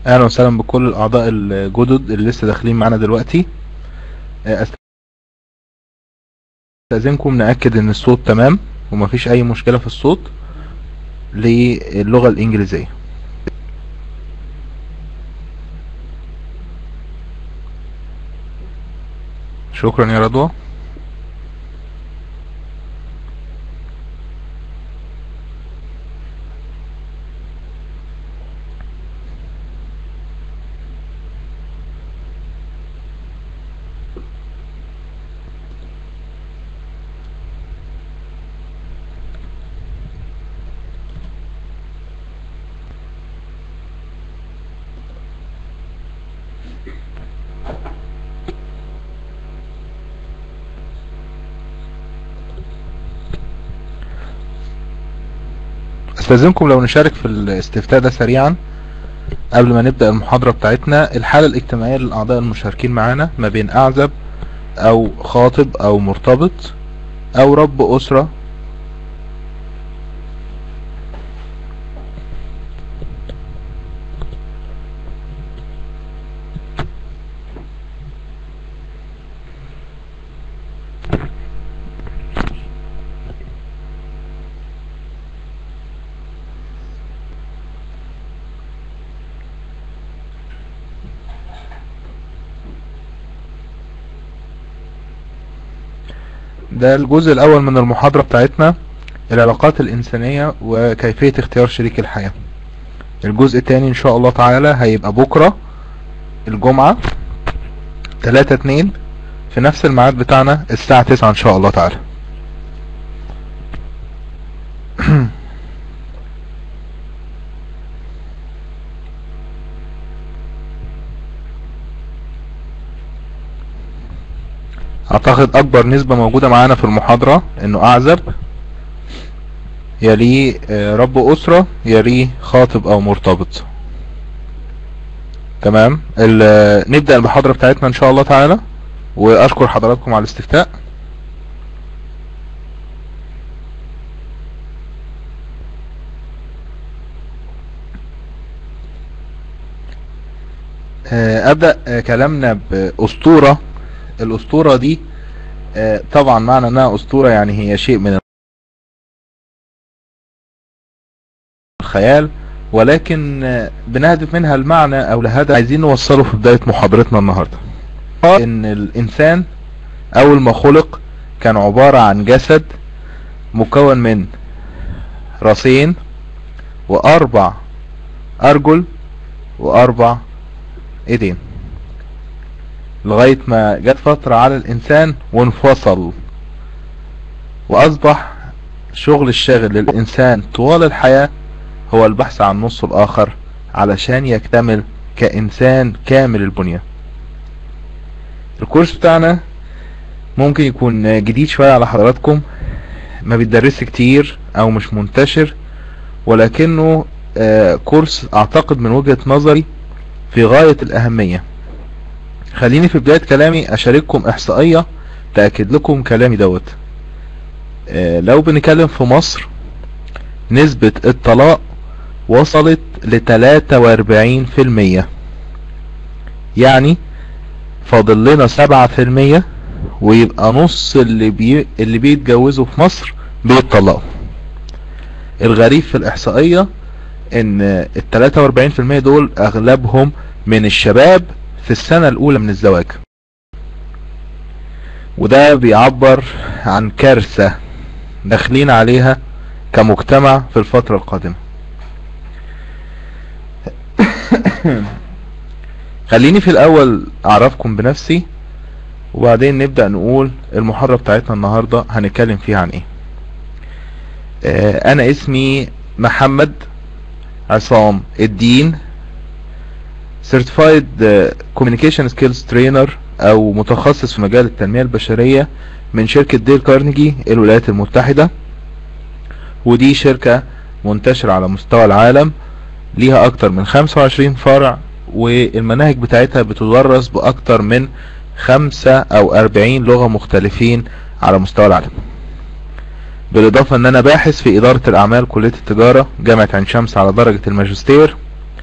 اهلا وسهلا بكل الاعضاء الجدد اللي لسه داخلين معانا دلوقتي آه، استاذنكم ناكد ان الصوت تمام ومفيش اي مشكله في الصوت للغه الانجليزيه شكرا يا رضوى استاذنكم لو نشارك في الاستفتاء ده سريعا قبل ما نبدأ المحاضرة بتاعتنا الحالة الاجتماعية للأعضاء المشاركين معانا ما بين أعزب أو خاطب أو مرتبط أو رب أسرة ده الجزء الأول من المحاضرة بتاعتنا العلاقات الإنسانية وكيفية اختيار شريك الحياة الجزء الثاني إن شاء الله تعالى هيبقى بكرة الجمعة 3 2 في نفس الميعاد بتاعنا الساعة 9 إن شاء الله تعالى اعتقد اكبر نسبة موجودة معانا في المحاضرة انه اعزب يليه آه، رب اسرة يليه خاطب او مرتبط تمام ال- نبدأ المحاضرة بتاعتنا ان شاء الله تعالى واشكر حضراتكم على الاستفتاء آه، ابدأ آه، كلامنا باسطورة الاسطورة دي آه، طبعا معنى انها اسطورة يعني هي شيء من الخيال ولكن آه، بنهدف منها المعنى او لهدف عايزين نوصله في بداية محاضرتنا النهاردة ان الانسان اول ما خلق كان عبارة عن جسد مكون من راسين واربع ارجل واربع ايدين لغاية ما جت فترة على الانسان وانفصل واصبح شغل الشاغل للانسان طوال الحياة هو البحث عن نصه الاخر علشان يكتمل كانسان كامل البنية الكورس بتاعنا ممكن يكون جديد شوية على حضراتكم ما بيتدرس كتير او مش منتشر ولكنه آه، كورس اعتقد من وجهة نظري في غاية الاهمية خليني في بداية كلامي اشارككم احصائية تأكد لكم كلامي دوت آه، لو بنتكلم في مصر نسبة الطلاق وصلت لتلاتة واربعين في المية يعني فاضل لنا سبعة في المية ويبقى نص اللي بي... اللي بيتجوزوا في مصر بيتطلقوا الغريب في الاحصائية ان التلاتة واربعين في المية دول اغلبهم من الشباب في السنة الاولى من الزواج وده بيعبر عن كارثة داخلين عليها كمجتمع في الفترة القادمة خليني في الاول اعرفكم بنفسي وبعدين نبدأ نقول المحاضرة بتاعتنا النهاردة هنتكلم فيها عن ايه آه، انا اسمي محمد عصام الدين Certified آه، Communication Skills Trainer او متخصص في مجال التنمية البشرية من شركة ديل كارنيجي الولايات المتحدة ودي شركة منتشرة على مستوى العالم ليها اكتر من 25 فرع والمناهج بتاعتها بتدرس باكتر من خمسة او اربعين لغة مختلفين على مستوى العالم بالاضافة ان انا باحث في ادارة الاعمال كلية التجارة جامعة عين شمس على درجة الماجستير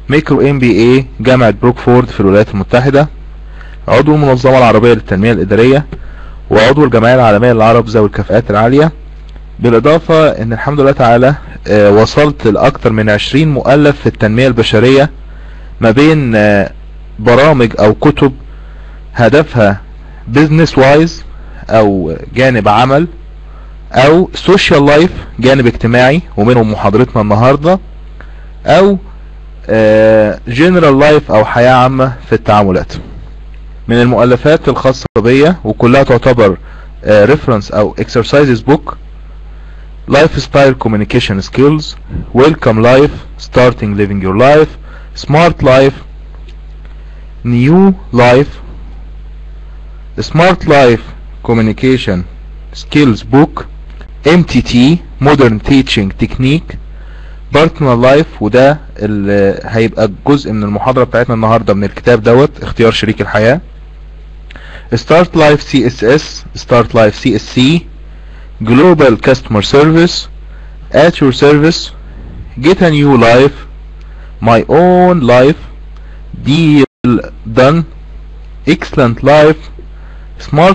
ميكرو ام بي اي جامعة بروكفورد في الولايات المتحدة عضو المنظمة العربية للتنمية الإدارية وعضو الجمعية العالمية للعرب ذوي الكفاءات العالية بالإضافة إن الحمد لله تعالى آه، وصلت لأكثر من 20 مؤلف في التنمية البشرية ما بين آه، برامج أو كتب هدفها بيزنس وايز أو جانب عمل أو سوشيال لايف جانب اجتماعي ومنهم محاضرتنا النهاردة أو جنرال لايف أو حياة عامة في التعاملات من المؤلفات الخاصة بيا وكلها تعتبر ريفرنس او exercises book lifestyle communication skills welcome life starting living your life smart life new life smart life communication skills book MTT modern teaching technique partner life وده اللي هيبقى جزء من المحاضرة بتاعتنا النهاردة من الكتاب دوت اختيار شريك الحياة Start Life CSS Start Life CSC Global Customer Service At Your Service Get a New Life My Own Life Deal Done Excellent Life Smart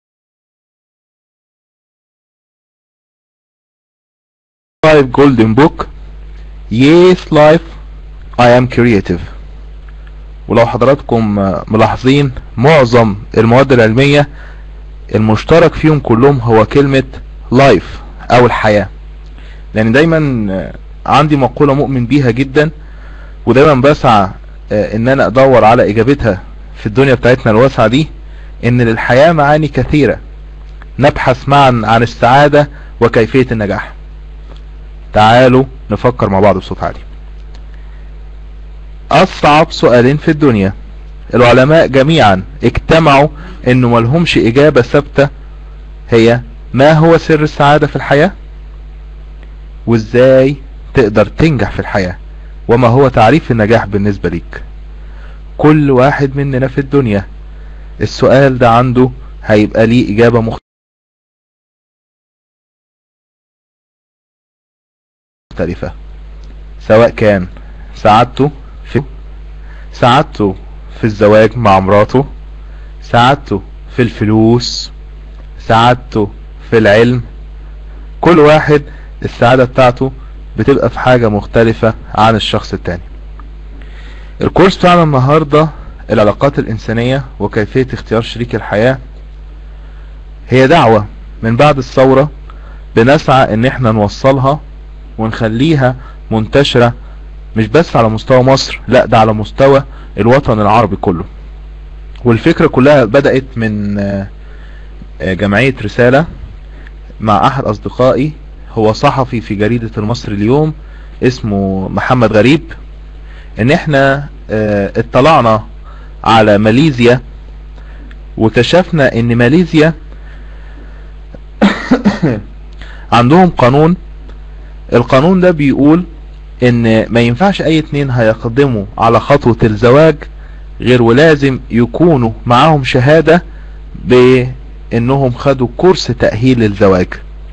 Life Golden Book Yes Life I am Creative ولو حضراتكم ملاحظين معظم المواد العلمية المشترك فيهم كلهم هو كلمة لايف او الحياة لان دايما عندي مقولة مؤمن بيها جدا ودايما بسعى ان انا ادور على اجابتها في الدنيا بتاعتنا الواسعة دي ان للحياة معاني كثيرة نبحث معا عن السعادة وكيفية النجاح تعالوا نفكر مع بعض بصوت عالي اصعب سؤالين في الدنيا العلماء جميعا اجتمعوا انه ملهمش اجابة ثابتة هي ما هو سر السعادة في الحياة وازاي تقدر تنجح في الحياة وما هو تعريف النجاح بالنسبة ليك كل واحد مننا في الدنيا السؤال ده عنده هيبقى ليه اجابة مختلفة سواء كان سعادته في سعادته في الزواج مع مراته سعادته في الفلوس سعادته في العلم كل واحد السعادة بتاعته بتبقى في حاجة مختلفة عن الشخص التاني الكورس بتاعنا النهاردة العلاقات الإنسانية وكيفية اختيار شريك الحياة هي دعوة من بعد الثورة بنسعى ان احنا نوصلها ونخليها منتشرة مش بس على مستوى مصر لا ده على مستوى الوطن العربي كله والفكرة كلها بدأت من جمعية رسالة مع احد اصدقائي هو صحفي في جريدة المصري اليوم اسمه محمد غريب ان احنا اطلعنا على ماليزيا وكشفنا ان ماليزيا عندهم قانون القانون ده بيقول ان ما ينفعش اي اتنين هيقدموا على خطوة الزواج غير ولازم يكونوا معاهم شهادة بانهم خدوا كورس تأهيل للزواج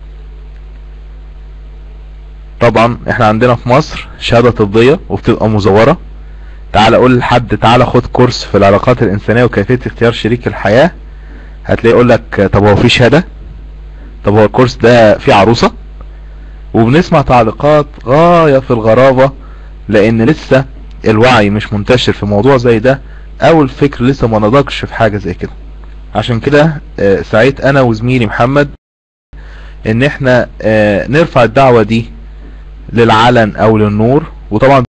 طبعا احنا عندنا في مصر شهادة طبية وبتبقى مزورة تعال اقول لحد تعال خد كورس في العلاقات الانسانية وكيفية اختيار شريك الحياة هتلاقي يقول لك طب هو في شهادة طب هو الكورس ده فيه عروسة وبنسمع تعليقات غاية في الغرابة لان لسه الوعي مش منتشر في موضوع زي ده او الفكر لسه ما نضجش في حاجة زي كده عشان كده سعيت انا وزميلي محمد ان احنا نرفع الدعوة دي للعلن او للنور وطبعا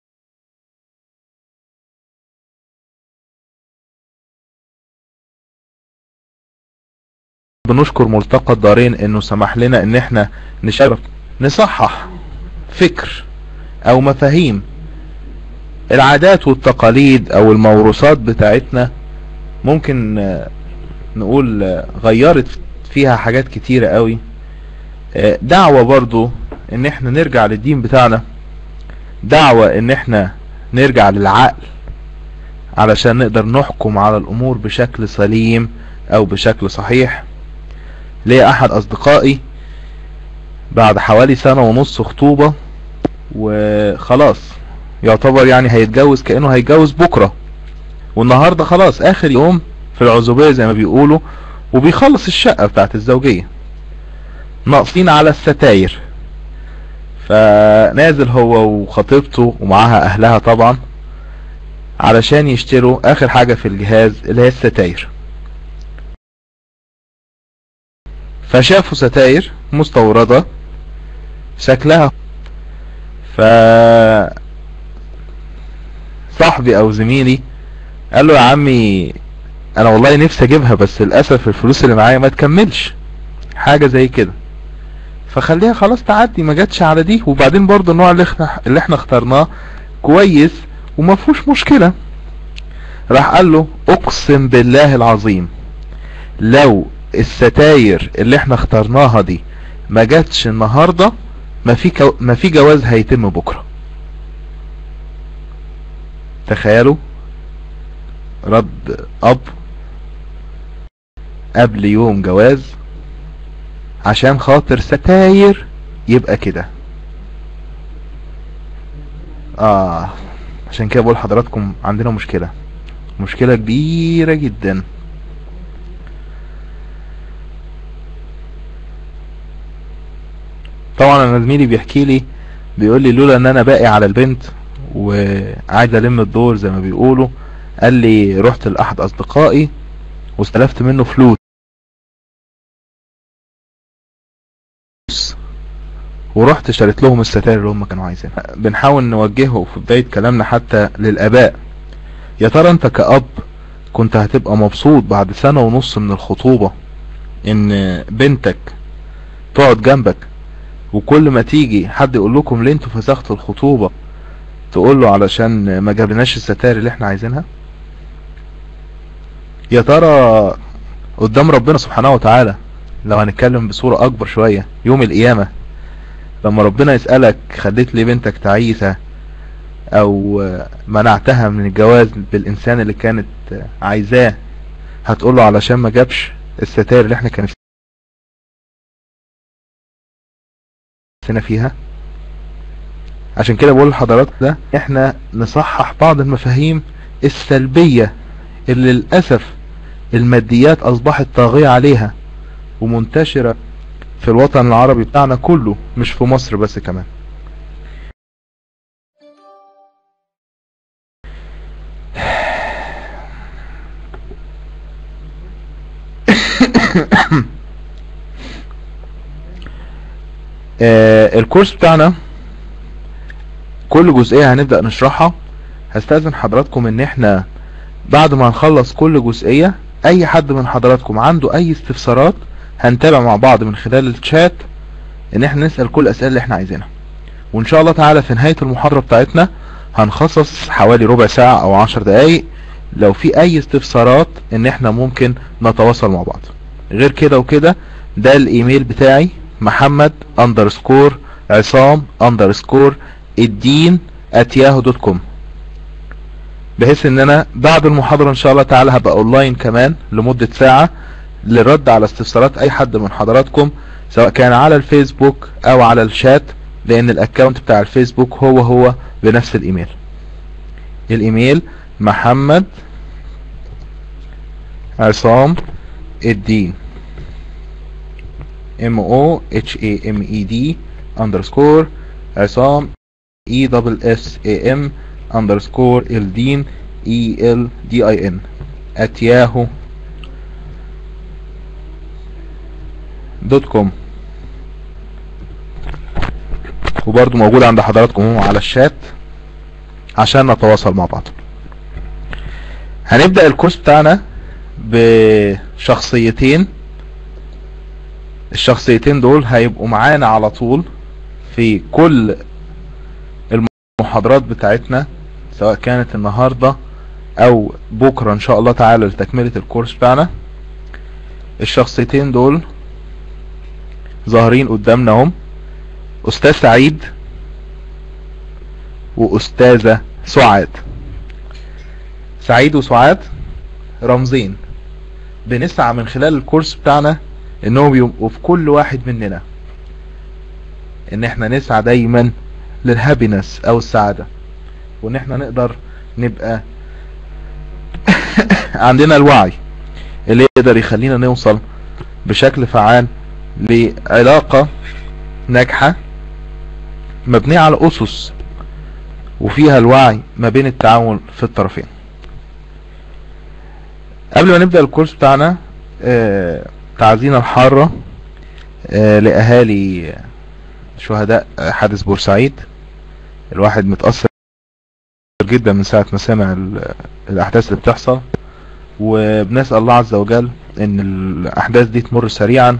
بنشكر ملتقى الدارين انه سمح لنا ان احنا نشارك نصحح فكر او مفاهيم العادات والتقاليد او الموروثات بتاعتنا ممكن نقول غيرت فيها حاجات كتيرة قوي دعوة برضو ان احنا نرجع للدين بتاعنا دعوة ان احنا نرجع للعقل علشان نقدر نحكم على الامور بشكل سليم او بشكل صحيح ليه احد اصدقائي بعد حوالي سنة ونص خطوبة وخلاص يعتبر يعني هيتجوز كأنه هيتجوز بكرة والنهاردة خلاص اخر يوم في العزوبية زي ما بيقولوا وبيخلص الشقة بتاعت الزوجية ناقصين على الستاير فنازل هو وخطيبته ومعاها اهلها طبعا علشان يشتروا اخر حاجة في الجهاز اللي هي الستاير فشافوا ستاير مستوردة شكلها ف صاحبي او زميلي قال له يا عمي انا والله نفسي اجيبها بس للاسف الفلوس اللي معايا ما تكملش حاجة زي كده فخليها خلاص تعدي ما جاتش على دي وبعدين برضه النوع اللي احنا اللي احنا اخترناه كويس وما فيهوش مشكلة راح قال له اقسم بالله العظيم لو الستاير اللي احنا اخترناها دي ما جاتش النهاردة ما في كو... ما في جواز هيتم بكرة تخيلوا رد اب قبل يوم جواز عشان خاطر ستاير يبقى كده اه عشان كده بقول لحضراتكم عندنا مشكلة مشكلة كبيرة جدا طبعا انا زميلي بيحكي لي بيقول لي لولا ان انا باقي على البنت وقاعد الم الدور زي ما بيقولوا قال لي رحت لاحد اصدقائي واستلفت منه فلوس ورحت اشتريت لهم الستائر اللي هم كانوا عايزينها بنحاول نوجهه في بداية كلامنا حتى للاباء يا ترى انت كأب كنت هتبقى مبسوط بعد سنة ونص من الخطوبة ان بنتك تقعد جنبك وكل ما تيجي حد يقول لكم ليه انتوا فسختوا الخطوبة تقول له علشان ما جابلناش الستائر اللي احنا عايزينها يا ترى قدام ربنا سبحانه وتعالى لو هنتكلم بصورة اكبر شوية يوم القيامة لما ربنا يسألك خليت لي بنتك تعيسة او منعتها من الجواز بالانسان اللي كانت عايزاه هتقول له علشان ما جابش الستائر اللي احنا كان نفسنا فيها عشان كده بقول لحضراتكم ده احنا نصحح بعض المفاهيم السلبية اللي للأسف الماديات اصبحت طاغية عليها ومنتشرة في الوطن العربي بتاعنا كله مش في مصر بس كمان آه الكورس بتاعنا كل جزئية هنبدأ نشرحها هستأذن حضراتكم ان احنا بعد ما نخلص كل جزئية اي حد من حضراتكم عنده اي استفسارات هنتابع مع بعض من خلال الشات ان احنا نسأل كل الاسئلة اللي احنا عايزينها وان شاء الله تعالى في نهاية المحاضرة بتاعتنا هنخصص حوالي ربع ساعة او عشر دقايق لو في اي استفسارات ان احنا ممكن نتواصل مع بعض غير كده وكده ده الايميل بتاعي محمد اندرسكور عصام اندرسكور الدين اتياهو دوت كوم بحيث ان انا بعد المحاضرة ان شاء الله تعالى هبقى اونلاين كمان لمدة ساعة للرد على استفسارات اي حد من حضراتكم سواء كان على الفيسبوك او على الشات لان الاكونت بتاع الفيسبوك هو هو بنفس الايميل الايميل محمد عصام الدين M O H A M E D underscore عصام E double S A M underscore الدين E L D I N at yahoo دوت كوم وبرضو موجود عند حضراتكم على الشات عشان نتواصل مع بعض هنبدأ الكورس بتاعنا بشخصيتين الشخصيتين دول هيبقوا معانا على طول في كل المحاضرات بتاعتنا سواء كانت النهاردة او بكرة ان شاء الله تعالى لتكملة الكورس بتاعنا الشخصيتين دول ظاهرين قدامنا هم استاذ سعيد واستاذة سعاد سعيد وسعاد رمزين بنسعى من خلال الكورس بتاعنا انهم يبقوا في كل واحد مننا ان احنا نسعى دايما للهابينس او السعادة وان احنا نقدر نبقى عندنا الوعي اللي يقدر يخلينا نوصل بشكل فعال لعلاقة ناجحة مبنية على اسس وفيها الوعي ما بين التعاون في الطرفين قبل ما نبدأ الكورس بتاعنا آه، تعزينا الحارة آه، لأهالي شهداء حادث بورسعيد الواحد متأثر جدا من ساعة ما سمع ال- الأحداث اللي بتحصل وبنسأل الله عز وجل إن الأحداث دي تمر سريعا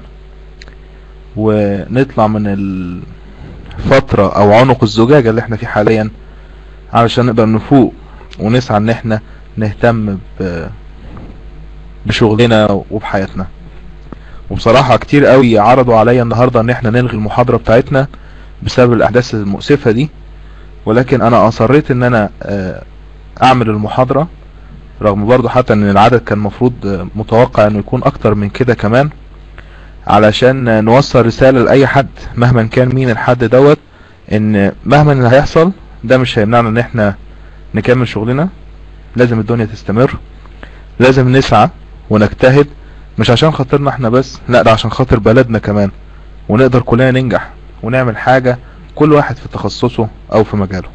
ونطلع من الفترة أو عنق الزجاجة اللي احنا فيه حاليا علشان نقدر نفوق ونسعى إن احنا نهتم ب- بشغلنا وبحياتنا وبصراحة كتير قوي عرضوا عليا النهاردة ان احنا نلغي المحاضرة بتاعتنا بسبب الاحداث المؤسفة دي ولكن انا اصريت ان انا آه، اعمل المحاضرة رغم برضو حتى ان العدد كان مفروض آه، متوقع انه يكون اكتر من كده كمان علشان آه، نوصل رسالة لاي حد مهما كان مين الحد دوت ان مهما اللي هيحصل ده مش هيمنعنا ان احنا نكمل شغلنا لازم الدنيا تستمر لازم نسعى ونجتهد مش عشان خاطرنا احنا بس لا ده عشان خاطر بلدنا كمان ونقدر كلنا ننجح ونعمل حاجة كل واحد في تخصصه او في مجاله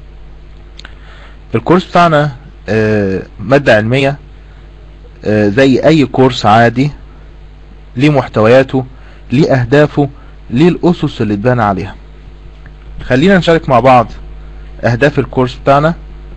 الكورس بتاعنا آه، مادة علمية آه، زي اي كورس عادي ليه محتوياته ليه اهدافه ليه الاسس اللي اتبنى عليها خلينا نشارك مع بعض اهداف الكورس بتاعنا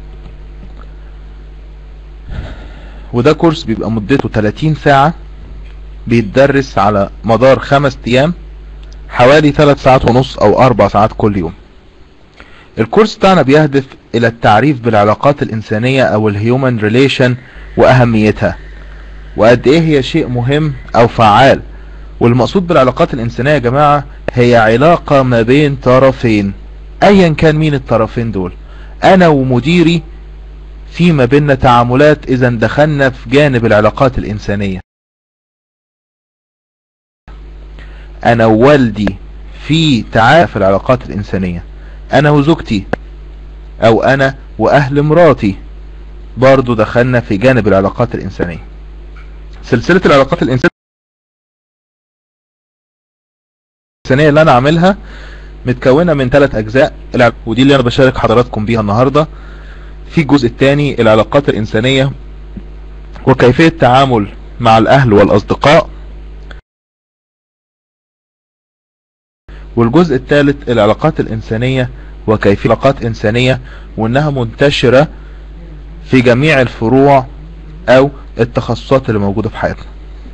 وده كورس بيبقى مدته 30 ساعة بيتدرس على مدار خمس ايام حوالي 3 ساعات ونص او 4 ساعات كل يوم الكورس بتاعنا بيهدف الى التعريف بالعلاقات الانسانية او الهيومن ريليشن واهميتها وقد ايه هي شيء مهم او فعال والمقصود بالعلاقات الانسانية يا جماعة هي علاقة ما بين طرفين ايا كان مين الطرفين دول انا ومديري في ما بيننا تعاملات اذا دخلنا في جانب العلاقات الانسانية انا ووالدي في تعامل في العلاقات الانسانية انا وزوجتي او انا واهل مراتي برضو دخلنا في جانب العلاقات الانسانية سلسلة العلاقات الانسانية اللي انا عاملها متكونة من ثلاث اجزاء الع- ودي اللي انا بشارك حضراتكم بيها النهاردة في الجزء الثاني العلاقات الانسانية وكيفية التعامل مع الاهل والاصدقاء والجزء الثالث العلاقات الانسانية وكيفية علاقات انسانية وانها منتشرة في جميع الفروع او التخصصات اللي موجودة في حياتنا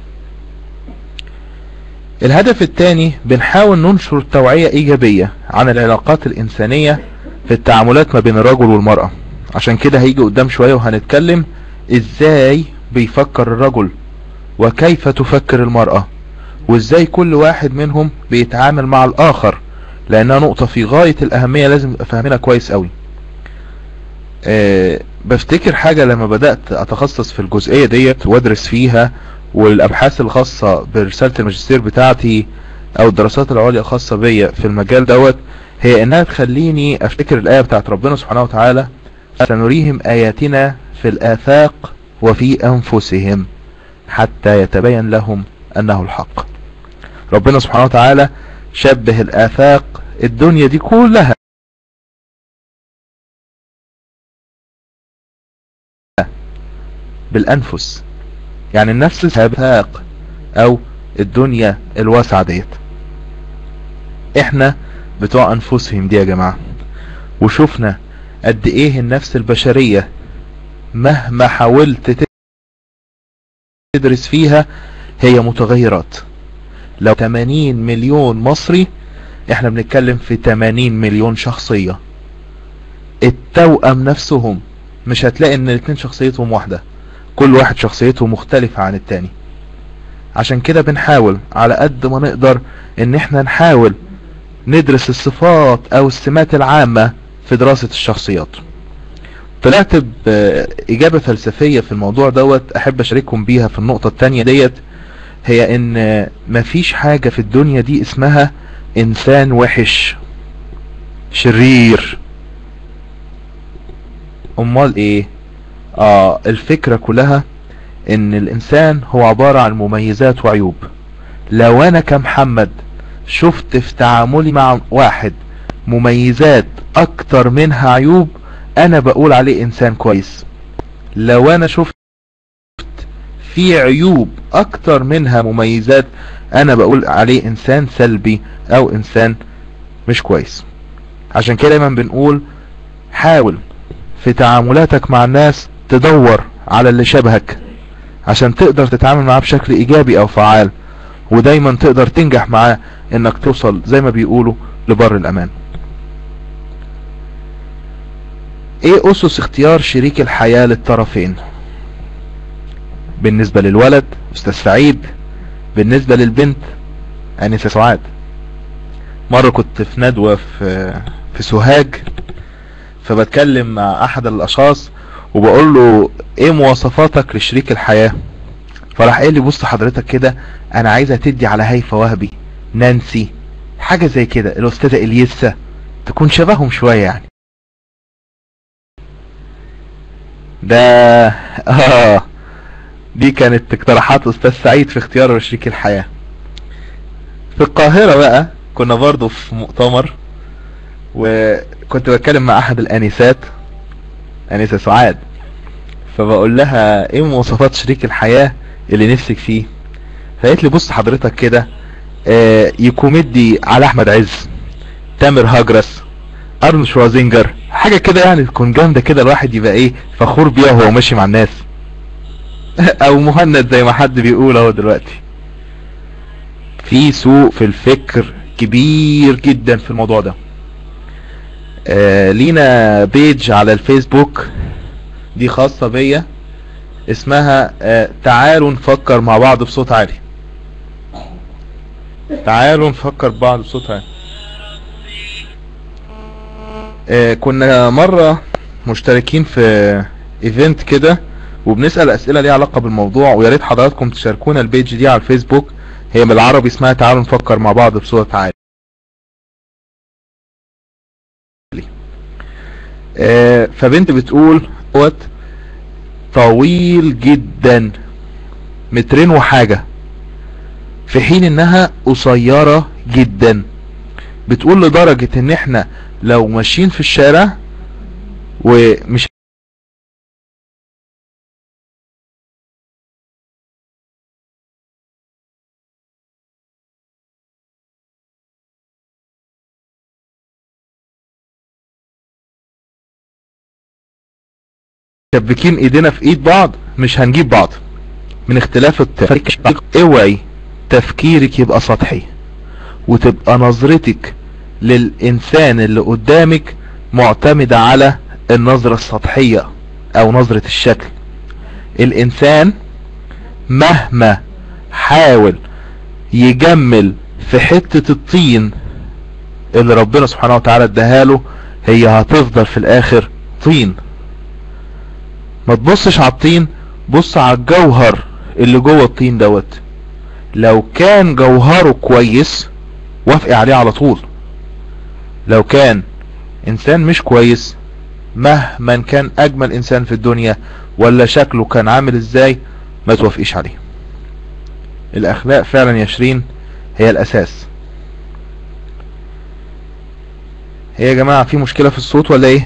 الهدف الثاني بنحاول ننشر توعية ايجابية عن العلاقات الانسانية في التعاملات ما بين الرجل والمرأة عشان كده هيجي قدام شوية وهنتكلم ازاي بيفكر الرجل وكيف تفكر المرأة وازاي كل واحد منهم بيتعامل مع الاخر لانها نقطة في غاية الاهمية لازم نبقى فاهمينها كويس قوي أه بفتكر حاجة لما بدأت اتخصص في الجزئية ديت وادرس فيها والابحاث الخاصة برسالة الماجستير بتاعتي او الدراسات العليا الخاصة بيا في المجال دوت هي انها تخليني افتكر الاية بتاعت ربنا سبحانه وتعالى سنريهم اياتنا في الافاق وفي انفسهم حتى يتبين لهم انه الحق ربنا سبحانه وتعالى شبه الافاق الدنيا دي كلها بالانفس يعني النفس الافاق او الدنيا الواسعة ديت احنا بتوع انفسهم دي يا جماعة وشفنا قد ايه النفس البشرية مهما حاولت تدرس فيها هي متغيرات لو 80 مليون مصري احنا بنتكلم في 80 مليون شخصية التوأم نفسهم مش هتلاقي ان الاتنين شخصيتهم واحدة كل واحد شخصيته مختلفة عن التاني عشان كده بنحاول على قد ما نقدر ان احنا نحاول ندرس الصفات او السمات العامة في دراسة الشخصيات طلعت بإجابة فلسفية في الموضوع دوت أحب أشارككم بيها في النقطة التانية ديت هي إن مفيش حاجة في الدنيا دي اسمها إنسان وحش شرير امال ايه اه الفكرة كلها ان الانسان هو عبارة عن مميزات وعيوب لو انا كمحمد شفت في تعاملي مع واحد مميزات اكتر منها عيوب انا بقول عليه انسان كويس لو انا شفت في عيوب اكتر منها مميزات انا بقول عليه انسان سلبي او انسان مش كويس عشان كده دايما بنقول حاول في تعاملاتك مع الناس تدور على اللي شبهك عشان تقدر تتعامل معاه بشكل ايجابي او فعال ودايما تقدر تنجح معاه انك توصل زي ما بيقولوا لبر الامان ايه اسس اختيار شريك الحياة للطرفين بالنسبة للولد استاذ سعيد بالنسبة للبنت انسة سعاد مرة كنت في ندوة في في سوهاج فبتكلم مع احد الاشخاص وبقول له ايه مواصفاتك لشريك الحياة فراح قال لي بص حضرتك كده انا عايزة تدي على هيفا وهبي نانسي حاجة زي كده الاستاذة اليسا تكون شبههم شوية يعني ده اه دي كانت اقتراحات استاذ سعيد في اختيار شريك الحياة في القاهرة بقى كنا برضو في مؤتمر وكنت بتكلم مع احد الانسات انسة سعاد فبقول لها ايه مواصفات شريك الحياة اللي نفسك فيه فقالت لي بص حضرتك كده آه يكون مدي على احمد عز تامر هاجرس ارن شوازينجر حاجة كده يعني تكون جامدة كده الواحد يبقى ايه فخور بيها وهو ماشي مع الناس او مهند زي ما حد بيقول اهو دلوقتي في سوء في الفكر كبير جدا في الموضوع ده آه لينا بيج على الفيسبوك دي خاصة بيا اسمها آه تعالوا نفكر مع بعض بصوت عالي تعالوا نفكر بعض بصوت عالي آه كنا مرة مشتركين في ايفنت كده وبنسأل اسئلة ليها علاقة بالموضوع ويا ريت حضراتكم تشاركونا البيج دي على الفيسبوك هي بالعربي اسمها تعالوا نفكر مع بعض بصوت عالي آه فبنت بتقول وقت طويل جدا مترين وحاجة في حين انها قصيرة جدا بتقول لدرجة ان احنا لو ماشيين في الشارع ومش شبكين ايدينا في ايد بعض مش هنجيب بعض من اختلاف التفكير اوعي تفكيرك يبقى سطحي وتبقى نظرتك للانسان اللي قدامك معتمدة على النظرة السطحية او نظرة الشكل الانسان مهما حاول يجمل في حتة الطين اللي ربنا سبحانه وتعالى اداها له هي هتفضل في الاخر طين ما تبصش على الطين بص على الجوهر اللي جوه الطين دوت لو كان جوهره كويس وافق عليه على طول لو كان انسان مش كويس مهما كان اجمل انسان في الدنيا ولا شكله كان عامل ازاي ما توافقيش عليه الاخلاق فعلا يا شيرين هي الاساس هي يا جماعة في مشكلة في الصوت ولا ايه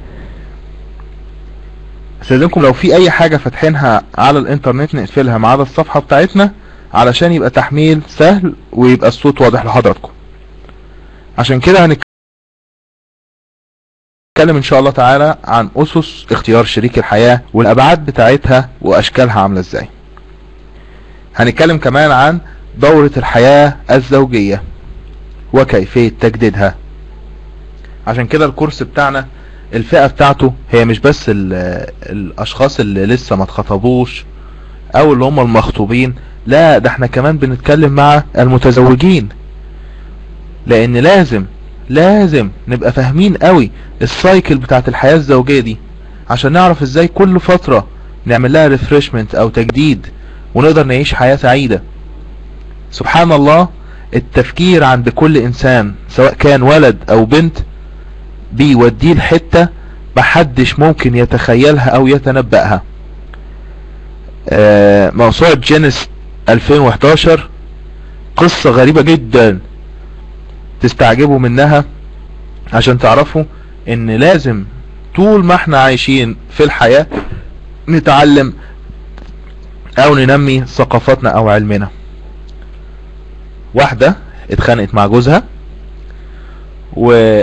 استاذنكم لو في اي حاجة فاتحينها على الانترنت نقفلها ما عدا الصفحة بتاعتنا علشان يبقى تحميل سهل ويبقى الصوت واضح لحضراتكم عشان كده هنتكلم ان شاء الله تعالى عن اسس اختيار شريك الحياة والابعاد بتاعتها واشكالها عاملة ازاي هنتكلم كمان عن دورة الحياة الزوجية وكيفية تجديدها عشان كده الكورس بتاعنا الفئة بتاعته هي مش بس الاشخاص اللي لسه ما اتخطبوش او اللي هم المخطوبين لا ده احنا كمان بنتكلم مع المتزوجين لان لازم لازم نبقى فاهمين قوي السايكل بتاعت الحياة الزوجية دي عشان نعرف ازاي كل فترة نعمل لها ريفرشمنت او تجديد ونقدر نعيش حياة سعيدة سبحان الله التفكير عند كل انسان سواء كان ولد او بنت بيوديه لحتة محدش ممكن يتخيلها او يتنبأها آه، موسوعة جينيس 2011 قصة غريبة جدا تستعجبوا منها عشان تعرفوا ان لازم طول ما احنا عايشين في الحياة نتعلم او ننمي ثقافتنا او علمنا واحدة اتخانقت مع جوزها و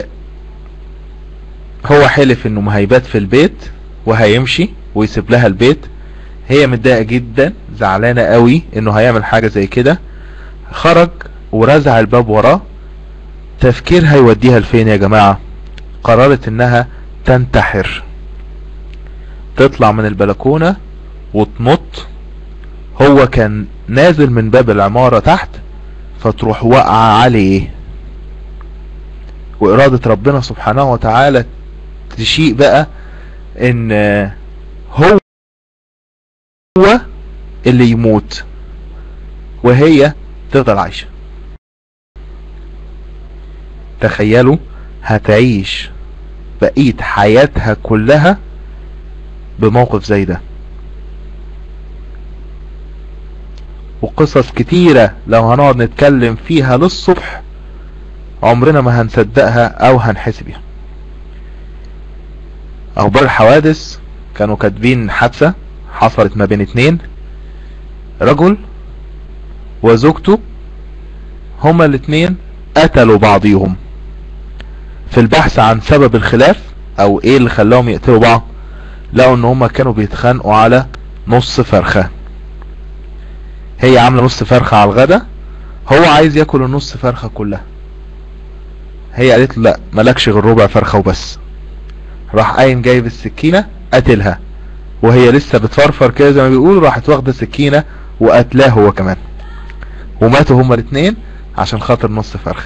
هو حلف انه ما هيبات في البيت وهيمشي ويسيب لها البيت هي متضايقه جدا زعلانه قوي انه هيعمل حاجه زي كده خرج ورزع الباب وراه تفكير هيوديها لفين يا جماعه قررت انها تنتحر تطلع من البلكونه وتنط هو كان نازل من باب العماره تحت فتروح واقعه عليه وإرادة ربنا سبحانه وتعالى تشيء بقى ان هو هو اللي يموت وهي تفضل عايشة تخيلوا هتعيش بقية حياتها كلها بموقف زي ده وقصص كتيرة لو هنقعد نتكلم فيها للصبح عمرنا ما هنصدقها او هنحس بيها اخبار الحوادث كانوا كاتبين حادثة حصلت ما بين اتنين رجل وزوجته هما الاتنين قتلوا بعضيهم في البحث عن سبب الخلاف او ايه اللي خلاهم يقتلوا بعض لقوا ان هما كانوا بيتخانقوا على نص فرخة هي عاملة نص فرخة على الغدا هو عايز ياكل النص فرخة كلها هي قالت له لا ملكش غير ربع فرخة وبس راح قايم جايب السكينة قتلها وهي لسه بتفرفر كده زي ما بيقولوا راحت واخدة سكينة وقتلاه هو كمان وماتوا هما الاثنين عشان خاطر نص فرخة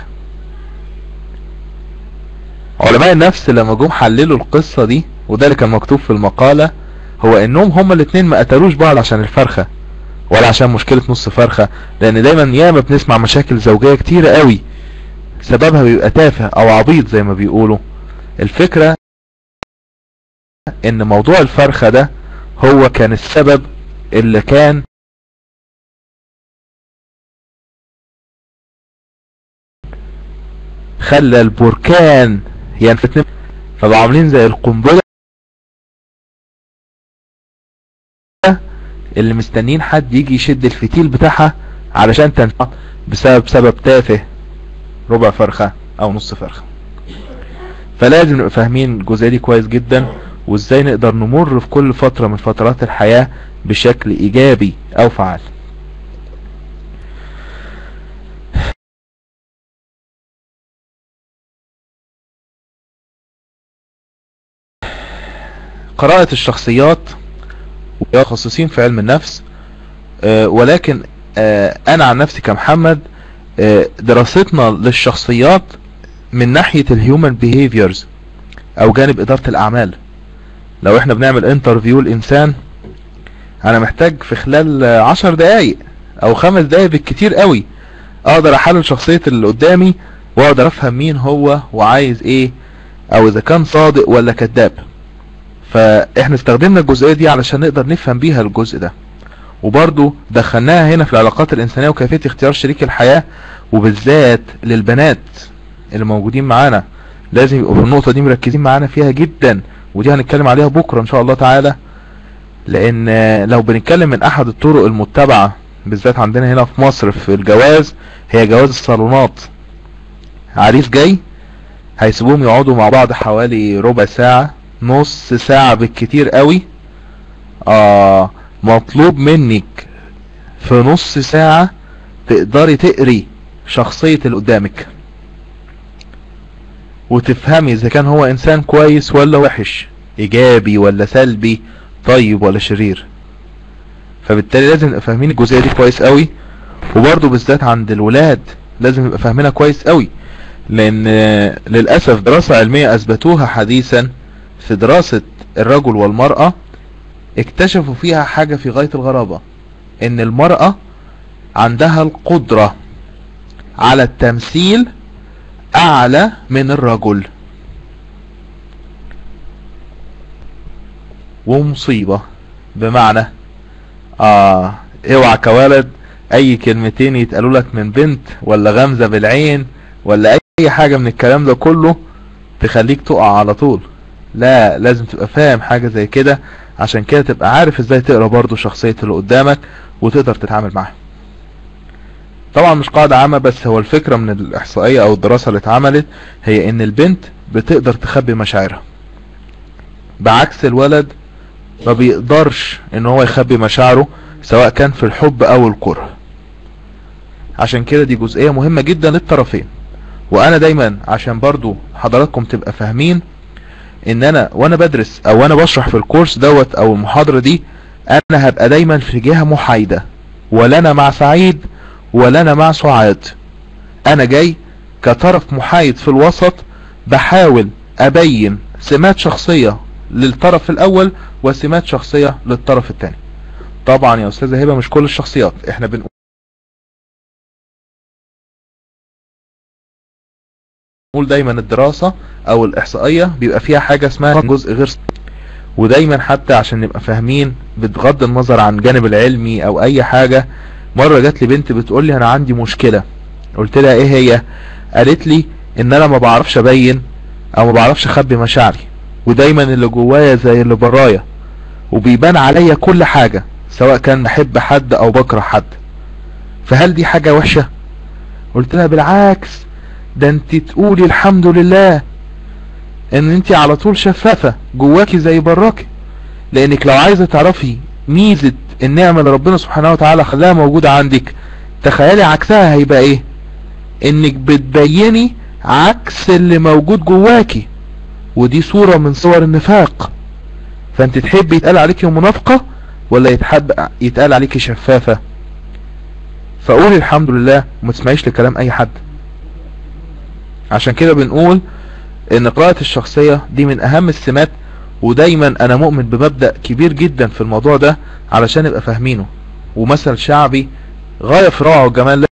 علماء النفس لما جم حللوا القصة دي وده اللي كان مكتوب في المقالة هو انهم هما الاثنين ما قتلوش بعض عشان الفرخة ولا عشان مشكلة نص فرخة لان دايما ياما بنسمع مشاكل زوجية كتيرة قوي سببها بيبقى تافه او عبيط زي ما بيقولوا الفكرة ان موضوع الفرخة ده هو كان السبب اللي كان خلى البركان ينفتن فبقوا عاملين زي القنبلة اللي مستنين حد يجي يشد الفتيل بتاعها علشان تنفع بسبب سبب تافه ربع فرخة او نص فرخة فلازم نبقى فاهمين الجزئية دي كويس جدا وازاي نقدر نمر في كل فترة من فترات الحياة بشكل ايجابي او فعال قراءة الشخصيات متخصصين في علم النفس آه، ولكن آه، انا عن نفسي كمحمد آه، دراستنا للشخصيات من ناحية الهيومن بيهيفيرز او جانب ادارة الاعمال لو احنا بنعمل انترفيو الانسان انا محتاج في خلال عشر دقايق او خمس دقايق بالكتير قوي اقدر احلل شخصية اللي قدامي واقدر افهم مين هو وعايز ايه او اذا كان صادق ولا كذاب فاحنا استخدمنا الجزئية دي علشان نقدر نفهم بيها الجزء ده وبرضو دخلناها هنا في العلاقات الانسانية وكيفية اختيار شريك الحياة وبالذات للبنات اللي موجودين معانا لازم يبقوا في النقطة دي مركزين معانا فيها جدا ودي هنتكلم عليها بكرة ان شاء الله تعالى لان لو بنتكلم من احد الطرق المتبعة بالذات عندنا هنا في مصر في الجواز هي جواز الصالونات عريس جاي هيسيبوهم يقعدوا مع بعض حوالي ربع ساعة نص ساعة بالكتير قوي اه مطلوب منك في نص ساعة تقدري تقري شخصية اللي قدامك وتفهمي اذا كان هو انسان كويس ولا وحش ايجابي ولا سلبي طيب ولا شرير فبالتالي لازم نبقى فاهمين الجزئية دي كويس قوي وبرضه بالذات عند الولاد لازم نبقى فاهمينها كويس قوي لان للأسف دراسة علمية اثبتوها حديثا في دراسة الرجل والمرأة اكتشفوا فيها حاجة في غاية الغرابة ان المرأة عندها القدرة على التمثيل اعلى من الرجل ومصيبة بمعنى اه اوعى كولد اي كلمتين يتقالوا لك من بنت ولا غمزة بالعين ولا اي حاجة من الكلام ده كله تخليك تقع على طول لا لازم تبقى فاهم حاجة زي كده عشان كده تبقى عارف ازاي تقرا برضو شخصية اللي قدامك وتقدر تتعامل معاه طبعا مش قاعدة عامة بس هو الفكرة من الاحصائية او الدراسة اللي اتعملت هي ان البنت بتقدر تخبي مشاعرها بعكس الولد ما بيقدرش ان هو يخبي مشاعره سواء كان في الحب او الكره عشان كده دي جزئية مهمة جدا للطرفين وانا دايما عشان برضو حضراتكم تبقى فاهمين ان انا وانا بدرس او وانا بشرح في الكورس دوت او المحاضرة دي انا هبقى دايما في جهة محايدة ولا انا مع سعيد ولا انا مع سعاد انا جاي كطرف محايد في الوسط بحاول ابين سمات شخصية للطرف الاول وسمات شخصية للطرف الثاني طبعا يا استاذة هبة مش كل الشخصيات احنا بنقول دايما الدراسة او الاحصائية بيبقى فيها حاجة اسمها جزء غير ودايما حتى عشان نبقى فاهمين بغض النظر عن الجانب العلمي او اي حاجة مرة جات لي بنت بتقول لي انا عندي مشكلة قلت لها ايه هي قالت لي ان انا ما بعرفش ابين او ما بعرفش اخبي مشاعري ودايما اللي جوايا زي اللي برايا وبيبان عليا كل حاجة سواء كان بحب حد او بكره حد فهل دي حاجة وحشة قلت لها بالعكس ده انت تقولي الحمد لله ان انت على طول شفافة جواكي زي براكي لانك لو عايزة تعرفي ميزة النعمة اللي ربنا سبحانه وتعالى خلاها موجودة عندك تخيلي عكسها هيبقى ايه انك بتبيني عكس اللي موجود جواكي ودي صورة من صور النفاق فانت تحب يتقال عليكي منافقة ولا يتحب يتقال عليكي شفافة فقولي الحمد لله وما تسمعيش لكلام اي حد عشان كده بنقول ان قراءة الشخصية دي من اهم السمات ودايما انا مؤمن بمبدأ كبير جدا في الموضوع ده علشان نبقى فاهمينه ومثل شعبي غاية في روعة والجمال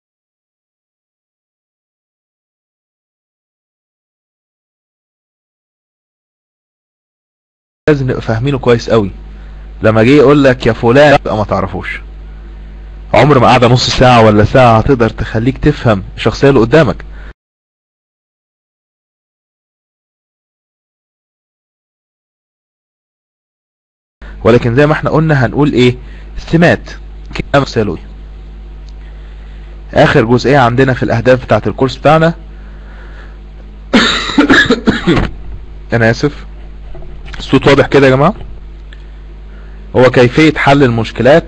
لازم نبقى فاهمينه كويس قوي لما جه يقول لك يا فلان يبقى ما تعرفوش عمر ما قاعدة نص ساعة ولا ساعة هتقدر تخليك تفهم الشخصية اللي قدامك ولكن زي ما احنا قلنا هنقول ايه السمات كلام سالوي اخر جزئية عندنا في الاهداف بتاعت الكورس بتاعنا انا اسف الصوت واضح كده يا جماعة هو كيفية حل المشكلات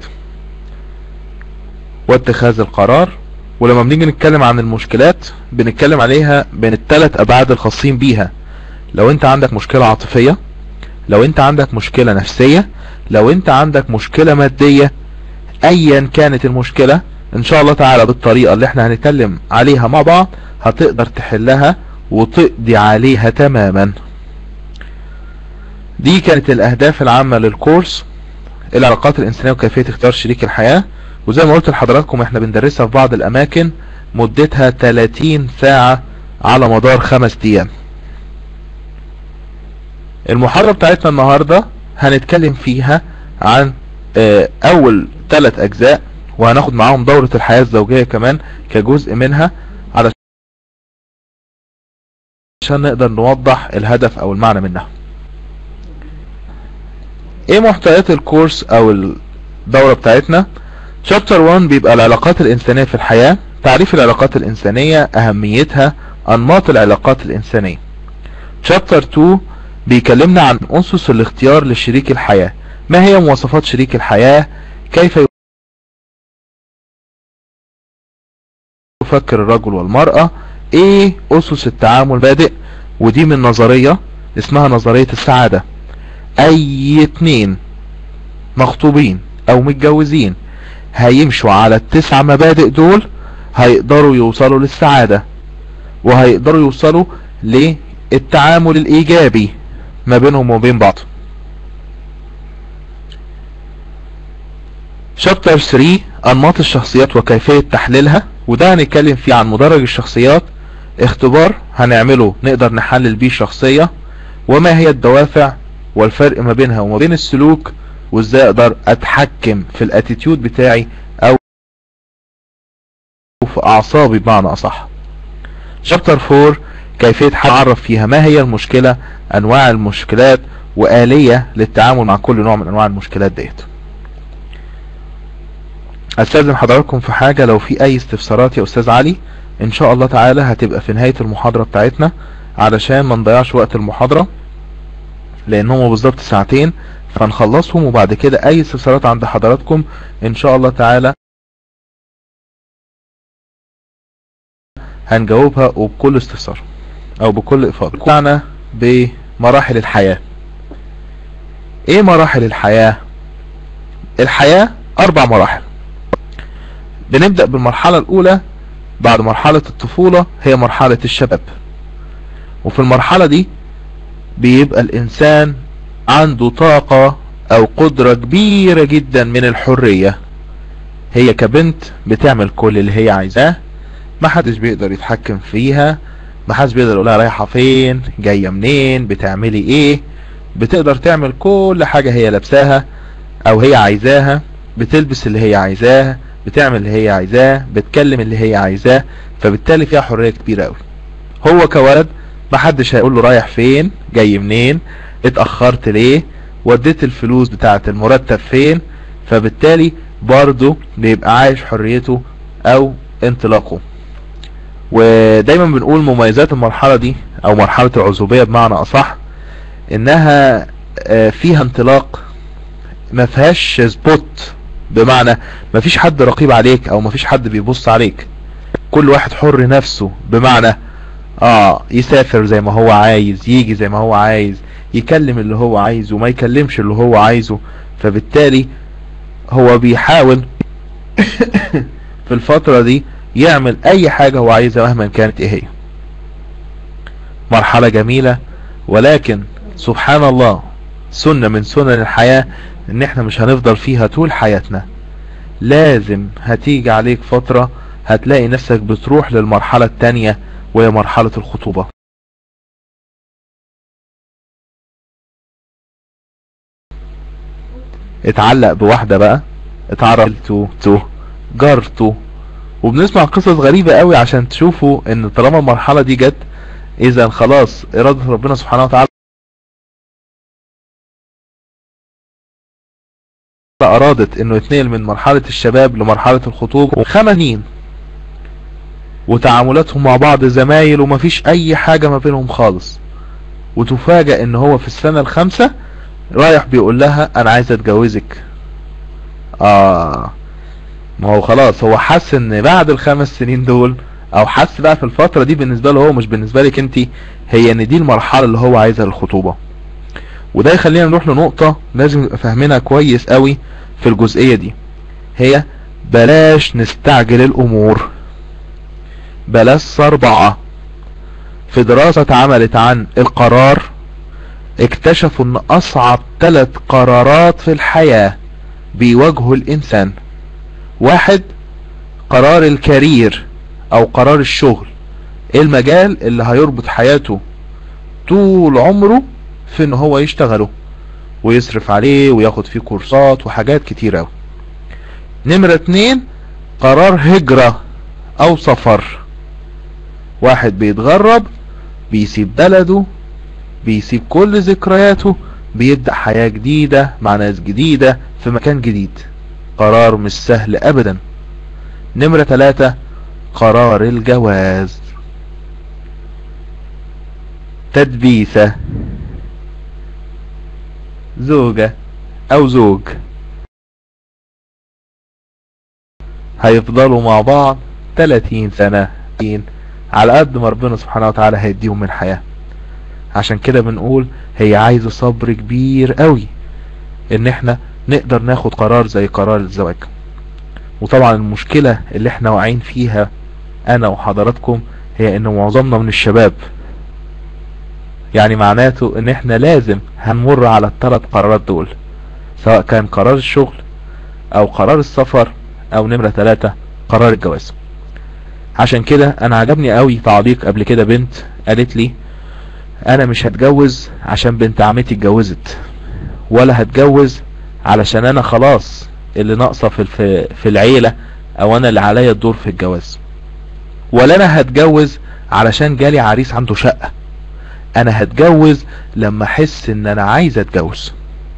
واتخاذ القرار ولما بنيجي نتكلم عن المشكلات بنتكلم عليها بين الثلاث ابعاد الخاصين بيها لو انت عندك مشكلة عاطفية لو انت عندك مشكلة نفسية لو انت عندك مشكلة مادية ايا كانت المشكلة ان شاء الله تعالى بالطريقة اللي احنا هنتكلم عليها مع بعض هتقدر تحلها وتقضي عليها تماما دي كانت الاهداف العامة للكورس العلاقات الانسانية وكيفية اختيار شريك الحياة وزي ما قلت لحضراتكم احنا بندرسها في بعض الاماكن مدتها 30 ساعة على مدار خمس ايام المحاضرة بتاعتنا النهاردة هنتكلم فيها عن اه اول ثلاث اجزاء وهناخد معاهم دورة الحياة الزوجية كمان كجزء منها علشان نقدر نوضح الهدف او المعنى منها ايه محتويات الكورس او الدورة بتاعتنا شابتر 1 بيبقى العلاقات الانسانية في الحياة تعريف العلاقات الانسانية اهميتها انماط العلاقات الانسانية شابتر 2 بيكلمنا عن أسس الاختيار لشريك الحياة ما هي مواصفات شريك الحياة كيف يفكر الرجل والمرأة ايه أسس التعامل بادئ ودي من نظرية اسمها نظرية السعادة اي اتنين مخطوبين او متجوزين هيمشوا على التسع مبادئ دول هيقدروا يوصلوا للسعادة وهيقدروا يوصلوا للتعامل الايجابي ما بينهم وبين بعض شابتر 3 انماط الشخصيات وكيفية تحليلها وده هنتكلم فيه عن مدرج الشخصيات اختبار هنعمله نقدر نحلل بيه الشخصية وما هي الدوافع والفرق ما بينها وما بين السلوك وازاي اقدر اتحكم في الاتيتيود بتاعي او في اعصابي بمعنى اصح شابتر 4 كيفية تعرف فيها ما هي المشكلة انواع المشكلات وآلية للتعامل مع كل نوع من انواع المشكلات ديت استاذن حضراتكم في حاجة لو في اي استفسارات يا استاذ علي ان شاء الله تعالى هتبقى في نهاية المحاضرة بتاعتنا علشان ما نضيعش وقت المحاضرة لان هم بالظبط ساعتين فنخلصهم وبعد كده اي استفسارات عند حضراتكم ان شاء الله تعالى هنجاوبها وبكل استفسار او بكل افاضة بتاعنا بمراحل الحياة ايه مراحل الحياة الحياة اربع مراحل بنبدأ بالمرحلة الاولى بعد مرحلة الطفولة هي مرحلة الشباب وفي المرحلة دي بيبقى الانسان عنده طاقة او قدرة كبيرة جدا من الحرية هي كبنت بتعمل كل اللي هي عايزاه محدش بيقدر يتحكم فيها محدش بيقدر يقولها رايحة فين جاية منين بتعملي ايه بتقدر تعمل كل حاجة هي لابساها او هي عايزاها بتلبس اللي هي عايزاه بتعمل اللي هي عايزاه بتكلم اللي هي عايزاه فبالتالي فيها حرية كبيرة قوي هو كولد محدش هيقول له رايح فين جاي منين اتأخرت ليه وديت الفلوس بتاعة المرتب فين فبالتالي برضه بيبقى عايش حريته او انطلاقه ودايما بنقول مميزات المرحلة دي او مرحلة العزوبية بمعنى اصح انها فيها انطلاق ما فيهاش سبوت بمعنى ما فيش حد رقيب عليك او ما فيش حد بيبص عليك كل واحد حر نفسه بمعنى اه يسافر زي ما هو عايز يجي زي ما هو عايز يكلم اللي هو عايزه وما يكلمش اللي هو عايزه فبالتالي هو بيحاول في الفترة دي يعمل اي حاجة هو عايزها مهما كانت ايه هي مرحلة جميلة ولكن سبحان الله سنة من سنن الحياة ان احنا مش هنفضل فيها طول حياتنا لازم هتيجي عليك فترة هتلاقي نفسك بتروح للمرحلة التانية وهي مرحلة الخطوبة اتعلق بواحدة بقى اتعرف تو جارته وبنسمع قصص غريبة قوي عشان تشوفوا ان طالما المرحلة دي جت اذا خلاص ارادة ربنا سبحانه وتعالى ارادت انه يتنقل من مرحلة الشباب لمرحلة الخطوبة خمس سنين وتعاملاتهم مع بعض زمايل ومفيش اي حاجة ما بينهم خالص وتفاجأ ان هو في السنة الخامسة رايح بيقول لها انا عايز اتجوزك اه ما هو خلاص هو حس ان بعد الخمس سنين دول او حس بقى في الفترة دي بالنسبة له هو مش بالنسبة لك انت هي ان دي المرحلة اللي هو عايزها للخطوبة وده يخلينا نروح لنقطة لازم نبقى فاهمينها كويس قوي في الجزئية دي هي بلاش نستعجل الامور بلاش صربعة في دراسة اتعملت عن القرار اكتشفوا ان اصعب ثلاث قرارات في الحياة بيواجهوا الانسان واحد قرار الكارير او قرار الشغل ايه المجال اللي هيربط حياته طول عمره في ان هو يشتغله ويصرف عليه وياخد فيه كورسات وحاجات كتير اوي نمرة اتنين قرار هجرة او سفر واحد بيتغرب بيسيب بلده بيسيب كل ذكرياته بيبدأ حياة جديدة مع ناس جديدة في مكان جديد قرار مش سهل ابدا نمرة ثلاثة قرار الجواز تدبيسة زوجة او زوج هيفضلوا مع بعض 30 سنة على قد ما ربنا سبحانه وتعالى هيديهم من حياة عشان كده بنقول هي عايزة صبر كبير قوي ان احنا نقدر ناخد قرار زي قرار الزواج وطبعا المشكلة اللي احنا واقعين فيها انا وحضراتكم هي ان معظمنا من الشباب يعني معناته ان احنا لازم هنمر على الثلاث قرارات دول سواء كان قرار الشغل او قرار السفر او نمرة ثلاثة قرار الجواز عشان كده انا عجبني قوي تعليق قبل كده بنت قالت لي انا مش هتجوز عشان بنت عمتي اتجوزت ولا هتجوز علشان انا خلاص اللي ناقصة في, في, في العيلة او انا اللي عليا الدور في الجواز ولا انا هتجوز علشان جالي عريس عنده شقة انا هتجوز لما احس ان انا عايز اتجوز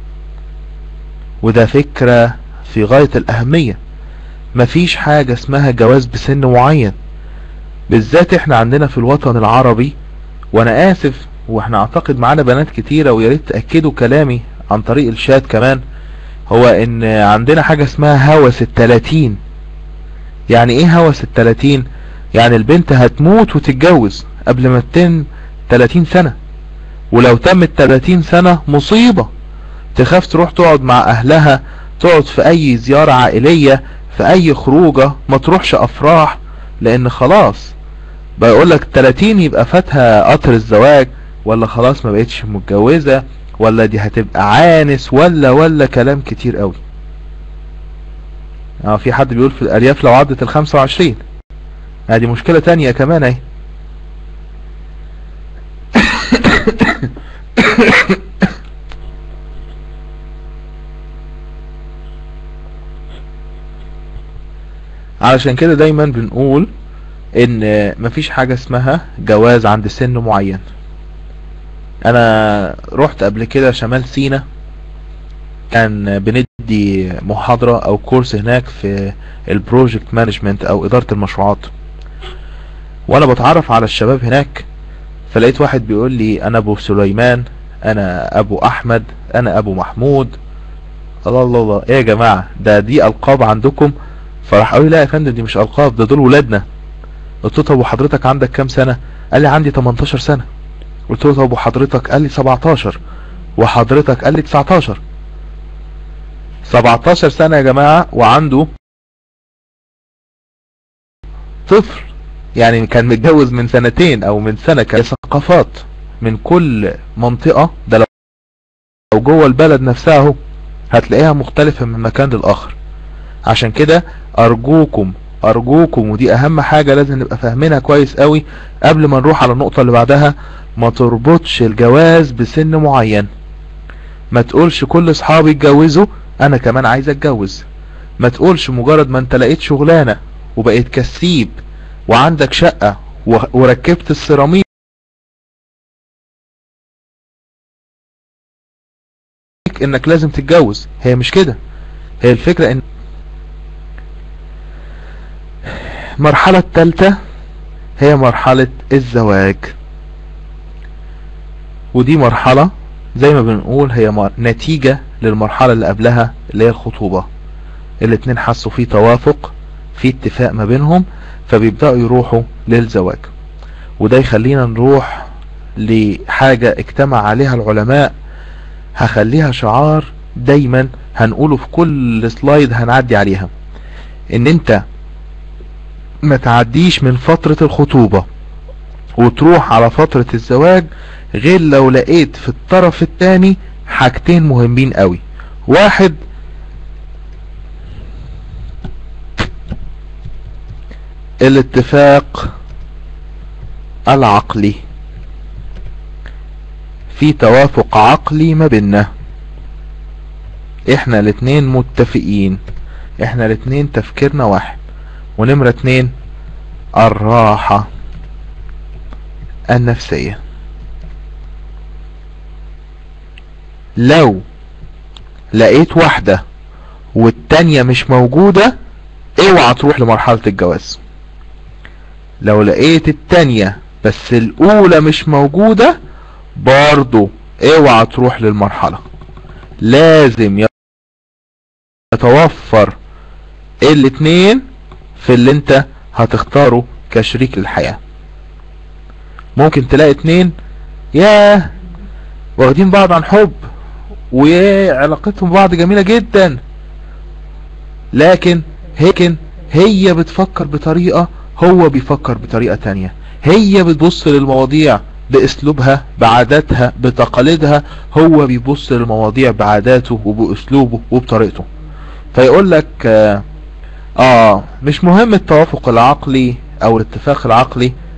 وده فكرة في غاية الاهمية مفيش حاجة اسمها جواز بسن معين بالذات احنا عندنا في الوطن العربي وانا اسف واحنا اعتقد معانا بنات كتيرة وياريت تأكدوا كلامي عن طريق الشات كمان هو ان عندنا حاجة اسمها هوس التلاتين يعني ايه هوس التلاتين يعني البنت هتموت وتتجوز قبل ما تتم 30 سنة ولو تمت 30 سنة مصيبة تخاف تروح تقعد مع اهلها تقعد في اي زيارة عائلية في اي خروجة ما تروحش افراح لان خلاص بيقول لك 30 يبقى فاتها قطر الزواج ولا خلاص ما بقتش متجوزة ولا دي هتبقى عانس ولا ولا كلام كتير قوي اه في حد بيقول في الارياف لو عدت ال 25 ادي آه مشكلة تانية كمان اهي علشان كده دايما بنقول ان مفيش حاجة اسمها جواز عند سن معين انا رحت قبل كده شمال سينا كان بندي محاضرة او كورس هناك في البروجكت مانجمنت او ادارة المشروعات وانا بتعرف على الشباب هناك فلقيت واحد بيقول لي انا ابو سليمان انا ابو احمد انا ابو محمود الله الله الله ايه يا جماعة ده دي القاب عندكم فراح قال لي لا يا فندم دي مش القاب ده دول ولادنا قلت له طب وحضرتك عندك كام سنة قال لي عندي 18 سنة قلت له طب وحضرتك قال لي 17 وحضرتك قال لي 19 17 سنة يا جماعة وعنده طفل يعني كان متجوز من سنتين او من سنة كان ثقافات من كل منطقة ده لو جوه البلد نفسها اهو هتلاقيها مختلفة من مكان للآخر عشان كده ارجوكم ارجوكم ودي اهم حاجة لازم نبقى فاهمينها كويس قوي قبل ما نروح على النقطة اللي بعدها ما تربطش الجواز بسن معين ما تقولش كل اصحابي اتجوزوا انا كمان عايز اتجوز ما تقولش مجرد ما انت لقيت شغلانة وبقيت كسيب وعندك شقة وركبت السيراميك انك لازم تتجوز هي مش كده هي الفكرة ان المرحلة التالتة هي مرحلة الزواج ودي مرحلة زي ما بنقول هي نتيجة للمرحلة اللي قبلها اللي هي الخطوبة الاتنين حسوا في توافق في اتفاق ما بينهم فبيبدأوا يروحوا للزواج وده يخلينا نروح لحاجة اجتمع عليها العلماء هخليها شعار دايما هنقوله في كل سلايد هنعدي عليها ان انت ما تعديش من فترة الخطوبة وتروح على فترة الزواج غير لو لقيت في الطرف الثاني حاجتين مهمين قوي واحد الاتفاق العقلي في توافق عقلي ما بيننا احنا الاتنين متفقين احنا الاتنين تفكيرنا واحد ونمرة اتنين الراحة النفسية لو لقيت واحدة والتانية مش موجودة اوعى تروح لمرحلة الجواز لو لقيت التانية بس الاولى مش موجودة برضو اوعى تروح للمرحلة لازم يتوفر الاتنين في اللي انت هتختاره كشريك للحياة ممكن تلاقي اتنين ياه واخدين بعض عن حب وعلاقتهم ببعض جميلة جدا لكن هيكن هي بتفكر بطريقة هو بيفكر بطريقة تانية هي بتبص للمواضيع باسلوبها بعاداتها بتقاليدها هو بيبص للمواضيع بعاداته وباسلوبه وبطريقته فيقول لك آه, اه مش مهم التوافق العقلي او الاتفاق العقلي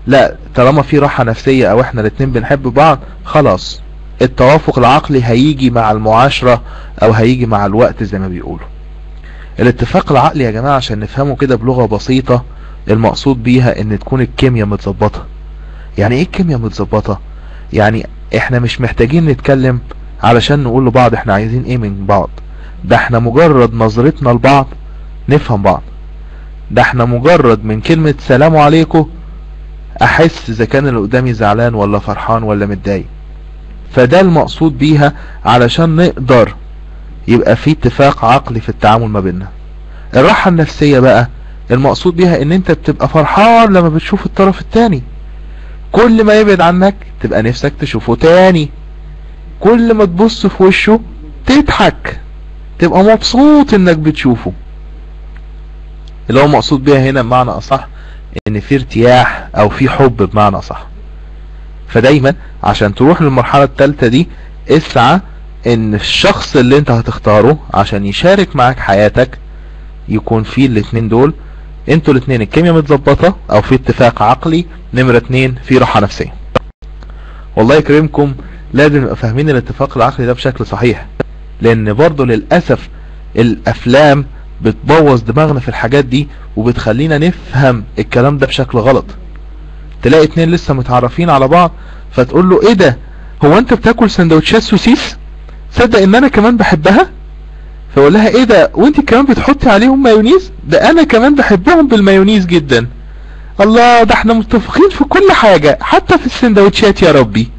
لا طالما في راحة نفسية او احنا الاتنين بنحب بعض خلاص التوافق العقلي هيجي مع المعاشرة او هيجي مع الوقت زي ما بيقولوا الاتفاق العقلي يا جماعة عشان نفهمه كده بلغة بسيطة المقصود بيها ان تكون الكيمياء متظبطة يعني ايه الكيمياء متظبطة يعني احنا مش محتاجين نتكلم علشان نقول لبعض احنا عايزين ايه من بعض ده احنا مجرد نظرتنا لبعض نفهم بعض ده احنا مجرد من كلمة سلام عليكم احس اذا كان اللي قدامي زعلان ولا فرحان ولا متضايق فده المقصود بيها علشان نقدر يبقى في اتفاق عقلي في التعامل ما بيننا الراحة النفسية بقى المقصود بيها ان انت بتبقى فرحان لما بتشوف الطرف التاني كل ما يبعد عنك تبقى نفسك تشوفه تاني كل ما تبص في وشه تضحك تبقى مبسوط انك بتشوفه اللي هو مقصود بيها هنا بمعنى اصح ان في ارتياح او في حب بمعنى اصح فدايما عشان تروح للمرحلة التالتة دي اسعى ان الشخص اللي انت هتختاره عشان يشارك معاك حياتك يكون فيه الاتنين دول انتوا الاتنين الكيمياء متظبطة او في اتفاق عقلي نمرة اتنين في راحة نفسية والله يكرمكم لازم نبقى فاهمين الاتفاق العقلي ده بشكل صحيح لان برضه للأسف الافلام بتبوظ دماغنا في الحاجات دي وبتخلينا نفهم الكلام ده بشكل غلط تلاقي اتنين لسه متعرفين على بعض فتقول له ايه ده هو انت بتاكل سندوتشات سوسيس تصدق ان انا كمان بحبها فقول لها ايه ده وانت كمان بتحطي عليهم مايونيز ده انا كمان بحبهم بالمايونيز جدا الله ده احنا متفقين في كل حاجة حتى في السندوتشات يا ربي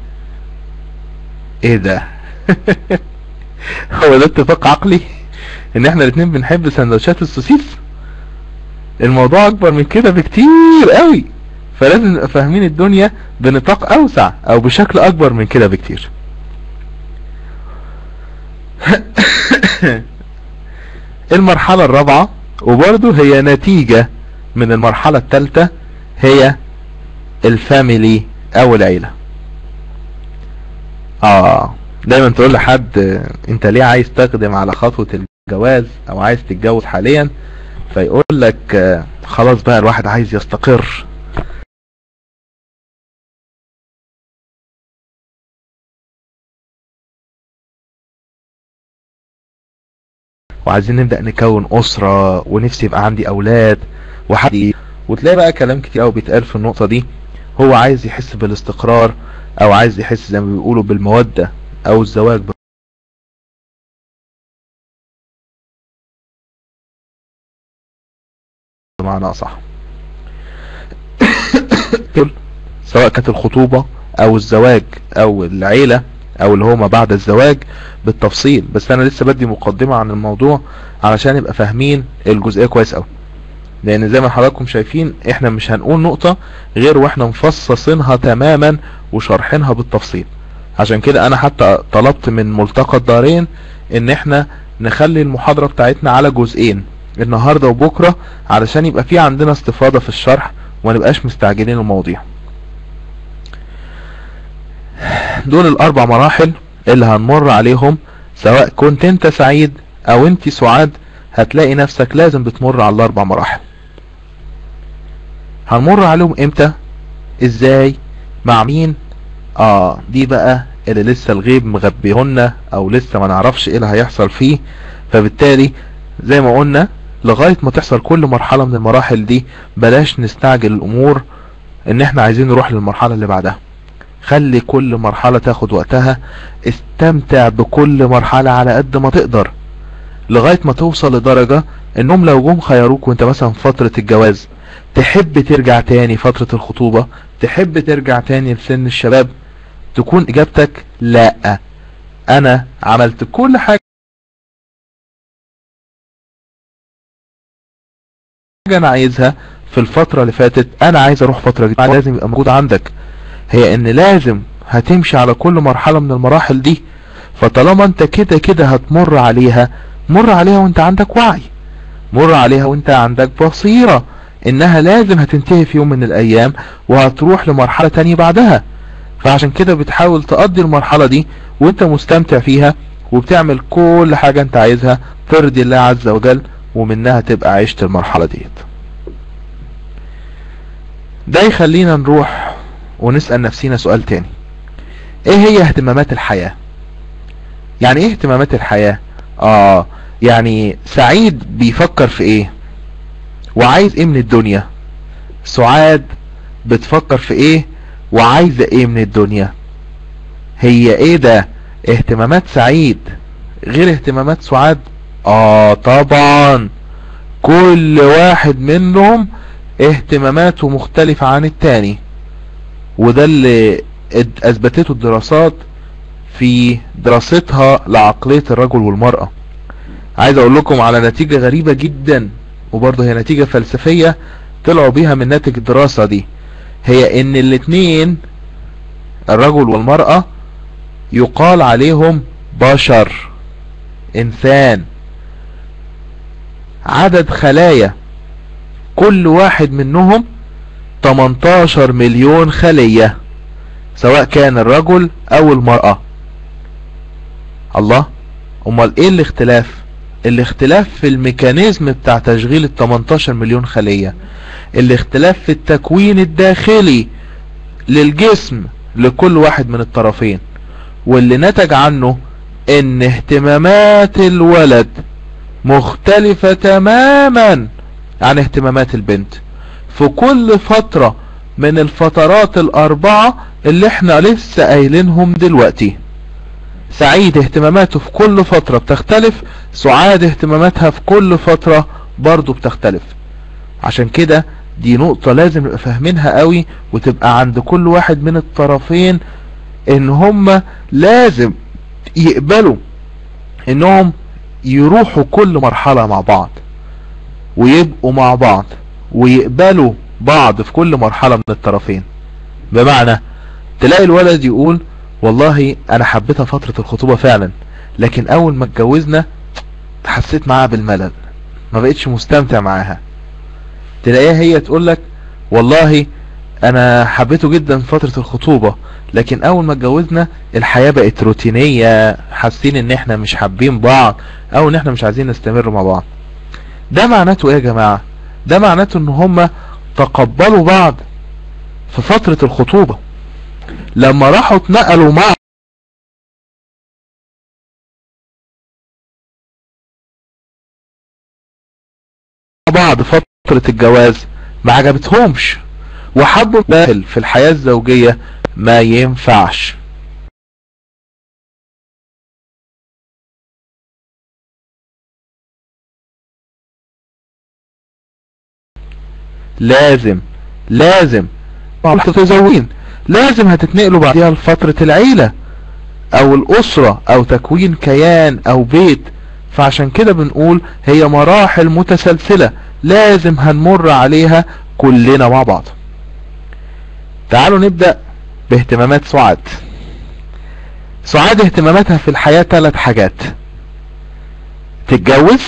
ايه ده هو ده اتفاق عقلي ان احنا الاتنين بنحب سندوتشات السوسيس الموضوع اكبر من كده بكتير قوي فلازم نبقى فاهمين الدنيا بنطاق اوسع او بشكل اكبر من كده بكتير المرحلة الرابعة وبرضه هي نتيجة من المرحلة الثالثة هي الفاميلي او العيلة اه دايما تقول لحد انت ليه عايز تقدم على خطوة الجواز او عايز تتجوز حاليا فيقول لك خلاص بقى الواحد عايز يستقر وعايزين نبدأ نكون أسرة ونفسي يبقى عندي أولاد وحد وتلاقي بقى كلام كتير قوي بيتقال في النقطة دي هو عايز يحس بالاستقرار أو عايز يحس زي ما بيقولوا بالمودة أو الزواج بمعنى أصح سواء كانت الخطوبة أو الزواج أو العيلة او اللي هو ما بعد الزواج بالتفصيل بس انا لسه بدي مقدمة عن الموضوع علشان يبقى فاهمين الجزئية كويس قوي لان زي ما حضراتكم شايفين احنا مش هنقول نقطة غير واحنا مفصصينها تماما وشرحينها بالتفصيل عشان كده انا حتى طلبت من ملتقى الدارين ان احنا نخلي المحاضرة بتاعتنا على جزئين النهاردة وبكرة علشان يبقى في عندنا استفاضة في الشرح وما نبقاش مستعجلين المواضيع دول الاربع مراحل اللي هنمر عليهم سواء كنت انت سعيد او انت سعاد هتلاقي نفسك لازم بتمر على الاربع مراحل هنمر عليهم امتى ازاي مع مين اه دي بقى اللي لسه الغيب مغبيهن او لسه ما نعرفش ايه اللي هيحصل فيه فبالتالي زي ما قلنا لغاية ما تحصل كل مرحلة من المراحل دي بلاش نستعجل الامور ان احنا عايزين نروح للمرحلة اللي بعدها خلي كل مرحلة تاخد وقتها استمتع بكل مرحلة على قد ما تقدر لغاية ما توصل لدرجة انهم لو جم خيروك وانت مثلا فترة الجواز تحب ترجع تاني فترة الخطوبة تحب ترجع تاني لسن الشباب تكون اجابتك لا انا عملت كل حاجة انا عايزها في الفترة اللي فاتت انا عايز اروح فترة جديدة لازم يبقى موجود عندك هي ان لازم هتمشي على كل مرحلة من المراحل دي فطالما انت كده كده هتمر عليها مر عليها وانت عندك وعي مر عليها وانت عندك بصيرة انها لازم هتنتهي في يوم من الايام وهتروح لمرحلة تانية بعدها فعشان كده بتحاول تقضي المرحلة دي وانت مستمتع فيها وبتعمل كل حاجة انت عايزها ترضي الله عز وجل ومنها تبقى عشت المرحلة ديت ده يخلينا نروح ونسأل نفسينا سؤال تاني ايه هي اهتمامات الحياة يعني ايه اهتمامات الحياة اه يعني سعيد بيفكر في ايه وعايز ايه من الدنيا سعاد بتفكر في ايه وعايزة ايه من الدنيا هي ايه ده اهتمامات سعيد غير اهتمامات سعاد اه طبعا كل واحد منهم اهتماماته مختلفة عن التاني وده اللي اثبتته الدراسات في دراستها لعقلية الرجل والمرأة عايز اقول لكم على نتيجة غريبة جدا وبرضه هي نتيجة فلسفية طلعوا بيها من ناتج الدراسة دي هي ان الاتنين الرجل والمرأة يقال عليهم بشر انسان عدد خلايا كل واحد منهم 18 مليون خلية سواء كان الرجل او المرأة الله امال ايه الاختلاف الاختلاف في الميكانيزم بتاع تشغيل ال 18 مليون خلية الاختلاف في التكوين الداخلي للجسم لكل واحد من الطرفين واللي نتج عنه ان اهتمامات الولد مختلفة تماما عن اهتمامات البنت في كل فترة من الفترات الاربعة اللي احنا لسه قايلينهم دلوقتي سعيد اهتماماته في كل فترة بتختلف سعاد اهتماماتها في كل فترة برضو بتختلف عشان كده دي نقطة لازم نبقى فاهمينها قوي وتبقى عند كل واحد من الطرفين ان هم لازم يقبلوا انهم يروحوا كل مرحلة مع بعض ويبقوا مع بعض ويقبلوا بعض في كل مرحلة من الطرفين بمعنى تلاقي الولد يقول والله انا حبيتها فترة الخطوبة فعلا لكن اول ما اتجوزنا حسيت معاها بالملل ما بقتش مستمتع معاها تلاقيها هي تقول لك والله انا حبيته جدا فترة الخطوبة لكن اول ما اتجوزنا الحياة بقت روتينية حاسين ان احنا مش حابين بعض او ان احنا مش عايزين نستمر مع بعض ده معناته ايه يا جماعة ده معناته ان هما تقبلوا بعض في فترة الخطوبة لما راحوا اتنقلوا مع بعض فترة الجواز ما عجبتهمش وحبوا داخل في الحياة الزوجية ما ينفعش لازم لازم متزوجين لازم هتتنقلوا بعدها لفترة العيلة او الاسرة او تكوين كيان او بيت فعشان كده بنقول هي مراحل متسلسلة لازم هنمر عليها كلنا مع بعض تعالوا نبدأ باهتمامات سعاد سعاد اهتماماتها في الحياة ثلاث حاجات تتجوز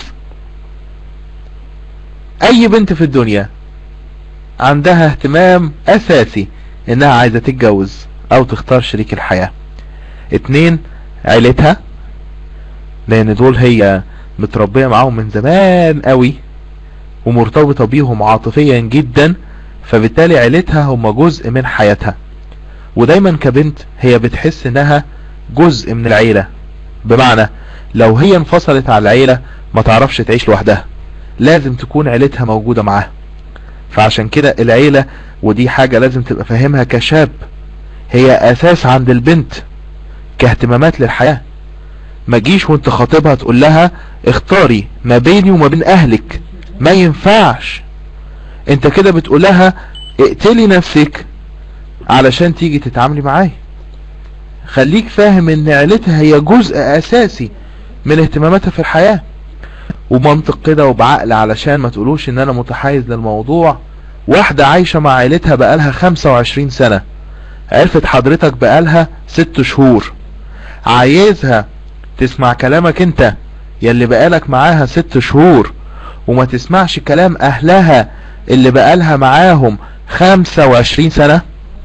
اي بنت في الدنيا عندها اهتمام اساسي انها عايزة تتجوز او تختار شريك الحياة اتنين عيلتها لان دول هي متربية معاهم من زمان قوي ومرتبطة بيهم عاطفيا جدا فبالتالي عيلتها هم جزء من حياتها ودايما كبنت هي بتحس انها جزء من العيلة بمعنى لو هي انفصلت على العيلة ما تعرفش تعيش لوحدها لازم تكون عيلتها موجودة معاها فعشان كده العيلة ودي حاجة لازم تبقى فاهمها كشاب هي اساس عند البنت كاهتمامات للحياة ما جيش وانت خاطبها تقول لها اختاري ما بيني وما بين اهلك ما ينفعش انت كده بتقول لها اقتلي نفسك علشان تيجي تتعاملي معايا خليك فاهم ان عيلتها هي جزء اساسي من اهتماماتها في الحياة ومنطق كده وبعقل علشان ما تقولوش ان انا متحيز للموضوع واحدة عايشة مع عيلتها بقالها 25 سنة عرفت حضرتك بقالها 6 شهور عايزها تسمع كلامك انت يلي بقالك معاها 6 شهور وما تسمعش كلام اهلها اللي بقالها معاهم 25 سنة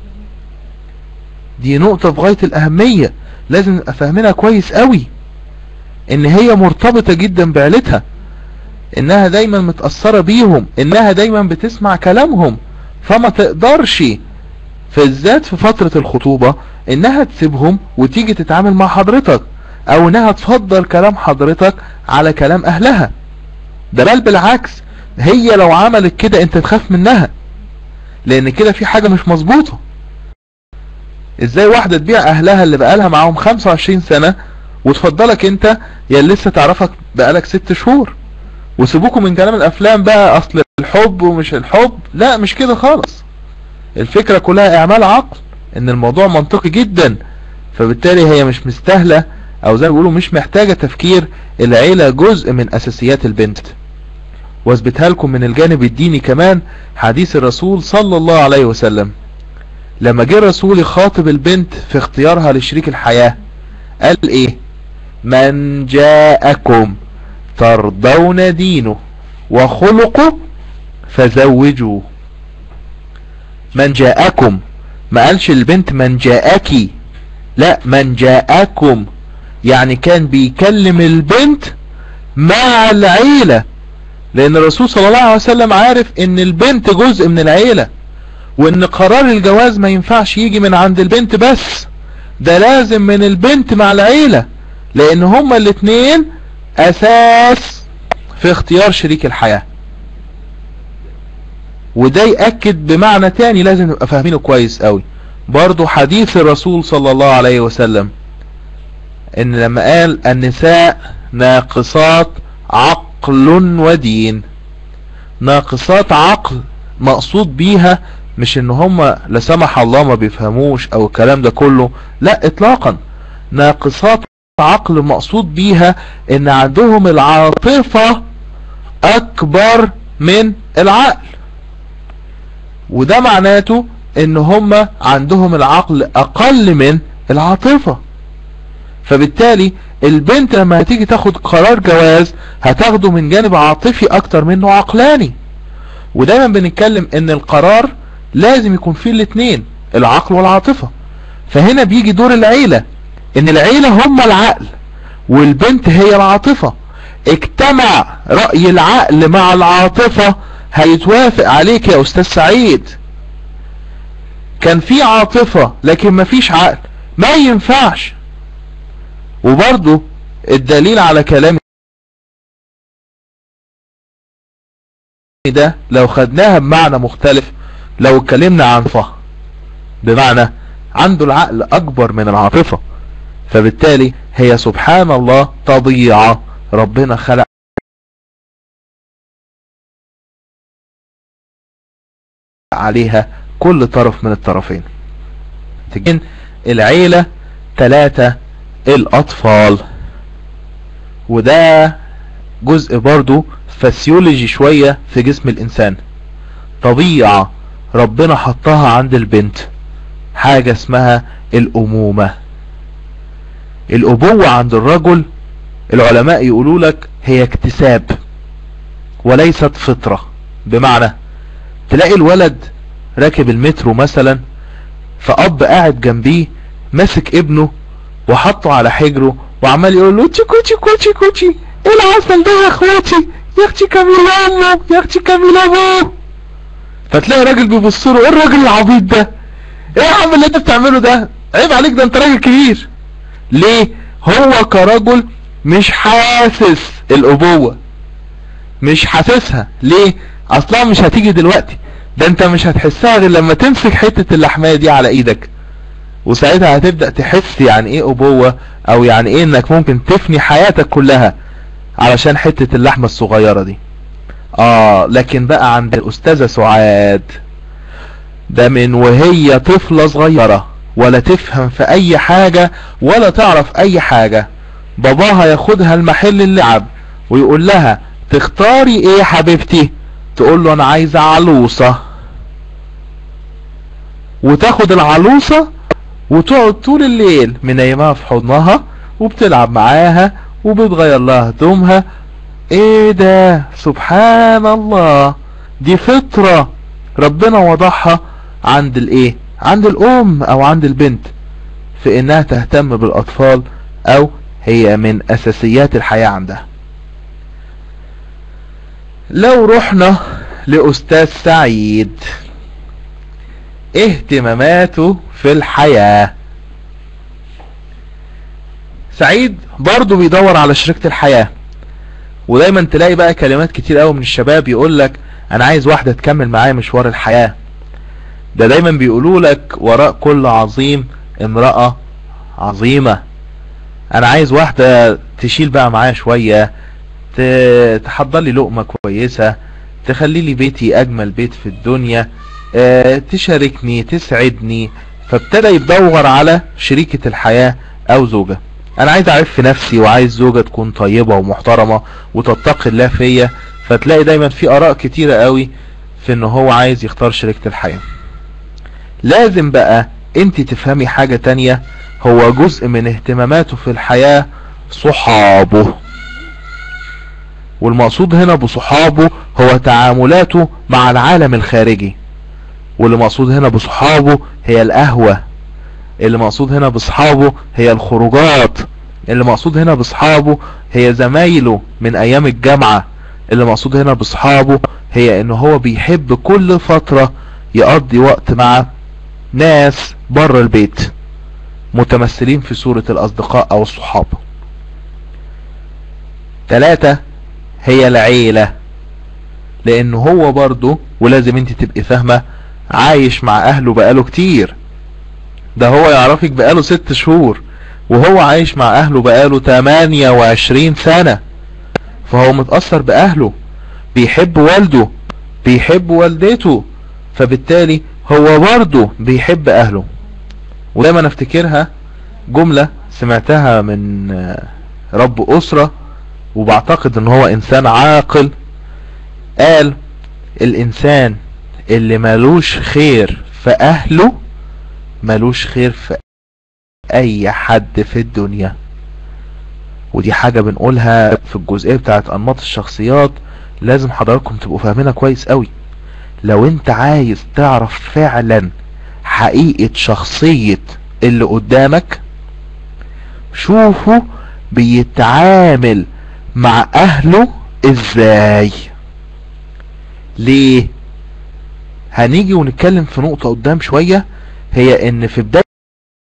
دي نقطة في غاية الاهمية لازم نبقى فاهمينها كويس قوي ان هي مرتبطة جدا بعيلتها انها دايما متأثرة بيهم انها دايما بتسمع كلامهم فما تقدرش في الذات في فترة الخطوبة انها تسيبهم وتيجي تتعامل مع حضرتك او انها تفضل كلام حضرتك على كلام اهلها ده بل بالعكس هي لو عملت كده انت تخاف منها لان كده في حاجة مش مظبوطة ازاي واحدة تبيع اهلها اللي بقالها معاهم 25 سنة وتفضلك انت يا اللي لسه تعرفك بقالك ست شهور وسيبوكم من كلام الافلام بقى اصل الحب ومش الحب لا مش كده خالص الفكرة كلها اعمال عقل ان الموضوع منطقي جدا فبالتالي هي مش مستاهلة او زي ما بيقولوا مش محتاجة تفكير العيلة جزء من اساسيات البنت واثبتها لكم من الجانب الديني كمان حديث الرسول صلى الله عليه وسلم لما جه الرسول يخاطب البنت في اختيارها لشريك الحياة قال ايه من جاءكم ترضون دينه وخلقه فزوجوه من جاءكم ما قالش البنت من جاءكي لا من جاءكم يعني كان بيكلم البنت مع العيلة لان الرسول صلى الله عليه وسلم عارف ان البنت جزء من العيلة وان قرار الجواز ما ينفعش يجي من عند البنت بس ده لازم من البنت مع العيلة لان هما الاتنين اساس في اختيار شريك الحياة وده يأكد بمعنى تاني لازم نبقى فاهمينه كويس قوي برضو حديث الرسول صلى الله عليه وسلم ان لما قال النساء ناقصات عقل ودين ناقصات عقل مقصود بيها مش ان هم لا سمح الله ما بيفهموش او الكلام ده كله لا اطلاقا ناقصات عقل مقصود بيها ان عندهم العاطفة اكبر من العقل وده معناته ان هم عندهم العقل اقل من العاطفة فبالتالي البنت لما هتيجي تاخد قرار جواز هتاخده من جانب عاطفي اكتر منه عقلاني ودايما بنتكلم ان القرار لازم يكون فيه الاتنين العقل والعاطفة فهنا بيجي دور العيلة ان العيلة هم العقل والبنت هي العاطفة اجتمع رأي العقل مع العاطفة هيتوافق عليك يا استاذ سعيد كان في عاطفة لكن مفيش عقل ما ينفعش وبرضو الدليل على كلامي ده لو خدناها بمعنى مختلف لو اتكلمنا عن فهم بمعنى عنده العقل اكبر من العاطفة فبالتالي هي سبحان الله طبيعة ربنا خلق عليها كل طرف من الطرفين تجين العيلة ثلاثة الاطفال وده جزء برضو فسيولوجي شوية في جسم الانسان طبيعة ربنا حطها عند البنت حاجة اسمها الامومة الابوة عند الرجل العلماء يقولوا لك هي اكتساب وليست فطرة بمعنى تلاقي الولد راكب المترو مثلا فاب قاعد جنبيه ماسك ابنه وحطه على حجره وعمال يقول له تشيكو تشيكو تشيكو تشي ايه العسل ده يا اخواتي يا اختي كاميلا امه يا اختي كاميلا ابوه فتلاقي راجل بيبص له ايه الراجل العبيط ده ايه يا عم اللي انت بتعمله ده عيب عليك ده انت راجل كبير ليه هو كرجل مش حاسس الابوة مش حاسسها ليه اصلا مش هتيجي دلوقتي ده انت مش هتحسها غير لما تمسك حتة اللحمية دي على ايدك وساعتها هتبدأ تحس يعني ايه ابوة او يعني ايه انك ممكن تفني حياتك كلها علشان حتة اللحمة الصغيرة دي اه لكن بقى عند الاستاذة سعاد ده من وهي طفلة صغيرة ولا تفهم في اي حاجة ولا تعرف اي حاجة باباها ياخدها المحل اللعب ويقول لها تختاري ايه حبيبتي تقول له انا عايزة علوصة وتاخد العلوصة وتقعد طول الليل منيمها في حضنها وبتلعب معاها وبتغير لها هدومها ايه ده سبحان الله دي فطرة ربنا وضعها عند الايه عند الام او عند البنت في انها تهتم بالاطفال او هي من اساسيات الحياة عندها لو رحنا لاستاذ سعيد اهتماماته في الحياة سعيد برضه بيدور على شريكة الحياة ودايما تلاقي بقى كلمات كتير قوي من الشباب يقول لك انا عايز واحدة تكمل معايا مشوار الحياة ده دايما بيقولوا لك وراء كل عظيم امرأة عظيمة انا عايز واحدة تشيل بقى معايا شوية تحضر لي لقمة كويسة تخلي لي بيتي اجمل بيت في الدنيا اه تشاركني تسعدني فابتدى يدور على شريكة الحياة او زوجة انا عايز اعرف في نفسي وعايز زوجة تكون طيبة ومحترمة وتتقي الله فيا فتلاقي دايما في اراء كتيرة قوي في ان هو عايز يختار شريكة الحياة لازم بقى انت تفهمي حاجة تانية هو جزء من اهتماماته في الحياة صحابه والمقصود هنا بصحابه هو تعاملاته مع العالم الخارجي واللي مقصود هنا بصحابه هي القهوة اللي مقصود هنا بصحابه هي الخروجات اللي مقصود هنا بصحابه هي زمايله من ايام الجامعة اللي مقصود هنا بصحابه هي ان هو بيحب كل فترة يقضي وقت مع ناس بره البيت متمثلين في صورة الاصدقاء او الصحاب ثلاثة هي العيلة لان هو برضه ولازم انت تبقي فاهمة عايش مع اهله بقاله كتير ده هو يعرفك بقاله ست شهور وهو عايش مع اهله بقاله 28 سنة فهو متأثر باهله بيحب والده بيحب والدته فبالتالي هو برضه بيحب اهله ودايما افتكرها جملة سمعتها من رب اسرة وبعتقد ان هو انسان عاقل قال الانسان اللي ملوش خير في اهله ملوش خير في اي حد في الدنيا ودي حاجة بنقولها في الجزئية بتاعت انماط الشخصيات لازم حضراتكم تبقوا فاهمينها كويس قوي لو انت عايز تعرف فعلا حقيقة شخصية اللي قدامك شوفه بيتعامل مع اهله ازاي ليه هنيجي ونتكلم في نقطة قدام شوية هي ان في بداية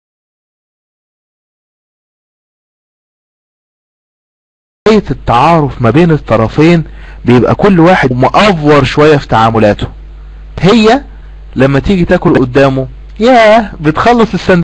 التعارف ما بين الطرفين بيبقى كل واحد مأفور شوية في تعاملاته هي لما تيجي تاكل قدامه ياه بتخلص السندوتش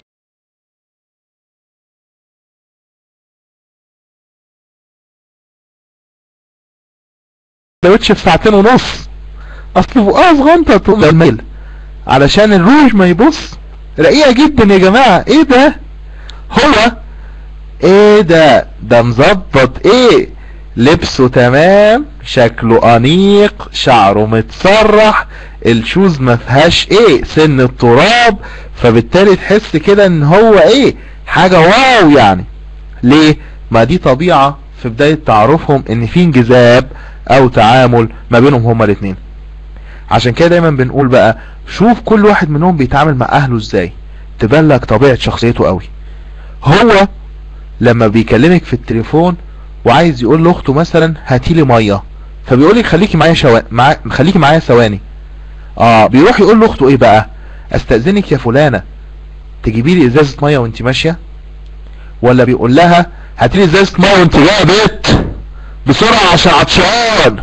في ساعتين ونص اصل بقى صغنطة تقوم الميل علشان الروج ما يبص رقيقة جدا يا جماعة ايه ده هو ايه ده ده مظبط ايه لبسه تمام شكله انيق شعره متسرح الشوز ما فيهاش ايه سن التراب فبالتالي تحس كده ان هو ايه حاجة واو يعني ليه ما دي طبيعة في بداية تعرفهم ان في انجذاب او تعامل ما بينهم هما الاتنين عشان كده دايما بنقول بقى شوف كل واحد منهم بيتعامل مع اهله ازاي تبان لك طبيعة شخصيته قوي هو لما بيكلمك في التليفون وعايز يقول لاخته مثلا هاتي لي ميه فبيقول لك خليكي معايا شو... مع... خليكي معايا ثواني اه بيروح يقول لاخته ايه بقى استاذنك يا فلانه تجيبي لي ازازه ميه وانت ماشيه ولا بيقول لها هاتي لي ازازه ميه وانت جايه بيت بسرعه عشان عطشان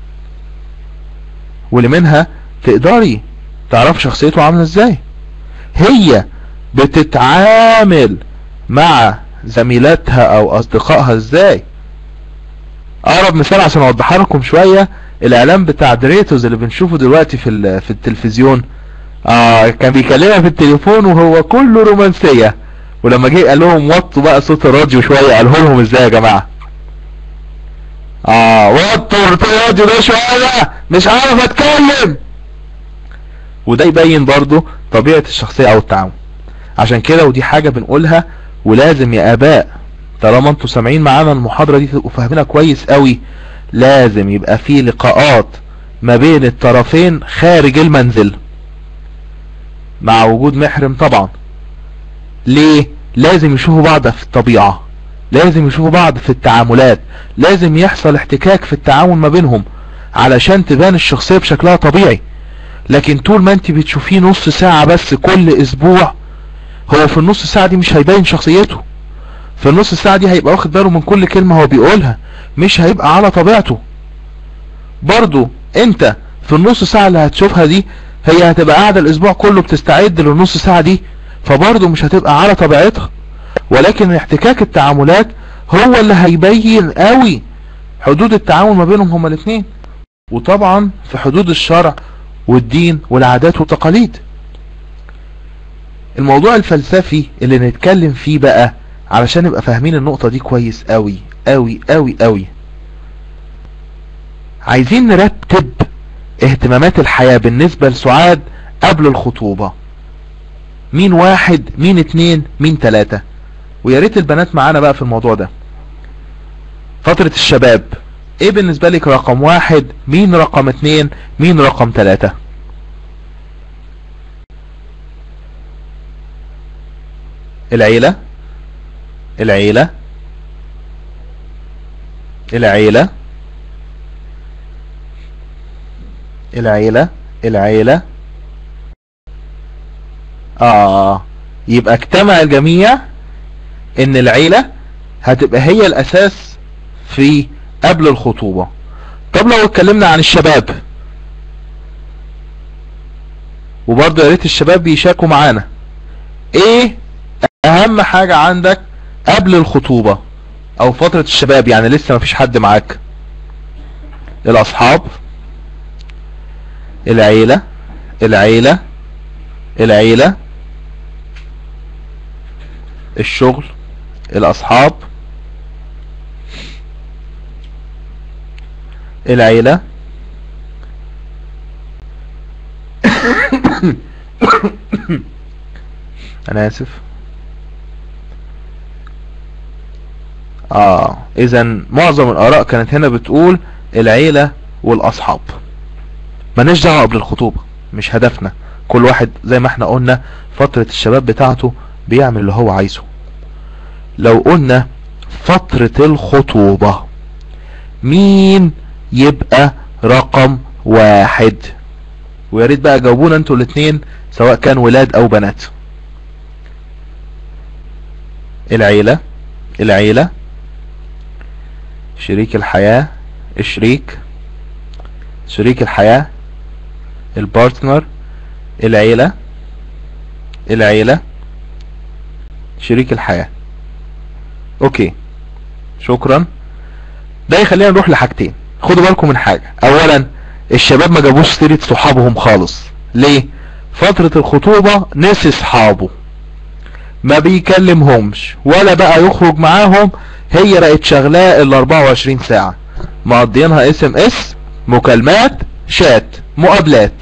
واللي منها تقدري تعرف شخصيته عامله ازاي هي بتتعامل مع زميلاتها او اصدقائها ازاي اقرب مثال عشان اوضحها لكم شوية الاعلان بتاع دريتوز اللي بنشوفه دلوقتي في في التلفزيون اه كان بيكلمها في التليفون وهو كله رومانسية ولما جه قال لهم وطوا بقى صوت الراديو شوية قاله لهم ازاي يا جماعة اه وطوا الراديو ده شوية مش عارف اتكلم وده يبين برضو طبيعة الشخصية او التعامل عشان كده ودي حاجة بنقولها ولازم يا اباء طالما انتوا سامعين معانا المحاضرة دي تبقوا فاهمينها كويس قوي لازم يبقى في لقاءات ما بين الطرفين خارج المنزل مع وجود محرم طبعا ليه لازم يشوفوا بعض في الطبيعة لازم يشوفوا بعض في التعاملات لازم يحصل احتكاك في التعامل ما بينهم علشان تبان الشخصية بشكلها طبيعي لكن طول ما انت بتشوفيه نص ساعة بس كل اسبوع هو في النص ساعة دي مش هيبين شخصيته في النص ساعة دي هيبقى واخد باله من كل كلمة هو بيقولها مش هيبقى على طبيعته برضو انت في النص ساعة اللي هتشوفها دي هي هتبقى قاعدة الاسبوع كله بتستعد للنص ساعة دي فبرضو مش هتبقى على طبيعتها ولكن احتكاك التعاملات هو اللي هيبين قوي حدود التعامل ما بينهم هما الاثنين وطبعا في حدود الشرع والدين والعادات والتقاليد الموضوع الفلسفي اللي نتكلم فيه بقى علشان نبقى فاهمين النقطة دي كويس قوي قوي قوي قوي عايزين نرتب اهتمامات الحياة بالنسبة لسعاد قبل الخطوبة مين واحد مين اتنين مين تلاتة ويا ريت البنات معانا بقى في الموضوع ده فترة الشباب ايه بالنسبة لك رقم واحد مين رقم اتنين مين رقم تلاتة العيلة العيلة العيلة العيلة العيلة اه يبقى اجتمع الجميع ان العيلة هتبقى هي الاساس في قبل الخطوبة طب لو اتكلمنا عن الشباب وبرضه يا ريت الشباب بيشاركوا معانا ايه اهم حاجة عندك قبل الخطوبة او فترة الشباب يعني لسه مفيش حد معاك الاصحاب العيلة العيلة العيلة الشغل الاصحاب العيلة انا اسف اه اذا معظم الاراء كانت هنا بتقول العيلة والاصحاب مالناش دعوه قبل الخطوبة مش هدفنا كل واحد زي ما احنا قلنا فترة الشباب بتاعته بيعمل اللي هو عايزه لو قلنا فترة الخطوبة مين يبقى رقم واحد ويا ريت بقى جاوبونا انتوا الاثنين سواء كان ولاد او بنات العيلة العيلة شريك الحياة الشريك شريك الحياة البارتنر العيلة العيلة شريك الحياة اوكي شكرا ده يخلينا نروح لحاجتين خدوا بالكم من حاجة اولا الشباب ما جابوش سيرة صحابهم خالص ليه فترة الخطوبة نسي صحابه ما بيكلمهمش ولا بقى يخرج معاهم هي بقت شغلاه ال 24 ساعة مقضينها اس ام اس مكالمات شات مقابلات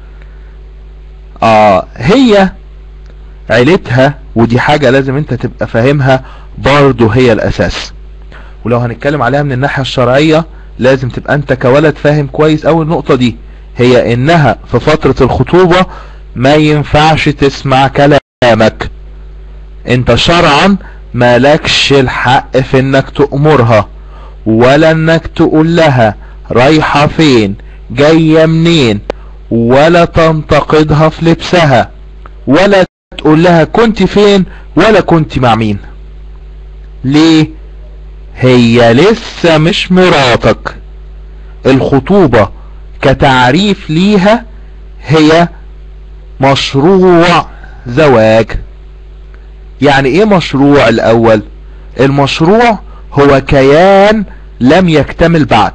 اه هي عيلتها ودي حاجة لازم انت تبقى فاهمها برضه هي الاساس ولو هنتكلم عليها من الناحية الشرعية لازم تبقى انت كولد فاهم كويس اوي النقطة دي هي انها في فترة الخطوبة ما ينفعش تسمع كلامك انت شرعا مالكش الحق في انك تأمرها ولا انك تقول لها رايحة فين جاية منين ولا تنتقدها في لبسها ولا تقول لها كنت فين ولا كنت مع مين ليه هي لسه مش مراتك الخطوبة كتعريف ليها هي مشروع زواج يعني ايه مشروع الاول المشروع هو كيان لم يكتمل بعد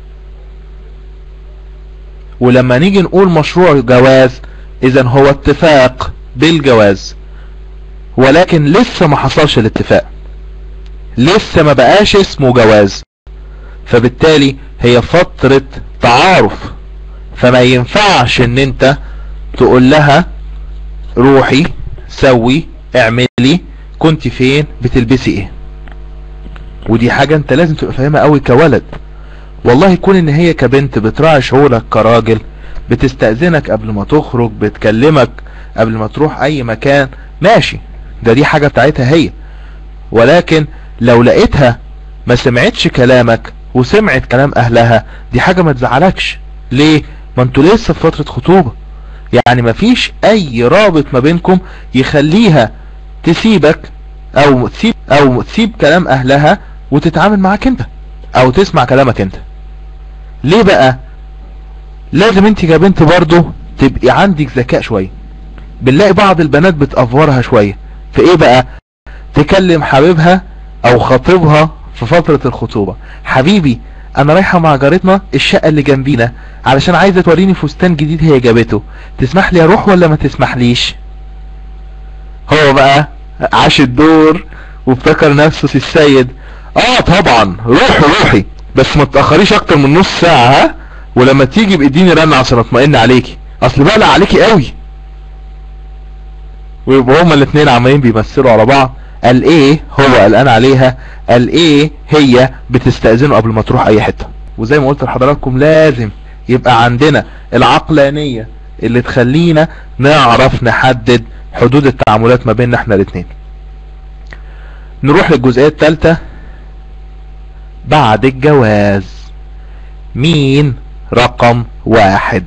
ولما نيجي نقول مشروع جواز اذا هو اتفاق بالجواز ولكن لسه ما حصلش الاتفاق لسه ما بقاش اسمه جواز فبالتالي هي فترة تعارف فما ينفعش ان انت تقول لها روحي سوي اعملي كنت فين بتلبسي ايه ودي حاجة انت لازم تبقى فاهمها قوي كولد والله يكون ان هي كبنت بتراعي شعورك كراجل بتستأذنك قبل ما تخرج بتكلمك قبل ما تروح اي مكان ماشي ده دي حاجة بتاعتها هي ولكن لو لقيتها ما سمعتش كلامك وسمعت كلام اهلها دي حاجة ما تزعلكش ليه ما انتوا لسه في فترة خطوبة يعني مفيش اي رابط ما بينكم يخليها تسيبك او تسيب او تسيب كلام اهلها وتتعامل معاك انت او تسمع كلامك انت ليه بقى لازم انت كبنت برضو تبقي عندك ذكاء شوية بنلاقي بعض البنات بتأفورها شوية في ايه بقى تكلم حبيبها او خطيبها في فترة الخطوبة حبيبي انا رايحة مع جارتنا الشقة اللي جنبينا علشان عايزة توريني فستان جديد هي جابته تسمح لي اروح ولا ما تسمحليش هو بقى عاش الدور وافتكر نفسه السيد اه طبعا روحي روحي بس ما تأخريش اكتر من نص ساعة ها ولما تيجي بإيديني رن عشان اطمئن عليكي اصل بقلق عليكي قوي ويبقوا هما الاتنين عمالين بيمثلوا على بعض قال ايه هو قلقان عليها قال ايه هي بتستأذنه قبل ما تروح اي حتة وزي ما قلت لحضراتكم لازم يبقى عندنا العقلانية اللي تخلينا نعرف نحدد حدود التعاملات ما بيننا احنا الاتنين نروح للجزئية الثالثة بعد الجواز مين رقم واحد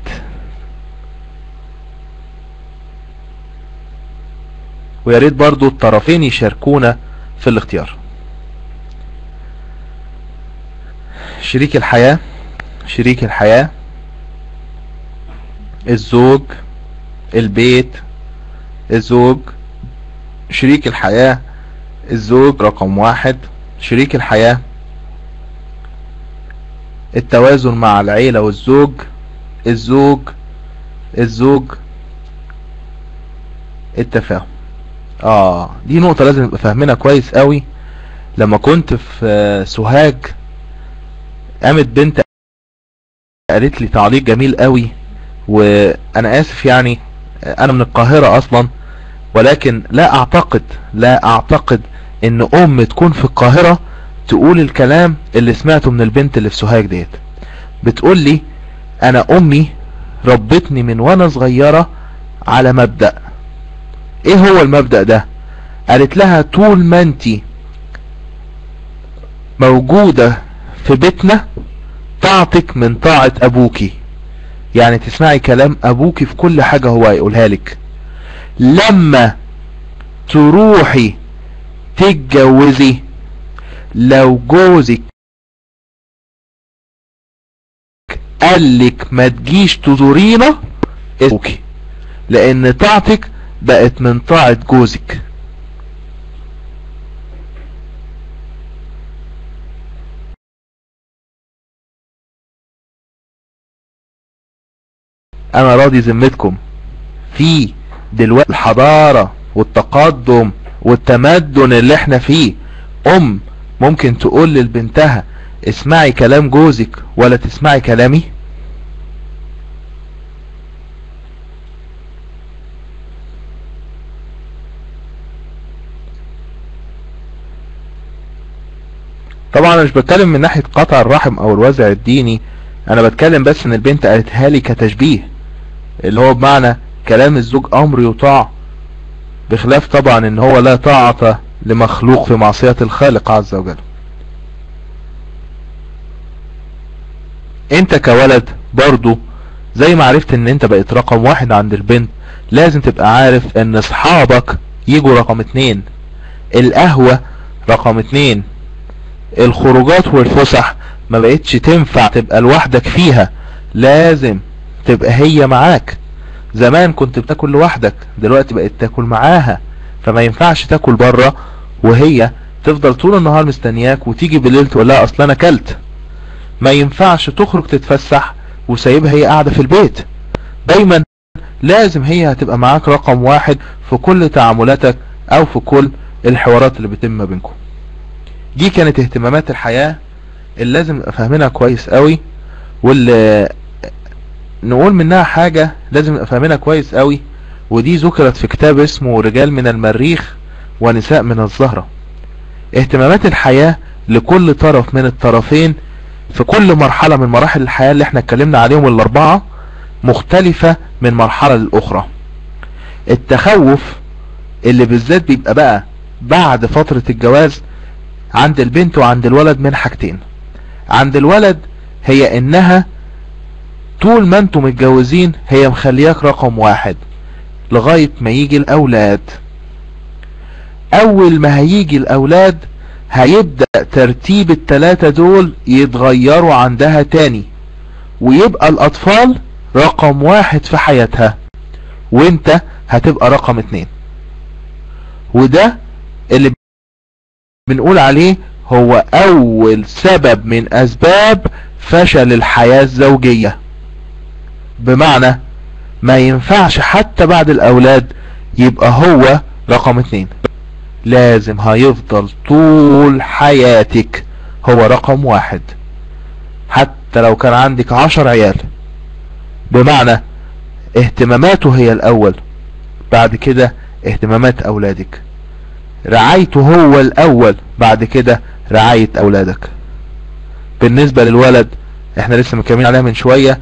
ويا ريت برضو الطرفين يشاركونا في الاختيار شريك الحياة شريك الحياة الزوج البيت الزوج شريك الحياة الزوج رقم واحد شريك الحياة التوازن مع العيلة والزوج الزوج الزوج التفاهم اه دي نقطة لازم نبقى فاهمينها كويس قوي لما كنت في سوهاج قامت بنت قالت لي تعليق جميل قوي وانا اسف يعني انا من القاهرة اصلا ولكن لا اعتقد لا اعتقد ان ام تكون في القاهرة تقول الكلام اللي سمعته من البنت اللي في سوهاج ديت بتقول لي انا امي ربتني من وانا صغيرة على مبدأ ايه هو المبدأ ده قالت لها طول ما انتي موجودة في بيتنا طاعتك من طاعة ابوكي يعني تسمعي كلام ابوكي في كل حاجة هو هيقولها لك لما تروحي تتجوزي لو جوزك قالك ما تجيش تزورينا ابوكي لان طاعتك بقت من طاعة جوزك انا راضي ذمتكم في دلوقتي الحضارة والتقدم والتمدن اللي احنا فيه ام ممكن تقول لبنتها اسمعي كلام جوزك ولا تسمعي كلامي طبعا انا مش بتكلم من ناحية قطع الرحم او الوزع الديني انا بتكلم بس ان البنت قالتها لي كتشبيه اللي هو بمعنى كلام الزوج امر يطاع بخلاف طبعا ان هو لا طاعة لمخلوق في معصية الخالق عز وجل انت كولد برضو زي ما عرفت ان انت بقيت رقم واحد عند البنت لازم تبقى عارف ان اصحابك يجوا رقم اتنين القهوة رقم اتنين الخروجات والفسح ما بقتش تنفع تبقى لوحدك فيها لازم تبقى هي معاك زمان كنت بتاكل لوحدك دلوقتي بقيت تاكل معاها فما ينفعش تاكل بره وهي تفضل طول النهار مستنياك وتيجي بالليل تقول لها اصل انا اكلت ما ينفعش تخرج تتفسح وسايبها هي قاعدة في البيت دايما لازم هي هتبقى معاك رقم واحد في كل تعاملاتك او في كل الحوارات اللي بتتم ما بينكم دي كانت اهتمامات الحياة اللي لازم نبقى فاهمينها كويس قوي واللي نقول منها حاجة لازم نبقى فاهمينها كويس قوي ودي ذكرت في كتاب اسمه رجال من المريخ ونساء من الزهرة اهتمامات الحياة لكل طرف من الطرفين في كل مرحلة من مراحل الحياة اللي احنا اتكلمنا عليهم الاربعة مختلفة من مرحلة للاخرى التخوف اللي بالذات بيبقى بقى بعد فترة الجواز عند البنت وعند الولد من حاجتين عند الولد هي انها طول ما انتم متجوزين هي مخلياك رقم واحد لغاية ما يجي الاولاد اول ما هيجي الاولاد هيبدأ ترتيب التلاتة دول يتغيروا عندها تاني ويبقى الاطفال رقم واحد في حياتها وانت هتبقى رقم اتنين وده اللي بنقول عليه هو اول سبب من اسباب فشل الحياة الزوجية بمعنى ما ينفعش حتى بعد الاولاد يبقى هو رقم اتنين لازم هيفضل طول حياتك هو رقم واحد حتى لو كان عندك عشر عيال بمعنى اهتماماته هي الاول بعد كده اهتمامات اولادك رعايته هو الاول بعد كده رعاية اولادك بالنسبة للولد احنا لسه مكملين عليها من شوية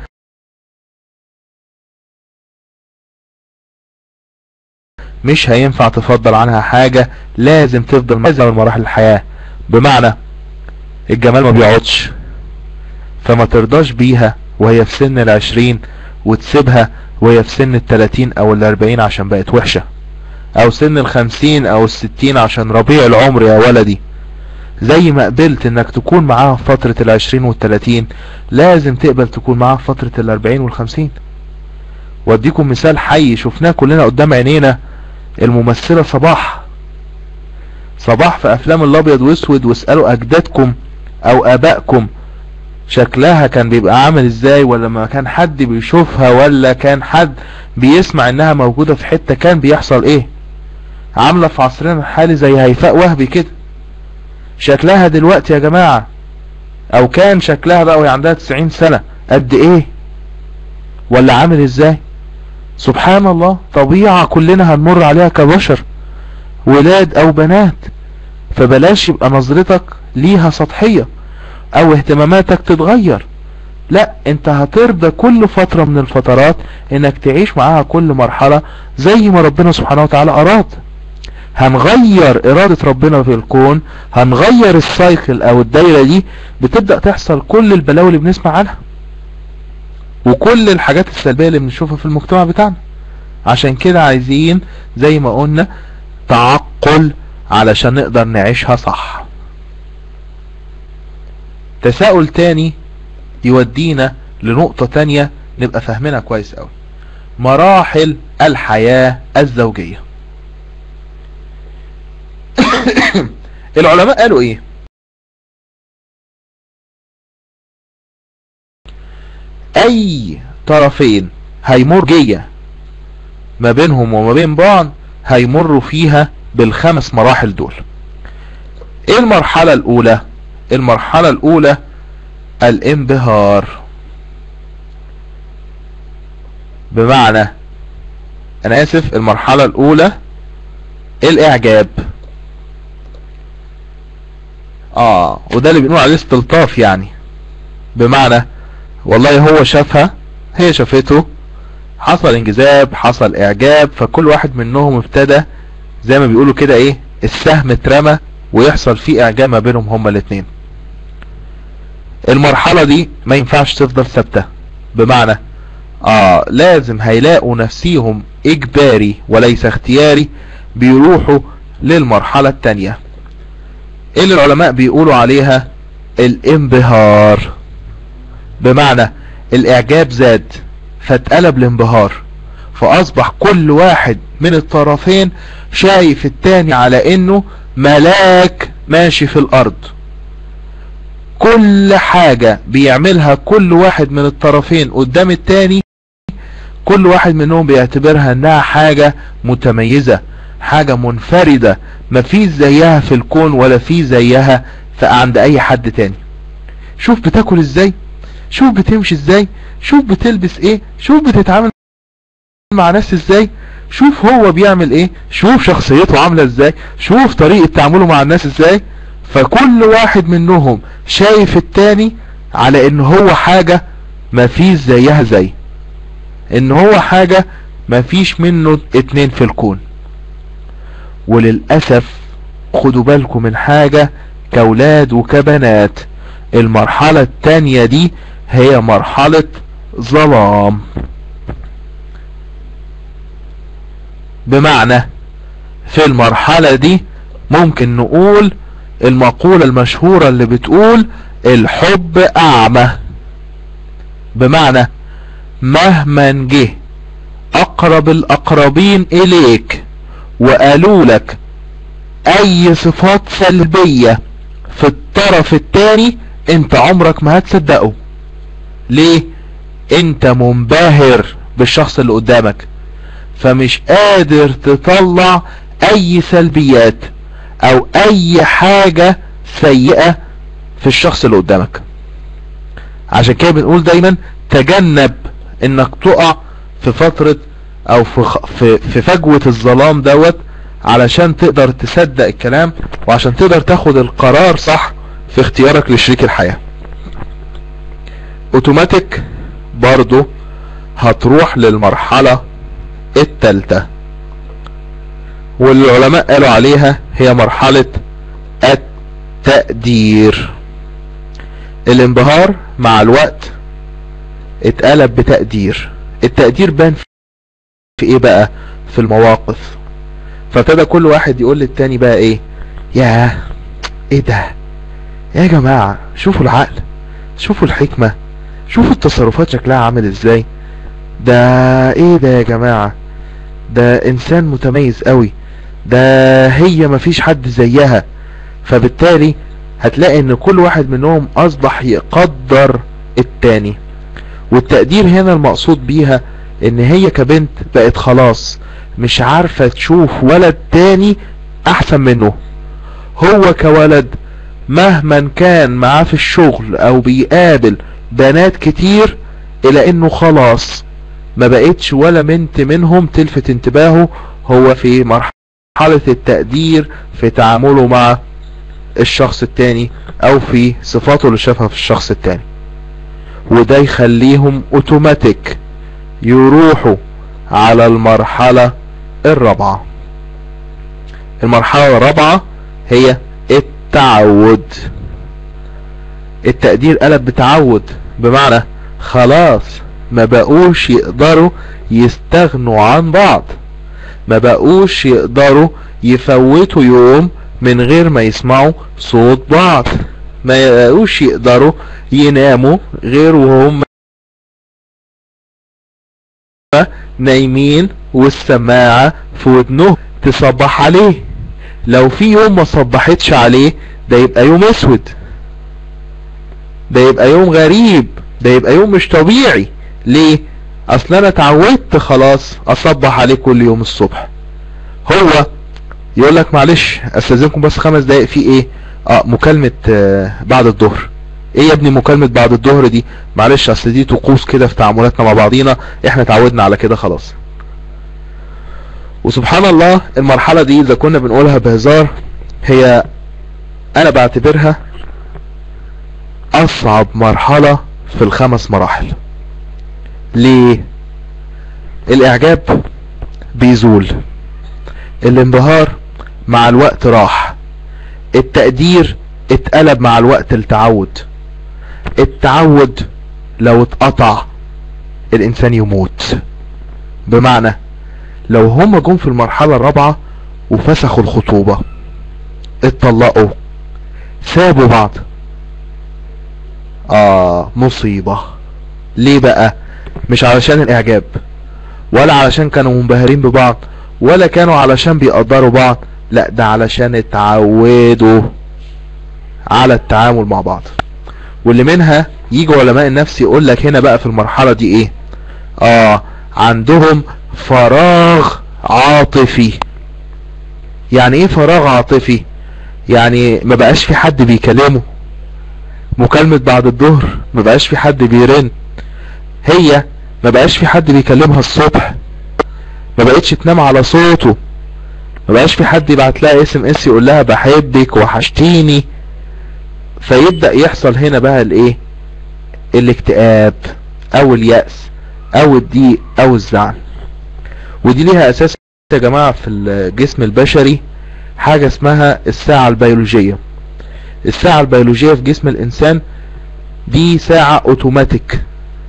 مش هينفع تفضل عنها حاجة لازم تفضل مازال من مراحل الحياة بمعنى الجمال ما بيقعدش فما ترضاش بيها وهي في سن العشرين وتسيبها وهي في سن التلاتين او الاربعين عشان بقت وحشة او سن الخمسين او الستين عشان ربيع العمر يا ولدي زي ما قبلت انك تكون معاها في فترة العشرين والتلاتين لازم تقبل تكون معاها في فترة الاربعين والخمسين واديكم مثال حي شفناه كلنا قدام عينينا الممثلة صباح صباح في افلام الابيض واسود واسألوا اجدادكم او ابائكم شكلها كان بيبقى عامل ازاي ولا ما كان حد بيشوفها ولا كان حد بيسمع انها موجودة في حتة كان بيحصل ايه عاملة في عصرنا الحالي زي هيفاء وهبي كده شكلها دلوقتي يا جماعة او كان شكلها بقى وهي عندها 90 سنة قد ايه ولا عامل ازاي سبحان الله طبيعة كلنا هنمر عليها كبشر ولاد او بنات فبلاش يبقى نظرتك ليها سطحية او اهتماماتك تتغير لا انت هترضى كل فترة من الفترات انك تعيش معاها كل مرحلة زي ما ربنا سبحانه وتعالى اراد هنغير ارادة ربنا في الكون هنغير السايكل او الدايرة دي بتبدأ تحصل كل البلاوي اللي بنسمع عنها وكل الحاجات السلبية اللي بنشوفها في المجتمع بتاعنا عشان كده عايزين زي ما قلنا تعقل علشان نقدر نعيشها صح تساؤل تاني يودينا لنقطة تانية نبقى فاهمينها كويس قوي مراحل الحياة الزوجية العلماء قالوا ايه اي طرفين هيمر جية ما بينهم وما بين بعض هيمروا فيها بالخمس مراحل دول ايه المرحلة الاولى المرحلة الاولى الانبهار بمعنى انا اسف المرحلة الاولى الاعجاب اه وده اللي بنقول عليه استلطاف يعني بمعنى والله هو شافها هي شافته حصل انجذاب حصل اعجاب فكل واحد منهم ابتدى زي ما بيقولوا كده ايه السهم اترمى ويحصل فيه اعجاب ما بينهم هما الاتنين المرحلة دي ما ينفعش تفضل ثابتة بمعنى اه لازم هيلاقوا نفسيهم اجباري وليس اختياري بيروحوا للمرحلة التانية اللي العلماء بيقولوا عليها الانبهار بمعنى الاعجاب زاد فاتقلب الانبهار فاصبح كل واحد من الطرفين شايف التاني على انه ملاك ماشي في الارض كل حاجة بيعملها كل واحد من الطرفين قدام التاني كل واحد منهم بيعتبرها انها حاجة متميزة حاجة منفردة مفيش زيها في الكون ولا في زيها عند اي حد تاني شوف بتاكل ازاي شوف بتمشي ازاي شوف بتلبس ايه شوف بتتعامل مع ناس ازاي شوف هو بيعمل ايه شوف شخصيته عاملة ازاي شوف طريقة تعامله مع الناس ازاي فكل واحد منهم شايف التاني على ان هو حاجة مفيش زيها زي ان هو حاجة مفيش منه اتنين في الكون وللأسف خدوا بالكم من حاجة كولاد وكبنات المرحلة التانية دي هي مرحلة ظلام بمعنى في المرحلة دي ممكن نقول المقولة المشهورة اللي بتقول الحب اعمى بمعنى مهما جه اقرب الاقربين اليك وقالوا لك اي صفات سلبية في الطرف التاني انت عمرك ما هتصدقه ليه انت منبهر بالشخص اللي قدامك فمش قادر تطلع اي سلبيات او اي حاجة سيئة في الشخص اللي قدامك عشان كده بنقول دايما تجنب انك تقع في فترة او في, في, في فجوة الظلام دوت علشان تقدر تصدق الكلام وعشان تقدر تاخد القرار صح في اختيارك لشريك الحياة اوتوماتيك برضو هتروح للمرحلة التالتة والعلماء قالوا عليها هي مرحلة التقدير الانبهار مع الوقت اتقلب بتقدير التقدير بان في ايه بقى في المواقف فابتدى كل واحد يقول للتاني بقى ايه يا ايه ده يا جماعة شوفوا العقل شوفوا الحكمة شوفوا التصرفات شكلها عامل ازاي ده ايه ده يا جماعة ده انسان متميز قوي ده هي مفيش حد زيها فبالتالي هتلاقي ان كل واحد منهم اصبح يقدر التاني والتقدير هنا المقصود بيها ان هي كبنت بقت خلاص مش عارفة تشوف ولد تاني احسن منه هو كولد مهما كان معاه في الشغل او بيقابل بنات كتير الى انه خلاص ما بقتش ولا بنت منهم تلفت انتباهه هو في مرحلة التقدير في تعامله مع الشخص التاني او في صفاته اللي شافها في الشخص التاني وده يخليهم اوتوماتيك يروحوا على المرحلة الرابعة المرحلة الرابعة هي التعود التقدير قلب بتعود بمعنى خلاص ما بقوش يقدروا يستغنوا عن بعض ما بقوش يقدروا يفوتوا يوم من غير ما يسمعوا صوت بعض ما بقوش يقدروا يناموا غير وهم نايمين والسماعة في ودنه تصبح عليه لو في يوم ما صبحتش عليه ده يبقى يوم اسود ده يبقى يوم غريب ده يبقى يوم مش طبيعي ليه اصل انا اتعودت خلاص اصبح عليه كل يوم الصبح هو يقول لك معلش استاذنكم بس خمس دقايق في ايه اه مكالمة آه بعد الظهر ايه يا ابني مكالمة بعد الظهر دي معلش اصل دي طقوس كده في تعاملاتنا مع بعضينا احنا اتعودنا على كده خلاص وسبحان الله المرحلة دي اذا كنا بنقولها بهزار هي انا بعتبرها اصعب مرحلة في الخمس مراحل ليه الاعجاب بيزول الانبهار مع الوقت راح التقدير اتقلب مع الوقت التعود التعود لو اتقطع الانسان يموت بمعنى لو هما جم في المرحلة الرابعة وفسخوا الخطوبة اتطلقوا سابوا بعض اه مصيبة ليه بقى مش علشان الاعجاب ولا علشان كانوا منبهرين ببعض ولا كانوا علشان بيقدروا بعض لا ده علشان اتعودوا على التعامل مع بعض واللي منها يجي علماء النفس يقول لك هنا بقى في المرحلة دي ايه اه عندهم فراغ عاطفي يعني ايه فراغ عاطفي يعني ما بقاش في حد بيكلمه مكالمة بعد الظهر ما بقاش في حد بيرن هي ما بقاش في حد بيكلمها الصبح ما بقتش تنام على صوته ما بقاش في حد يبعت لها اس ام اس يقول لها بحبك وحشتيني فيبدأ يحصل هنا بقى الايه الاكتئاب او اليأس او الضيق او الزعل ودي ليها اساس يا جماعة في الجسم البشري حاجة اسمها الساعة البيولوجية الساعة البيولوجية في جسم الانسان دي ساعة اوتوماتيك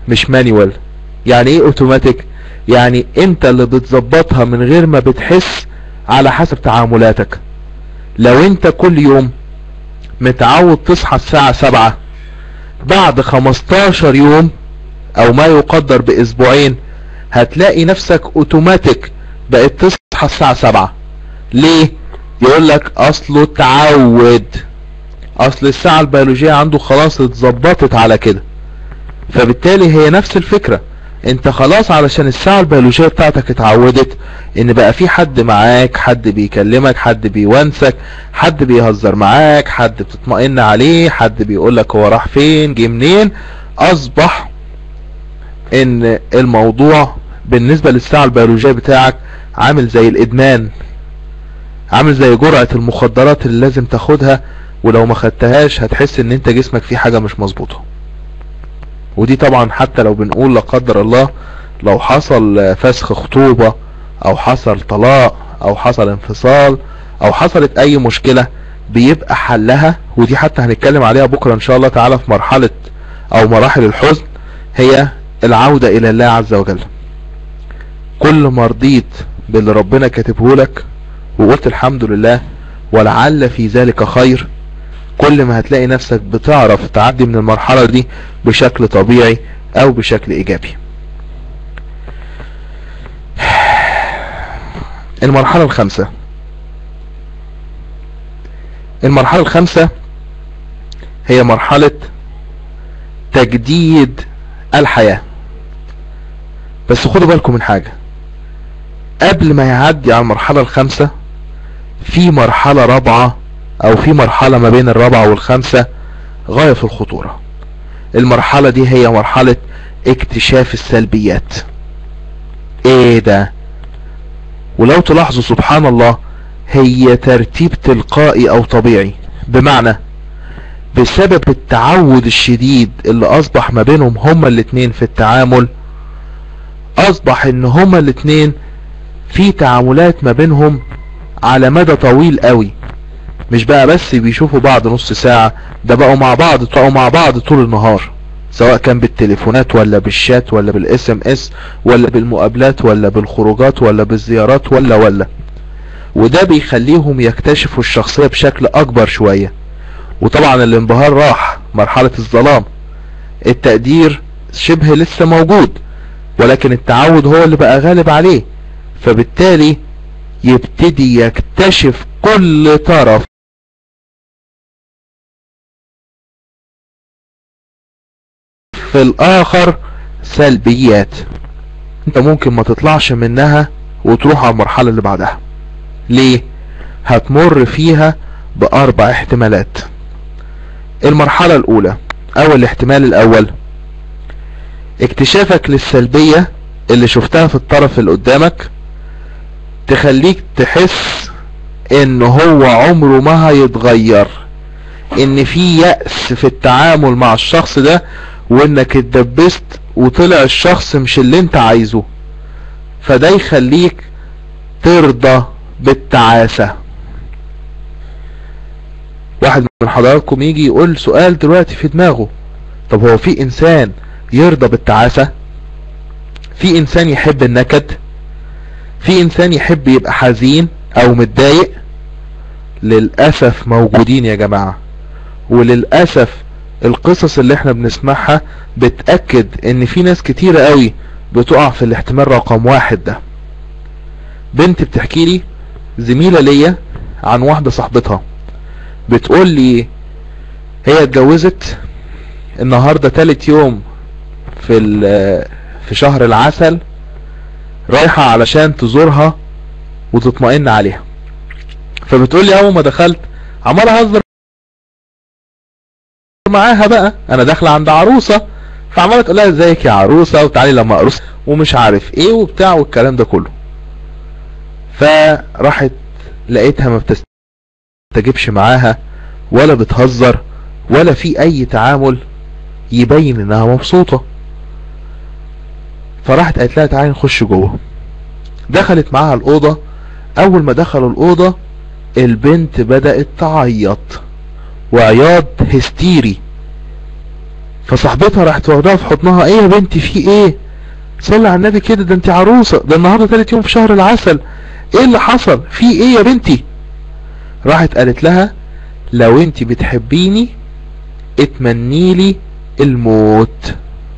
مش مانيوال يعني ايه اوتوماتيك يعني انت اللي بتظبطها من غير ما بتحس على حسب تعاملاتك لو انت كل يوم متعود تصحى الساعة سبعة بعد خمستاشر يوم او ما يقدر باسبوعين هتلاقي نفسك اوتوماتيك بقت تصحى الساعة سبعة ليه يقول لك اصله تعود اصل الساعة البيولوجية عنده خلاص اتظبطت على كده فبالتالي هي نفس الفكرة انت خلاص علشان الساعة البيولوجية بتاعتك اتعودت ان بقى في حد معاك حد بيكلمك حد بيونسك حد بيهزر معاك حد بتطمئن عليه حد بيقولك هو راح فين جه منين اصبح ان الموضوع بالنسبة للساعة البيولوجية بتاعك عامل زي الادمان عامل زي جرعة المخدرات اللي لازم تاخدها ولو ما خدتهاش هتحس ان انت جسمك فيه حاجة مش مظبوطة ودي طبعا حتى لو بنقول لا قدر الله لو حصل فسخ خطوبة او حصل طلاق او حصل انفصال او حصلت اي مشكلة بيبقى حلها ودي حتى هنتكلم عليها بكرة ان شاء الله تعالى في مرحلة او مراحل الحزن هي العودة الى الله عز وجل كل ما رضيت باللي ربنا كاتبه لك وقلت الحمد لله ولعل في ذلك خير كل ما هتلاقي نفسك بتعرف تعدي من المرحلة دي بشكل طبيعي او بشكل ايجابي المرحلة الخامسة المرحلة الخامسة هي مرحلة تجديد الحياة بس خدوا بالكم من حاجة قبل ما يعدي على المرحلة الخامسة في مرحلة رابعة او في مرحلة ما بين الرابعة والخامسة غاية في الخطورة المرحلة دي هي مرحلة اكتشاف السلبيات ايه ده ولو تلاحظوا سبحان الله هي ترتيب تلقائي او طبيعي بمعنى بسبب التعود الشديد اللي اصبح ما بينهم هما الاتنين في التعامل اصبح ان هما الاتنين في تعاملات ما بينهم على مدى طويل قوي مش بقى بس بيشوفوا بعض نص ساعة ده بقوا مع بعض بقوا مع بعض طول النهار سواء كان بالتليفونات ولا بالشات ولا بالاس ام اس ولا بالمقابلات ولا بالخروجات ولا بالزيارات ولا ولا وده بيخليهم يكتشفوا الشخصية بشكل اكبر شوية وطبعا الانبهار راح مرحلة الظلام التقدير شبه لسه موجود ولكن التعود هو اللي بقى غالب عليه فبالتالي يبتدي يكتشف كل طرف في الاخر سلبيات انت ممكن ما تطلعش منها وتروح على المرحلة اللي بعدها ليه هتمر فيها باربع احتمالات المرحلة الاولى او الاحتمال الاول اكتشافك للسلبية اللي شفتها في الطرف اللي قدامك تخليك تحس ان هو عمره ما هيتغير ان في يأس في التعامل مع الشخص ده وانك اتدبست وطلع الشخص مش اللي انت عايزه فده يخليك ترضى بالتعاسة واحد من حضراتكم يجي يقول سؤال دلوقتي في دماغه طب هو في انسان يرضى بالتعاسة في انسان يحب النكد في انسان يحب يبقى حزين او متضايق للأسف موجودين يا جماعة وللأسف القصص اللي احنا بنسمعها بتأكد ان في ناس كتيرة قوي بتقع في الاحتمال رقم واحد ده بنت بتحكي لي زميلة ليا عن واحدة صاحبتها بتقول لي هي اتجوزت النهاردة تالت يوم في في شهر العسل رايحة علشان تزورها وتطمئن عليها فبتقول لي اول ما دخلت عمال اهزر معاها بقى انا داخله عند عروسه فعماله تقول لها ازيك يا عروسه وتعالي لما ارقص ومش عارف ايه وبتاع والكلام ده كله فراحت لقيتها ما بتستجيبش معاها ولا بتهزر ولا في اي تعامل يبين انها مبسوطه فراحت قالت لها تعالي نخش جوه دخلت معاها الاوضه اول ما دخلوا الاوضه البنت بدأت تعيط وعياط هستيري فصاحبتها راحت واخداها في حضنها ايه يا بنتي في ايه صلي على النبي كده ده انت عروسة ده النهاردة تالت يوم في شهر العسل ايه اللي حصل في ايه يا بنتي راحت قالت لها لو انت بتحبيني اتمني لي الموت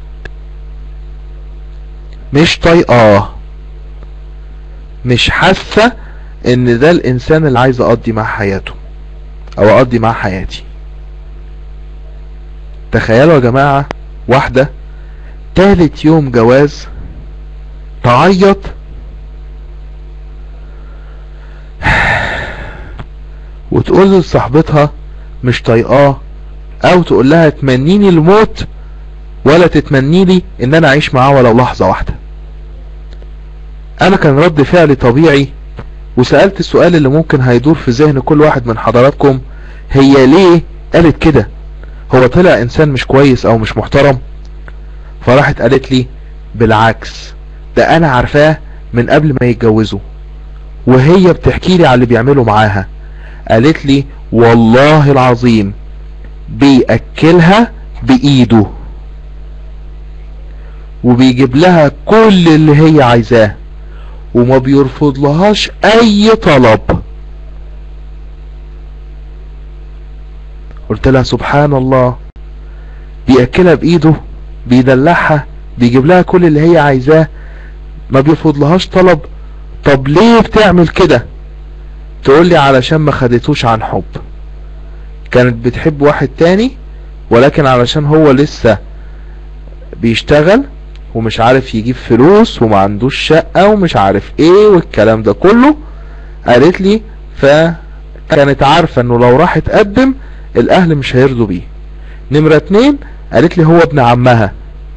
مش طايقاه مش حاسة ان ده الانسان اللي عايز اقضي معاه حياته او اقضي معاه حياتي تخيلوا يا جماعة واحدة تالت يوم جواز تعيط وتقول لصاحبتها مش طايقاه او تقول لها تمنيني الموت ولا تتمني لي ان انا اعيش معاه ولو لحظة واحدة انا كان رد فعلي طبيعي وسألت السؤال اللي ممكن هيدور في ذهن كل واحد من حضراتكم هي ليه قالت كده هو طلع انسان مش كويس او مش محترم فراحت قالت لي بالعكس ده انا عارفاه من قبل ما يتجوزوا وهي بتحكي لي على اللي بيعمله معاها قالت لي والله العظيم بيأكلها بإيده وبيجيب لها كل اللي هي عايزاه وما بيرفض لهاش اي طلب قلت لها سبحان الله بيأكلها بإيده بيدلعها بيجيب لها كل اللي هي عايزاه ما بيرفض لهاش طلب طب ليه بتعمل كده تقول لي علشان ما خدتوش عن حب كانت بتحب واحد تاني ولكن علشان هو لسه بيشتغل ومش عارف يجيب فلوس وما عندوش شقة ومش عارف ايه والكلام ده كله قالت لي فكانت عارفة انه لو راح تقدم الاهل مش هيرضوا بيه نمرة اتنين قالت لي هو ابن عمها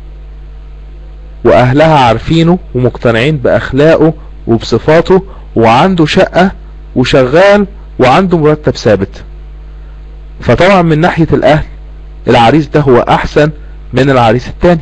واهلها عارفينه ومقتنعين باخلاقه وبصفاته وعنده شقة وشغال وعنده مرتب ثابت فطبعا من ناحية الاهل العريس ده هو احسن من العريس التاني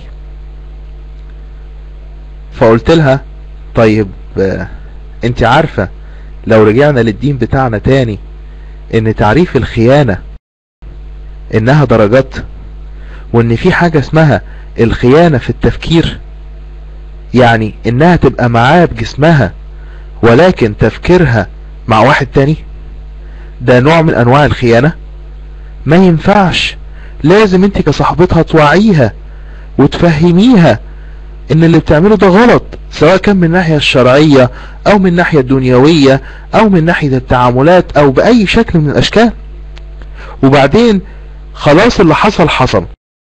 فقلت لها طيب آه، انت عارفة لو رجعنا للدين بتاعنا تاني ان تعريف الخيانة انها درجات وان في حاجة اسمها الخيانة في التفكير يعني انها تبقى معاه بجسمها ولكن تفكيرها مع واحد تاني ده نوع من انواع الخيانة ما ينفعش لازم انت كصاحبتها توعيها وتفهميها ان اللي بتعمله ده غلط سواء كان من الناحية الشرعية او من الناحية الدنيوية او من ناحية التعاملات او باي شكل من الاشكال وبعدين خلاص اللي حصل حصل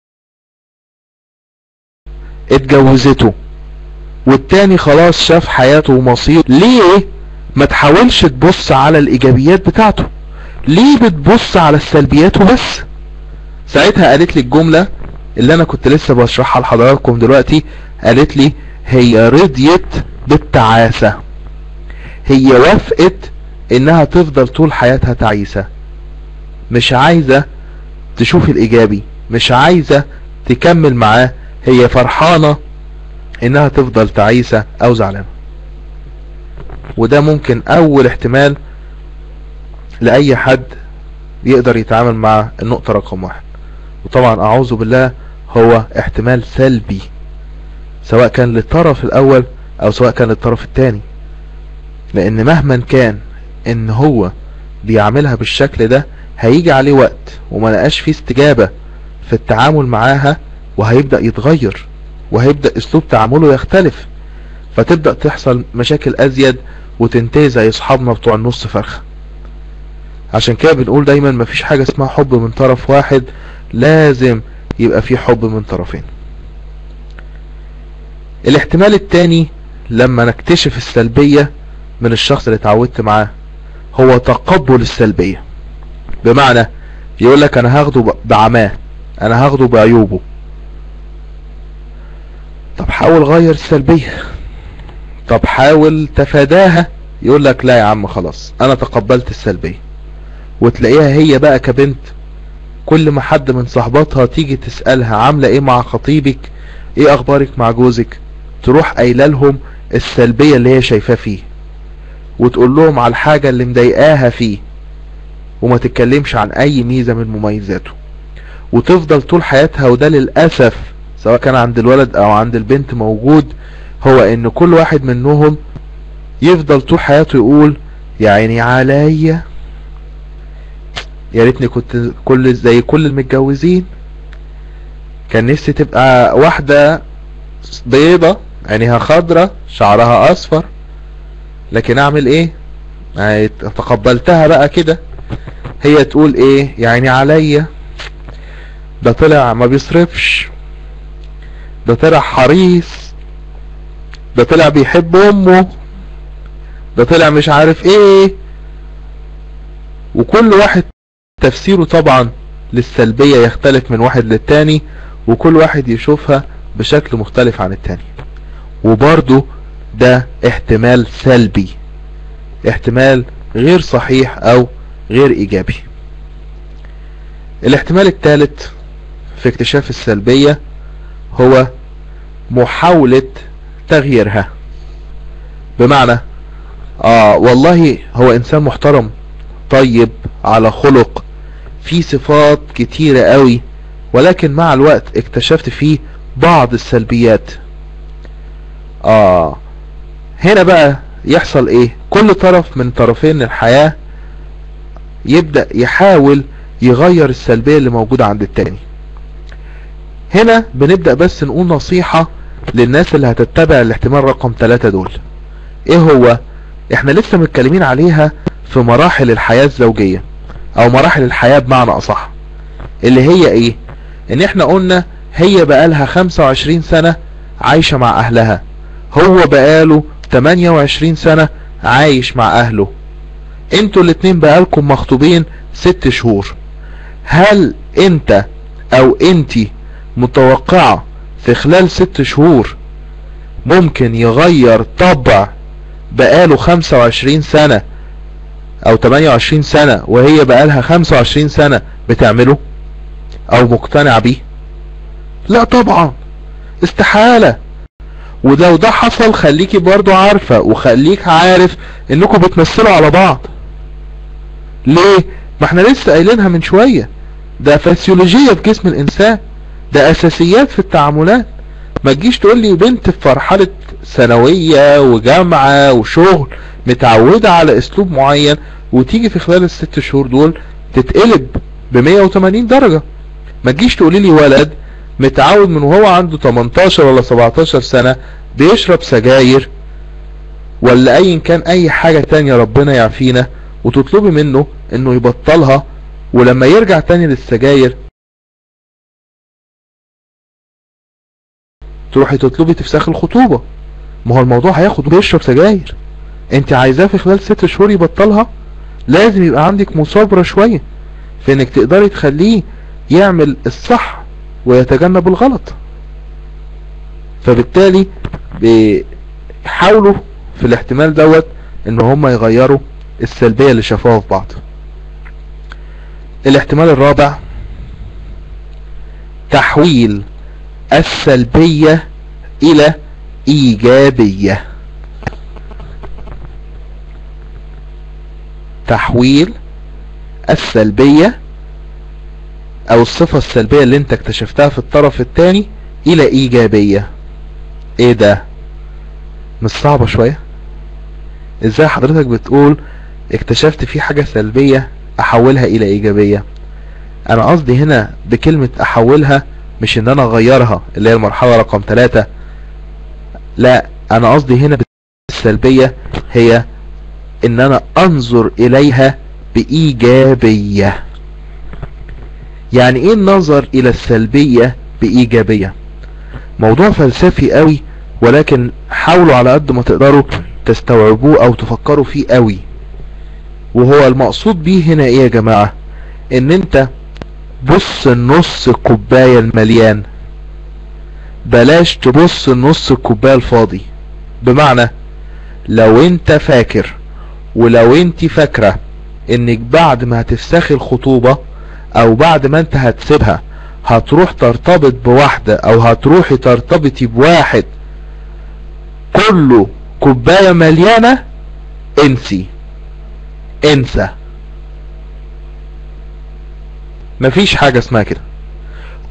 اتجوزته والتاني خلاص شاف حياته ومصيره ليه ما تحاولش تبص على الايجابيات بتاعته ليه بتبص على السلبيات وبس ساعتها قالت لي الجملة اللي انا كنت لسه بشرحها لحضراتكم دلوقتي قالت لي هي رضيت بالتعاسة هي وافقت انها تفضل طول حياتها تعيسة مش عايزة تشوف الايجابي مش عايزة تكمل معاه هي فرحانة انها تفضل تعيسة او زعلانة وده ممكن اول احتمال لاي حد يقدر يتعامل مع النقطة رقم واحد وطبعا اعوذ بالله هو احتمال سلبي سواء كان للطرف الاول او سواء كان للطرف الثاني لان مهما كان ان هو بيعملها بالشكل ده هيجي عليه وقت وما لقاش فيه استجابة في التعامل معاها وهيبدأ يتغير وهيبدأ اسلوب تعامله يختلف فتبدأ تحصل مشاكل ازيد وتنتهي زي اصحابنا بتوع النص فرخة عشان كده بنقول دايما مفيش حاجة اسمها حب من طرف واحد لازم يبقى في حب من طرفين الاحتمال التاني لما نكتشف السلبية من الشخص اللي اتعودت معاه هو تقبل السلبية بمعنى يقول لك انا هاخده بعماه انا هاخده بعيوبه طب حاول غير السلبية طب حاول تفاداها يقول لك لا يا عم خلاص انا تقبلت السلبية وتلاقيها هي بقى كبنت كل ما حد من صحباتها تيجي تسألها عاملة ايه مع خطيبك ايه اخبارك مع جوزك تروح قايله لهم السلبية اللي هي شايفاه فيه وتقول لهم على الحاجة اللي مضايقاها فيه وما تتكلمش عن اي ميزة من مميزاته وتفضل طول حياتها وده للأسف سواء كان عند الولد او عند البنت موجود هو ان كل واحد منهم يفضل طول حياته يقول يا عيني عليا يا ريتني كنت كل زي كل المتجوزين كان نفسي تبقى واحدة بيضة عينيها خضرة شعرها اصفر لكن اعمل ايه يعني تقبلتها بقى كده هي تقول ايه يعني عليا ده طلع ما بيصرفش ده طلع حريص ده طلع بيحب امه ده طلع مش عارف ايه وكل واحد تفسيره طبعا للسلبية يختلف من واحد للتاني وكل واحد يشوفها بشكل مختلف عن التاني وبرضه ده احتمال سلبي احتمال غير صحيح او غير ايجابي الاحتمال الثالث في اكتشاف السلبية هو محاولة تغييرها بمعنى اه والله هو انسان محترم طيب على خلق في صفات كتيرة قوي ولكن مع الوقت اكتشفت فيه بعض السلبيات اه هنا بقى يحصل ايه كل طرف من طرفين الحياة يبدأ يحاول يغير السلبية اللي موجودة عند التاني هنا بنبدأ بس نقول نصيحة للناس اللي هتتبع الاحتمال رقم ثلاثة دول ايه هو احنا لسه متكلمين عليها في مراحل الحياة الزوجية او مراحل الحياة بمعنى اصح اللي هي ايه ان احنا قلنا هي بقالها 25 سنة عايشة مع اهلها هو بقاله 28 سنة عايش مع اهله انتوا الاتنين بقالكم مخطوبين ست شهور هل انت او انتي متوقعة في خلال ست شهور ممكن يغير طبع بقاله 25 سنة او 28 سنة وهي بقالها 25 سنة بتعمله او مقتنع بيه لا طبعا استحالة ولو ده حصل خليكي برضو عارفة وخليك عارف انكم بتمثلوا على بعض ليه ما احنا لسه قايلينها من شوية ده فسيولوجية في جسم الانسان ده اساسيات في التعاملات ما تجيش تقول لي بنت في مرحلة ثانوية وجامعة وشغل متعودة على اسلوب معين وتيجي في خلال الست شهور دول تتقلب ب 180 درجة ما تجيش تقولي لي ولد متعود من وهو عنده 18 ولا 17 سنة بيشرب سجاير ولا اي كان اي حاجة تانية ربنا يعفينا وتطلبي منه انه يبطلها ولما يرجع تاني للسجاير تروحي تطلبي تفسخ الخطوبة ما هو الموضوع هياخد بيشرب سجاير انت عايزاه في خلال ست شهور يبطلها لازم يبقى عندك مثابرة شوية في انك تقدري تخليه يعمل الصح ويتجنب الغلط فبالتالي بيحاولوا في الاحتمال دوت ان هم يغيروا السلبية اللي شافوها في بعض الاحتمال الرابع تحويل السلبية الى ايجابية تحويل السلبية او الصفة السلبية اللي انت اكتشفتها في الطرف الثاني الى ايجابية ايه ده مش صعبة شوية ازاي حضرتك بتقول اكتشفت في حاجة سلبية احولها الى ايجابية انا قصدي هنا بكلمة احولها مش ان انا اغيرها اللي هي المرحلة رقم ثلاثة لا انا قصدي هنا بالسلبية هي ان انا انظر اليها بايجابية يعني ايه النظر الى السلبية بايجابية موضوع فلسفي قوي ولكن حاولوا على قد ما تقدروا تستوعبوه او تفكروا فيه قوي وهو المقصود بيه هنا ايه يا جماعة ان انت بص النص الكوباية المليان بلاش تبص النص الكوباية الفاضي بمعنى لو انت فاكر ولو انت فاكرة انك بعد ما هتفسخي الخطوبة او بعد ما انت هتسيبها هتروح ترتبط بواحدة او هتروحي ترتبطي بواحد كله كوباية مليانة انسي انسى مفيش حاجة اسمها كده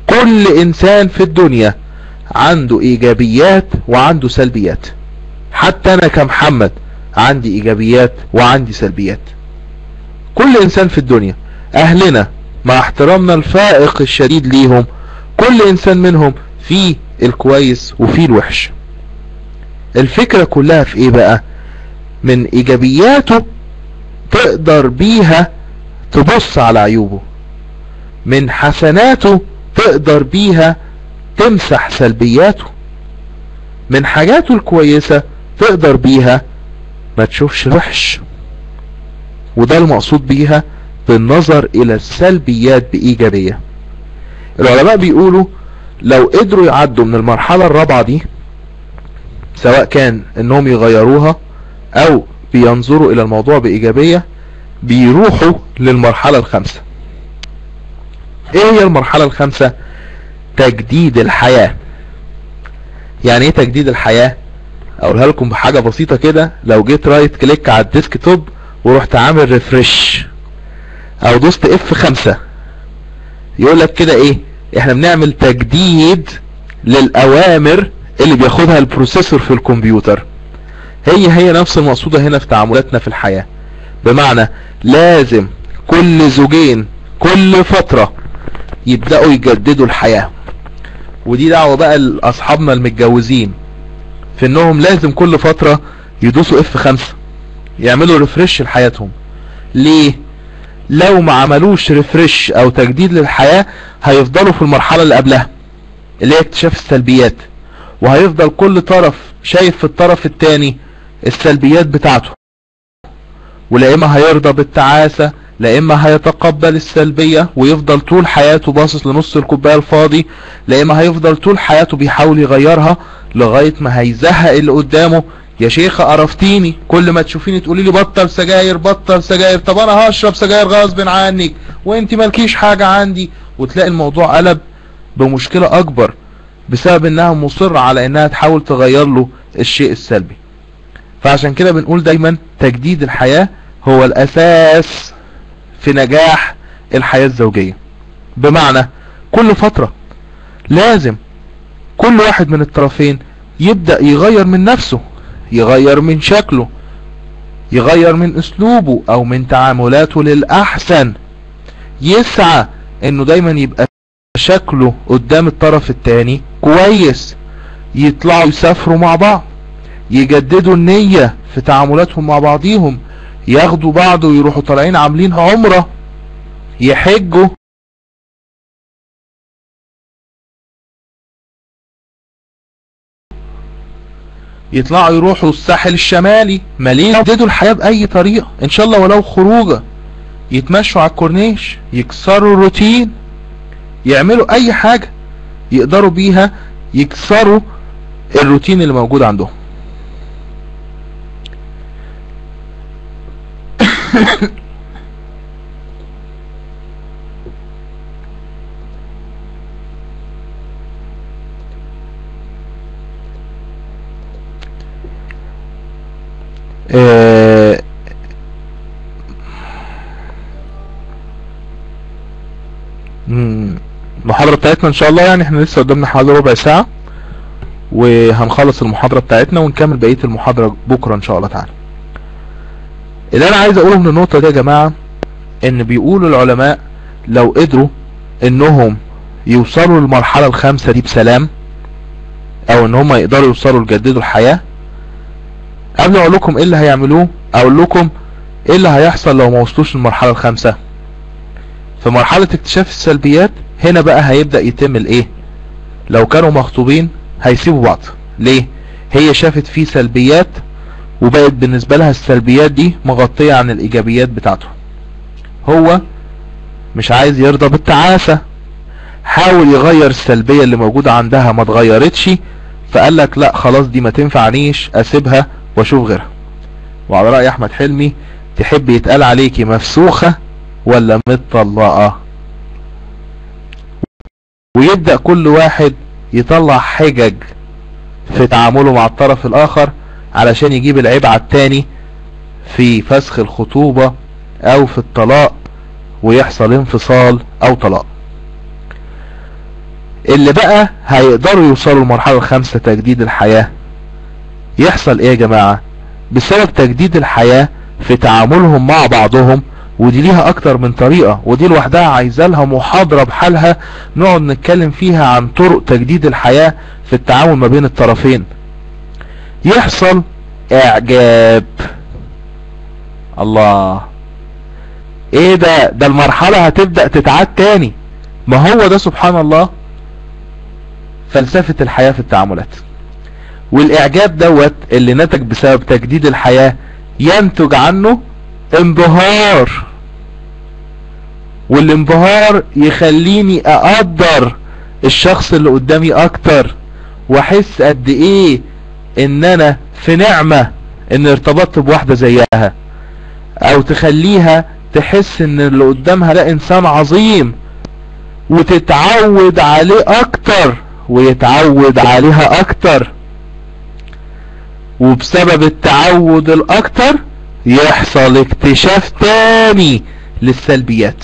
كل انسان في الدنيا عنده ايجابيات وعنده سلبيات حتى انا كمحمد عندي ايجابيات وعندي سلبيات كل انسان في الدنيا اهلنا مع احترامنا الفائق الشديد ليهم كل انسان منهم فيه الكويس وفيه الوحش الفكرة كلها في ايه بقى من ايجابياته تقدر بيها تبص على عيوبه من حسناته تقدر بيها تمسح سلبياته من حاجاته الكويسة تقدر بيها ما تشوفش الوحش وده المقصود بيها بالنظر الى السلبيات بايجابية العلماء بيقولوا لو قدروا يعدوا من المرحلة الرابعة دي سواء كان انهم يغيروها او بينظروا الى الموضوع بايجابية بيروحوا للمرحلة الخامسة ايه هي المرحلة الخامسة تجديد الحياة يعني ايه تجديد الحياة اقولها لكم بحاجة بسيطة كده لو جيت رايت كليك على الديسك توب ورحت عامل ريفرش او دوست اف خمسة يقول لك كده ايه احنا بنعمل تجديد للاوامر اللي بياخدها البروسيسور في الكمبيوتر هي هي نفس المقصودة هنا في تعاملاتنا في الحياة بمعنى لازم كل زوجين كل فترة يبدأوا يجددوا الحياة ودي دعوة بقى لأصحابنا المتجوزين في انهم لازم كل فترة يدوسوا اف خمسة يعملوا ريفرش لحياتهم ليه لو ما عملوش ريفرش او تجديد للحياة هيفضلوا في المرحلة اللي قبلها اللي هي اكتشاف السلبيات وهيفضل كل طرف شايف في الطرف التاني السلبيات بتاعته ولا اما هيرضى بالتعاسة لا اما هيتقبل السلبية ويفضل طول حياته باصص لنص الكوباية الفاضي لا اما هيفضل طول حياته بيحاول يغيرها لغاية ما هيزهق اللي قدامه يا شيخة قرفتيني كل ما تشوفيني تقولي لي بطل سجاير بطل سجاير طب انا هشرب سجاير غصب عنك وانت مالكيش حاجة عندي وتلاقي الموضوع قلب بمشكلة اكبر بسبب انها مصرة على انها تحاول تغير له الشيء السلبي فعشان كده بنقول دايما تجديد الحياة هو الاساس في نجاح الحياة الزوجية بمعنى كل فترة لازم كل واحد من الطرفين يبدأ يغير من نفسه يغير من شكله يغير من اسلوبه او من تعاملاته للاحسن يسعى انه دايما يبقى شكله قدام الطرف التاني كويس يطلعوا يسافروا مع بعض يجددوا النية في تعاملاتهم مع بعضيهم ياخدوا بعض ويروحوا طالعين عاملين عمرة يحجوا يطلعوا يروحوا الساحل الشمالي مالين يجددوا الحياة بأي طريقة إن شاء الله ولو خروجة يتمشوا على الكورنيش يكسروا الروتين يعملوا أي حاجة يقدروا بيها يكسروا الروتين اللي موجود عندهم آه، مم، المحاضرة بتاعتنا ان شاء الله يعني احنا لسه قدامنا حوالي ربع ساعة وهنخلص المحاضرة بتاعتنا ونكمل بقية المحاضرة بكرة ان شاء الله تعالى اللي انا عايز اقوله من النقطة دي يا جماعة ان بيقولوا العلماء لو قدروا انهم يوصلوا للمرحلة الخامسة دي بسلام او ان هم يقدروا يوصلوا لجددوا الحياة قبل ما اقول لكم ايه اللي هيعملوه اقول لكم ايه اللي هيحصل لو ما وصلوش للمرحلة الخامسة في مرحلة اكتشاف السلبيات هنا بقى هيبدأ يتم الايه لو كانوا مخطوبين هيسيبوا بعض ليه هي شافت فيه سلبيات وبقت بالنسبة لها السلبيات دي مغطية عن الايجابيات بتاعته هو مش عايز يرضى بالتعاسة حاول يغير السلبية اللي موجودة عندها ما اتغيرتش فقال لك لا خلاص دي ما تنفعنيش اسيبها واشوف غيرها وعلى رأي احمد حلمي تحب يتقال عليكي مفسوخة ولا متطلقة ويبدأ كل واحد يطلع حجج في تعامله مع الطرف الاخر علشان يجيب العيب على التاني في فسخ الخطوبة او في الطلاق ويحصل انفصال او طلاق اللي بقى هيقدروا يوصلوا المرحلة الخامسة تجديد الحياة يحصل ايه يا جماعة بسبب تجديد الحياة في تعاملهم مع بعضهم ودي ليها اكتر من طريقة ودي لوحدها عايزة لها محاضرة بحالها نقعد نتكلم فيها عن طرق تجديد الحياة في التعامل ما بين الطرفين يحصل اعجاب الله ايه ده ده المرحلة هتبدأ تتعاد تاني ما هو ده سبحان الله فلسفة الحياة في التعاملات والاعجاب دوت اللي نتج بسبب تجديد الحياة ينتج عنه انبهار والانبهار يخليني اقدر الشخص اللي قدامي اكتر واحس قد ايه ان انا في نعمة ان ارتبطت بواحدة زيها او تخليها تحس ان اللي قدامها ده انسان عظيم وتتعود عليه اكتر ويتعود عليها اكتر وبسبب التعود الاكتر يحصل اكتشاف تاني للسلبيات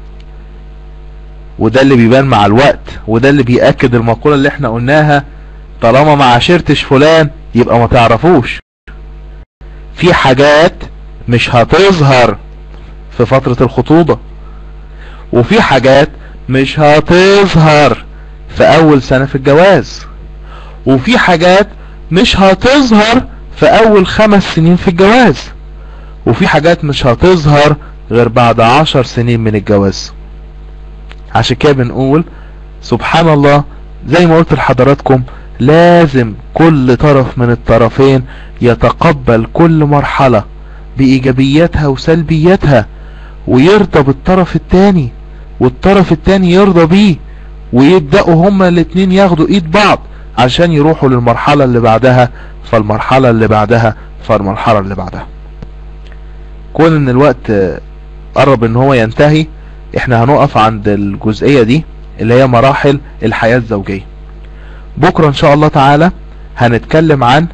وده اللي بيبان مع الوقت وده اللي بيأكد المقولة اللي احنا قلناها طالما ما عاشرتش فلان يبقى ما تعرفوش في حاجات مش هتظهر في فترة الخطوبة وفي حاجات مش هتظهر في اول سنة في الجواز وفي حاجات مش هتظهر في اول خمس سنين في الجواز وفي حاجات مش هتظهر غير بعد عشر سنين من الجواز عشان كده بنقول سبحان الله زي ما قلت لحضراتكم لازم كل طرف من الطرفين يتقبل كل مرحلة بإيجابياتها وسلبياتها ويرضى بالطرف التاني والطرف التاني يرضى بيه ويبدأوا هما الاتنين ياخدوا ايد بعض عشان يروحوا للمرحلة اللي بعدها فالمرحلة اللي بعدها فالمرحلة اللي بعدها كون ان الوقت قرب ان هو ينتهي احنا هنقف عند الجزئية دي اللي هي مراحل الحياة الزوجية بكرة ان شاء الله تعالى هنتكلم عن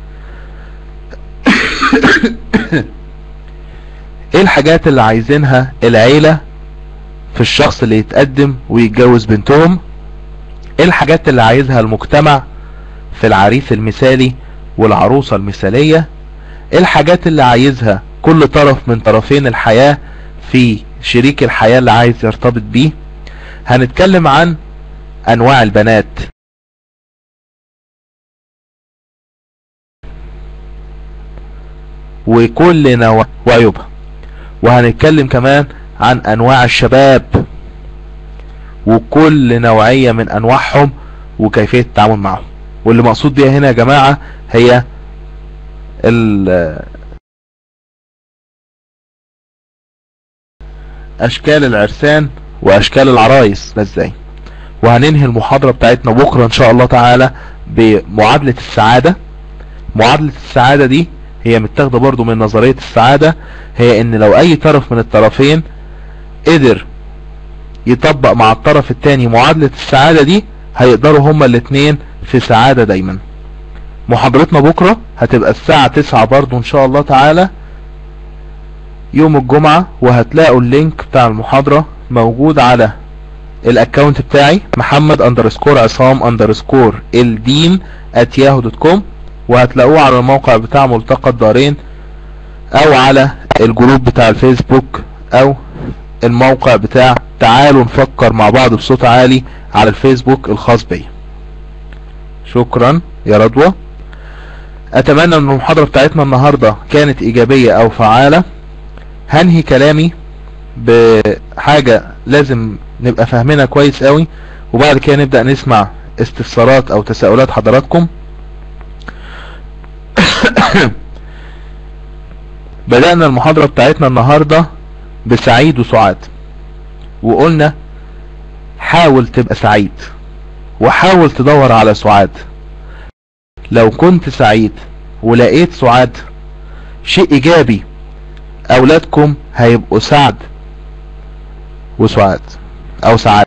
ايه الحاجات اللي عايزينها العيلة في الشخص اللي يتقدم ويتجوز بنتهم ايه الحاجات اللي عايزها المجتمع في العريس المثالي والعروسة المثالية ايه الحاجات اللي عايزها كل طرف من طرفين الحياة في شريك الحياة اللي عايز يرتبط بيه هنتكلم عن انواع البنات وكل نوع وعيوبها وهنتكلم كمان عن انواع الشباب وكل نوعية من انواعهم وكيفية التعامل معهم واللي مقصود بيها هنا يا جماعة هي اشكال العرسان واشكال العرايس ده ازاي وهننهي المحاضرة بتاعتنا بكرة ان شاء الله تعالى بمعادلة السعادة معادلة السعادة دي هي متاخدة برضو من نظرية السعادة هي ان لو اي طرف من الطرفين قدر يطبق مع الطرف التاني معادلة السعادة دي هيقدروا هما الاتنين في سعادة دايما محاضرتنا بكرة هتبقى الساعة تسعة برضو ان شاء الله تعالى يوم الجمعة وهتلاقوا اللينك بتاع المحاضرة موجود على الاكونت بتاعي محمد اندرسكور عصام اندرسكور الدين at yahoo دوت كوم وهتلاقوه على الموقع بتاع ملتقى الدارين او على الجروب بتاع الفيسبوك او الموقع بتاع تعالوا نفكر مع بعض بصوت عالي على الفيسبوك الخاص بي شكرا يا رضوى اتمنى ان المحاضرة بتاعتنا النهاردة كانت ايجابية او فعالة هنهي كلامي بحاجة لازم نبقى فاهمينها كويس قوي وبعد كده نبدأ نسمع استفسارات او تساؤلات حضراتكم بدأنا المحاضرة بتاعتنا النهاردة بسعيد وسعاد وقلنا حاول تبقى سعيد وحاول تدور على سعاد لو كنت سعيد ولقيت سعاد شيء ايجابي اولادكم هيبقوا سعد وسعاد او سعادة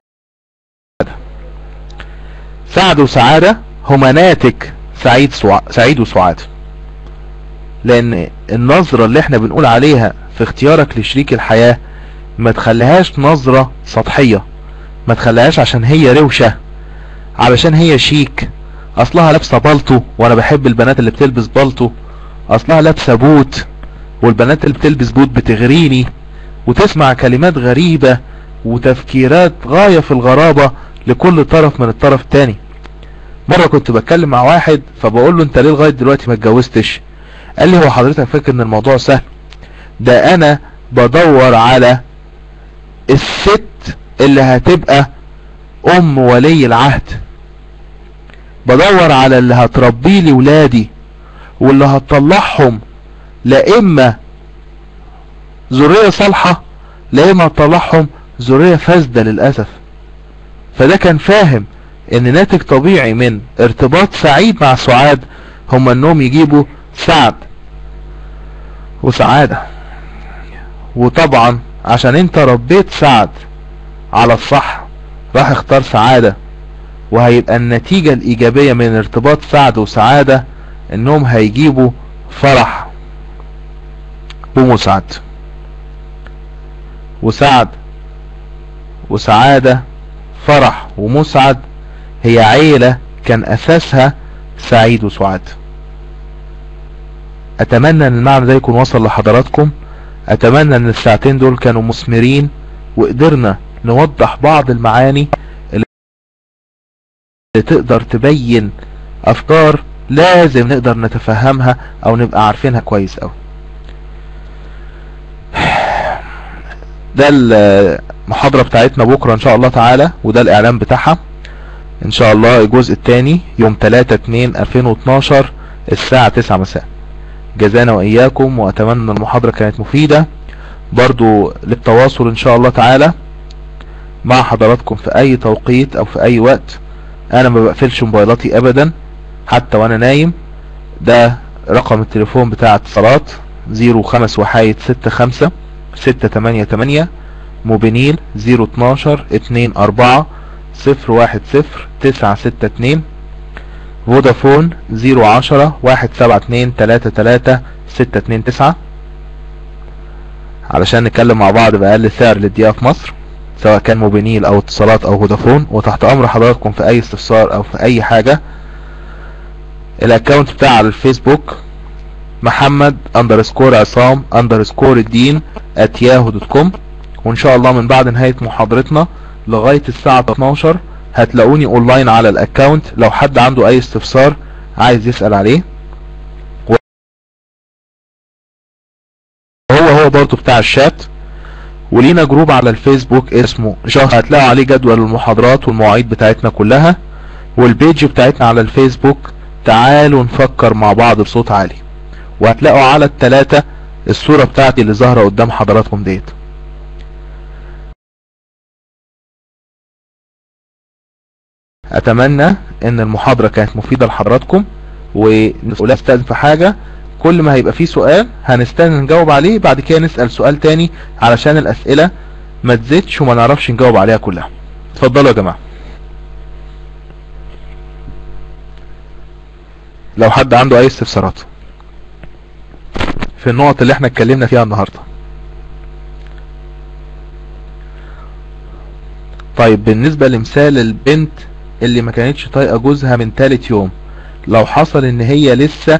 سعد وسعادة هما ناتج سعيد سوع... سعيد وسعاد لان النظرة اللي احنا بنقول عليها في اختيارك لشريك الحياة ما تخليهاش نظرة سطحية ما تخليهاش عشان هي روشة علشان هي شيك اصلها لابسه بالطو وانا بحب البنات اللي بتلبس بالطو اصلها لابسه بوت والبنات اللي بتلبس بوت بتغريني وتسمع كلمات غريبة وتفكيرات غاية في الغرابة لكل طرف من الطرف التاني مرة كنت بتكلم مع واحد فبقول له انت ليه لغاية دلوقتي ما اتجوزتش قال لي هو حضرتك فاكر ان الموضوع سهل ده انا بدور على الست اللي هتبقى ام ولي العهد بدور على اللي هتربي لي ولادي واللي هتطلعهم لا اما ذرية صالحة لا اما هتطلعهم ذرية فاسدة للأسف فده كان فاهم ان ناتج طبيعي من ارتباط سعيد مع سعاد هم انهم يجيبوا سعد وسعادة وطبعا عشان انت ربيت سعد على الصح راح اختار سعادة وهيبقى النتيجة الايجابية من ارتباط سعد وسعادة انهم هيجيبوا فرح ومسعد وسعد وسعادة فرح ومسعد هي عيلة كان اساسها سعيد وسعاد اتمنى ان المعنى ده يكون وصل لحضراتكم اتمنى ان الساعتين دول كانوا مثمرين وقدرنا نوضح بعض المعاني اللي تقدر تبين افكار لازم نقدر نتفهمها او نبقى عارفينها كويس اوي ده المحاضرة بتاعتنا بكرة ان شاء الله تعالى وده الاعلان بتاعها ان شاء الله الجزء الثاني يوم 3 2 2012 الساعة 9 مساء جزانا واياكم واتمنى ان المحاضرة كانت مفيدة برضو للتواصل ان شاء الله تعالى مع حضراتكم في اي توقيت او في اي وقت انا ما بقفلش موبايلاتي ابدا حتى وانا نايم ده رقم التليفون بتاع اتصالات 05 وحايد 65 688 موبينيل 012 24 010 962 فودافون 010 172 33 629 علشان نتكلم مع بعض بأقل سعر للدقيقة في مصر سواء كان موبينيل او اتصالات او فودافون وتحت امر حضراتكم في اي استفسار او في اي حاجة الاكونت بتاع على الفيسبوك محمد اندرسكور عصام اندرسكور الدين at yahoo دوت كوم وان شاء الله من بعد نهاية محاضرتنا لغاية الساعة 12 هتلاقوني اونلاين على الاكونت لو حد عنده اي استفسار عايز يسأل عليه هو هو برضو بتاع الشات ولينا جروب على الفيسبوك اسمه شهر هتلاقوا عليه جدول المحاضرات والمواعيد بتاعتنا كلها والبيج بتاعتنا على الفيسبوك تعالوا نفكر مع بعض بصوت عالي وهتلاقوا على التلاتة الصورة بتاعتي اللي ظاهرة قدام حضراتكم ديت اتمنى ان المحاضرة كانت مفيدة لحضراتكم ولا استاذن في حاجة كل ما هيبقى فيه سؤال هنستنى نجاوب عليه بعد كده نسأل سؤال تاني علشان الاسئلة ما تزيدش وما نعرفش نجاوب عليها كلها اتفضلوا يا جماعة لو حد عنده اي استفسارات في النقط اللي احنا اتكلمنا فيها النهاردة طيب بالنسبة لمثال البنت اللي ما كانتش طايقة جوزها من تالت يوم لو حصل ان هي لسه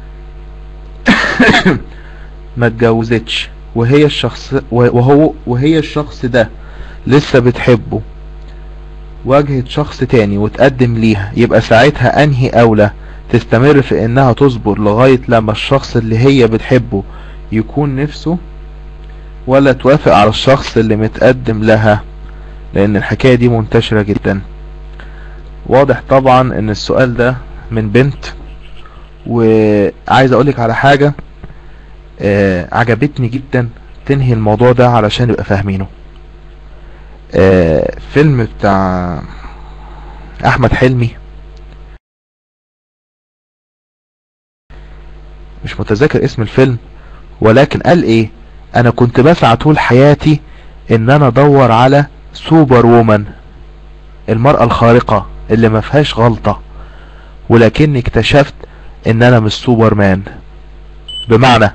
ما اتجوزتش وهي الشخص وهو وهي الشخص ده لسه بتحبه واجهت شخص تاني وتقدم ليها يبقى ساعتها انهي اولى تستمر في انها تصبر لغاية لما الشخص اللي هي بتحبه يكون نفسه ولا توافق على الشخص اللي متقدم لها لان الحكاية دي منتشرة جدا واضح طبعا ان السؤال ده من بنت وعايز اقولك على حاجة آه عجبتني جدا تنهي الموضوع ده علشان نبقى فاهمينه آه فيلم بتاع احمد حلمي مش متذكر اسم الفيلم ولكن قال ايه انا كنت بسعى طول حياتي ان انا ادور على سوبر وومن المرأة الخارقة اللي ما فيهاش غلطة ولكني اكتشفت ان انا مش سوبر مان بمعنى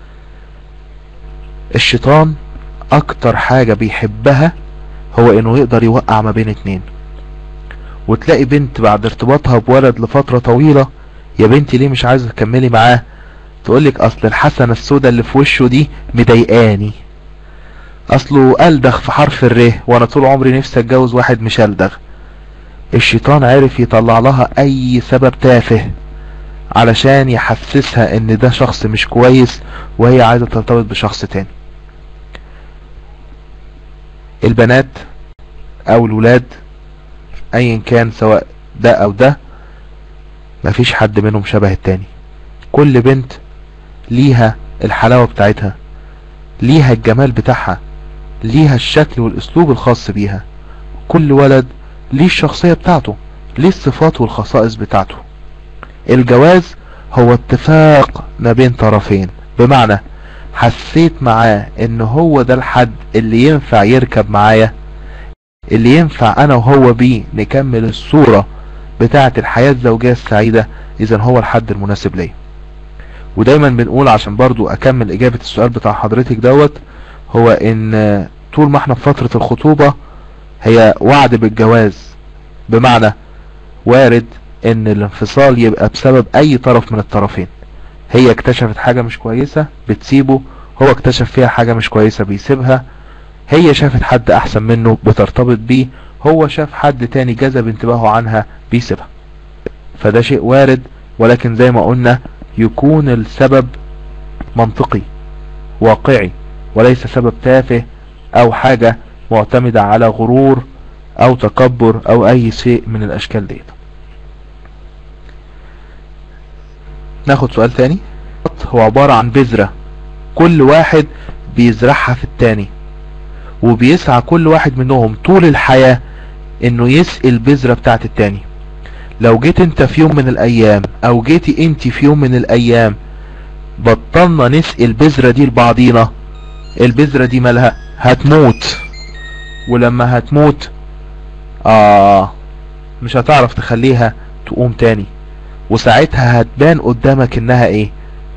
الشيطان اكتر حاجة بيحبها هو انه يقدر يوقع ما بين اتنين وتلاقي بنت بعد ارتباطها بولد لفترة طويلة يا بنتي ليه مش عايزة تكملي معاه تقولك اصل الحسنة السوداء اللي في وشه دي مضايقاني اصله ألدغ في حرف الر وانا طول عمري نفسي اتجوز واحد مش ألدغ الشيطان عرف يطلع لها اي سبب تافه علشان يحسسها ان ده شخص مش كويس وهي عايزة ترتبط بشخص تاني البنات او الولاد ايا كان سواء ده او ده مفيش حد منهم شبه التاني كل بنت ليها الحلاوة بتاعتها ليها الجمال بتاعها ليها الشكل والاسلوب الخاص بيها كل ولد ليه الشخصية بتاعته ليه الصفات والخصائص بتاعته الجواز هو اتفاق ما بين طرفين بمعنى حسيت معاه ان هو ده الحد اللي ينفع يركب معايا اللي ينفع انا وهو بيه نكمل الصورة بتاعة الحياة الزوجية السعيدة اذا هو الحد المناسب ليا ودايما بنقول عشان برضو اكمل اجابة السؤال بتاع حضرتك دوت هو ان طول ما احنا في فترة الخطوبة هي وعد بالجواز بمعنى وارد ان الانفصال يبقى بسبب اي طرف من الطرفين هي اكتشفت حاجة مش كويسة بتسيبه هو اكتشف فيها حاجة مش كويسة بيسيبها هي شافت حد احسن منه بترتبط بيه هو شاف حد تاني جذب انتباهه عنها بيسيبها فده شيء وارد ولكن زي ما قلنا يكون السبب منطقي واقعي وليس سبب تافه او حاجة معتمدة على غرور او تكبر او اي شيء من الاشكال ديت ناخد سؤال تاني هو عبارة عن بذرة كل واحد بيزرعها في التاني وبيسعى كل واحد منهم طول الحياة انه يسقي البذرة بتاعت التاني لو جيت انت في يوم من الايام او جيتي انت في يوم من الايام بطلنا نسقي البذرة دي لبعضينا البذرة دي مالها هتموت ولما هتموت اه مش هتعرف تخليها تقوم تاني وساعتها هتبان قدامك انها ايه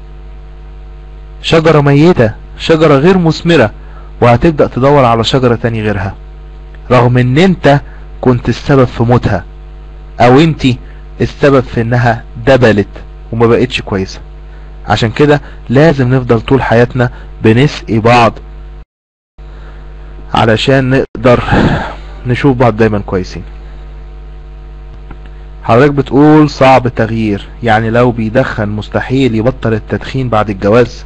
شجرة ميتة شجرة غير مثمرة وهتبدأ تدور على شجرة تاني غيرها رغم ان انت كنت السبب في موتها او انت السبب في انها دبلت وما بقتش كويسة عشان كده لازم نفضل طول حياتنا بنسقي بعض علشان نقدر نشوف بعض دايما كويسين حضرتك بتقول صعب تغيير يعني لو بيدخن مستحيل يبطل التدخين بعد الجواز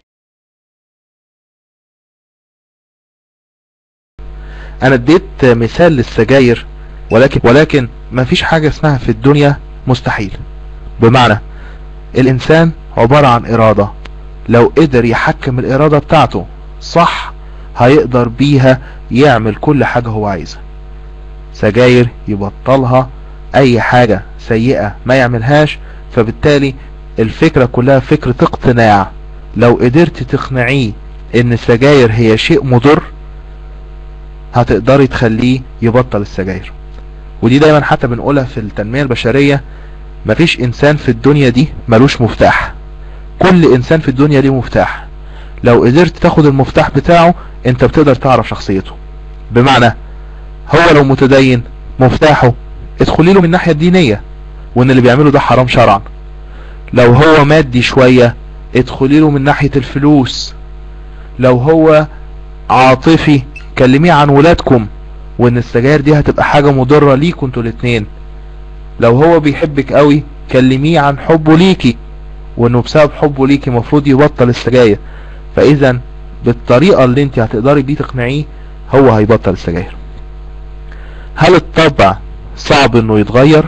انا اديت مثال للسجاير ولكن ولكن ما فيش حاجة اسمها في الدنيا مستحيل بمعنى الانسان عبارة عن ارادة لو قدر يحكم الارادة بتاعته صح هيقدر بيها يعمل كل حاجة هو عايزها سجاير يبطلها اي حاجة سيئة ما يعملهاش فبالتالي الفكرة كلها فكرة اقتناع لو قدرت تقنعيه ان السجاير هي شيء مضر هتقدري تخليه يبطل السجاير ودي دايما حتى بنقولها في التنمية البشرية مفيش انسان في الدنيا دي ملوش مفتاح كل انسان في الدنيا ليه مفتاح لو قدرت تاخد المفتاح بتاعه انت بتقدر تعرف شخصيته بمعنى هو لو متدين مفتاحه ادخلي له من الناحية الدينية وان اللي بيعمله ده حرام شرعا لو هو مادي شوية ادخلي له من ناحية الفلوس لو هو عاطفي كلميه عن ولادكم وان السجاير دي هتبقى حاجة مضرة ليكوا انتوا الاتنين لو هو بيحبك قوي كلميه عن حبه ليكي وانه بسبب حبه ليكي مفروض يبطل السجاير فاذا بالطريقة اللي انت هتقدري بيه تقنعيه هو هيبطل السجاير هل الطبع صعب انه يتغير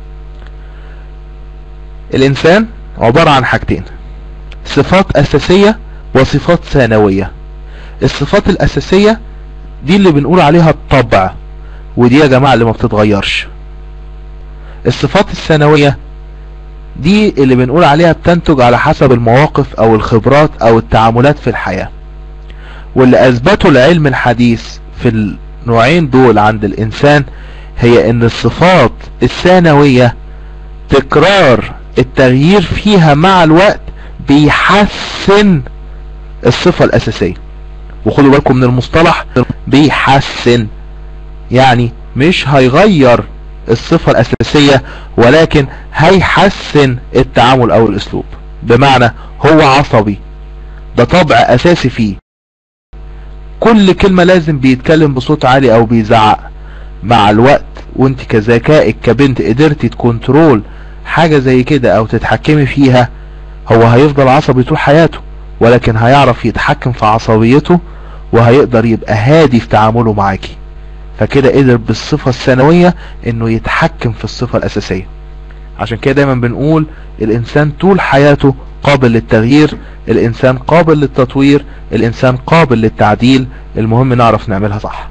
الانسان عبارة عن حاجتين صفات اساسية وصفات ثانوية الصفات الاساسية دي اللي بنقول عليها الطبع ودي يا جماعة اللي ما بتتغيرش الصفات الثانوية دي اللي بنقول عليها بتنتج على حسب المواقف او الخبرات او التعاملات في الحياة واللي اثبته العلم الحديث في النوعين دول عند الانسان هي ان الصفات الثانوية تكرار التغيير فيها مع الوقت بيحسن الصفة الاساسية وخدوا بالكم من المصطلح بيحسن يعني مش هيغير الصفة الاساسية ولكن هيحسن التعامل او الاسلوب بمعنى هو عصبي ده طبع اساسي فيه كل كلمة لازم بيتكلم بصوت عالي او بيزعق مع الوقت وانت كذكائك كبنت قدرتي تكنترول حاجة زي كده او تتحكمي فيها هو هيفضل عصبي طول حياته ولكن هيعرف يتحكم في عصبيته وهيقدر يبقى هادي في تعامله معاكي فكده قدر بالصفة الثانوية انه يتحكم في الصفة الاساسية عشان كده دايما بنقول الانسان طول حياته قابل للتغيير الانسان قابل للتطوير الانسان قابل للتعديل المهم نعرف نعملها صح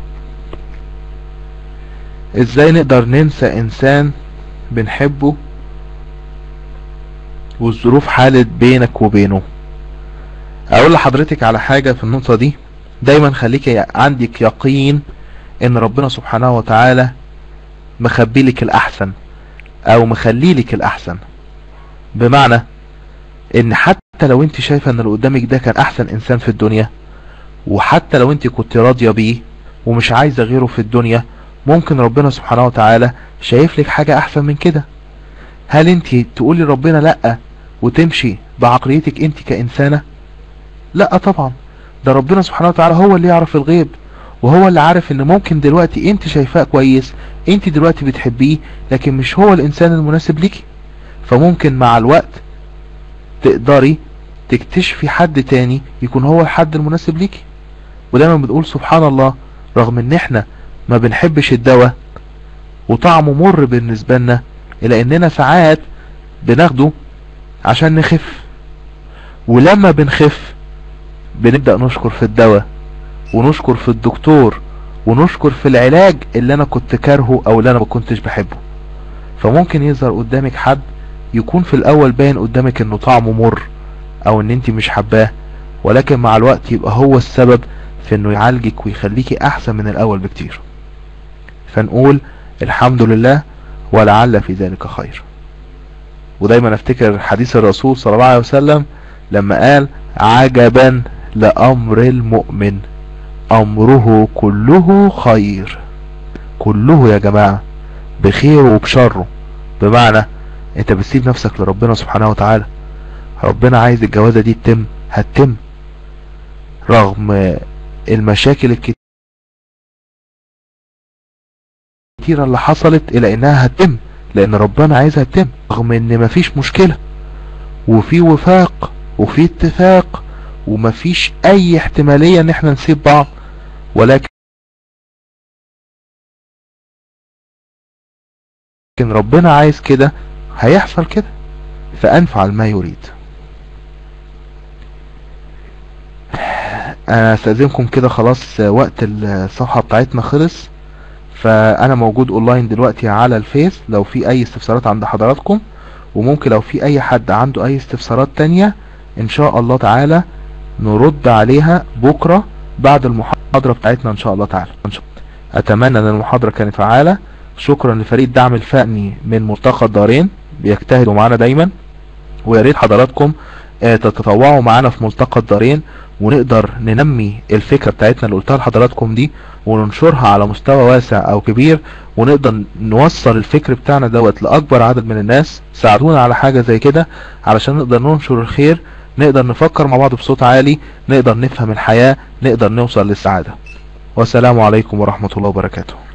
ازاي نقدر ننسى انسان بنحبه والظروف حالت بينك وبينه اقول لحضرتك على حاجة في النقطة دي دايما خليك عندك يقين ان ربنا سبحانه وتعالى مخبي لك الاحسن او مخلي لك الاحسن بمعنى ان حتى لو انت شايفة ان اللي قدامك ده كان احسن انسان في الدنيا وحتى لو انت كنت راضية بيه ومش عايزة غيره في الدنيا ممكن ربنا سبحانه وتعالى شايف لك حاجة احسن من كده هل انت تقولي ربنا لا وتمشي بعقليتك انت كانسانة لا طبعا ده ربنا سبحانه وتعالى هو اللي يعرف الغيب وهو اللي عارف ان ممكن دلوقتي انت شايفاه كويس انت دلوقتي بتحبيه لكن مش هو الانسان المناسب ليكي فممكن مع الوقت تقدري تكتشفي حد تاني يكون هو الحد المناسب ليكي ودايما بنقول سبحان الله رغم ان احنا ما بنحبش الدواء وطعمه مر بالنسبة لنا الا اننا ساعات بناخده عشان نخف ولما بنخف بنبدأ نشكر في الدواء ونشكر في الدكتور ونشكر في العلاج اللي انا كنت كارهه او اللي انا ما كنتش بحبه فممكن يظهر قدامك حد يكون في الاول باين قدامك انه طعمه مر او ان انت مش حباه ولكن مع الوقت يبقى هو السبب في انه يعالجك ويخليكي احسن من الاول بكتير فنقول الحمد لله ولعل في ذلك خير ودايما افتكر حديث الرسول صلى الله عليه وسلم لما قال عجبا لامر المؤمن امره كله خير كله يا جماعة بخيره وبشره بمعنى انت بتسيب نفسك لربنا سبحانه وتعالى ربنا عايز الجوازة دي تتم هتتم رغم المشاكل الكتيرة اللي حصلت الى انها هتتم لان ربنا عايزها تتم رغم ان مفيش مشكلة وفي وفاق وفي اتفاق ومفيش اي احتمالية ان احنا نسيب بعض ولكن ربنا عايز كده هيحصل كده فانفعل ما يريد انا استاذنكم كده خلاص وقت الصفحة بتاعتنا خلص فانا موجود اونلاين دلوقتي على الفيس لو في اي استفسارات عند حضراتكم وممكن لو في اي حد عنده اي استفسارات تانية ان شاء الله تعالى نرد عليها بكرة بعد المحاضرة بتاعتنا ان شاء الله تعالى اتمنى ان المحاضرة كانت فعالة شكرا لفريق الدعم الفني من ملتقى الدارين بيجتهدوا معانا دايما ويا ريت حضراتكم تتطوعوا معانا في ملتقى الدارين ونقدر ننمي الفكرة بتاعتنا اللي قلتها لحضراتكم دي وننشرها على مستوى واسع او كبير ونقدر نوصل الفكر بتاعنا دوت لاكبر عدد من الناس ساعدونا على حاجة زي كده علشان نقدر ننشر الخير نقدر نفكر مع بعض بصوت عالي نقدر نفهم الحياة نقدر نوصل للسعادة والسلام عليكم ورحمة الله وبركاته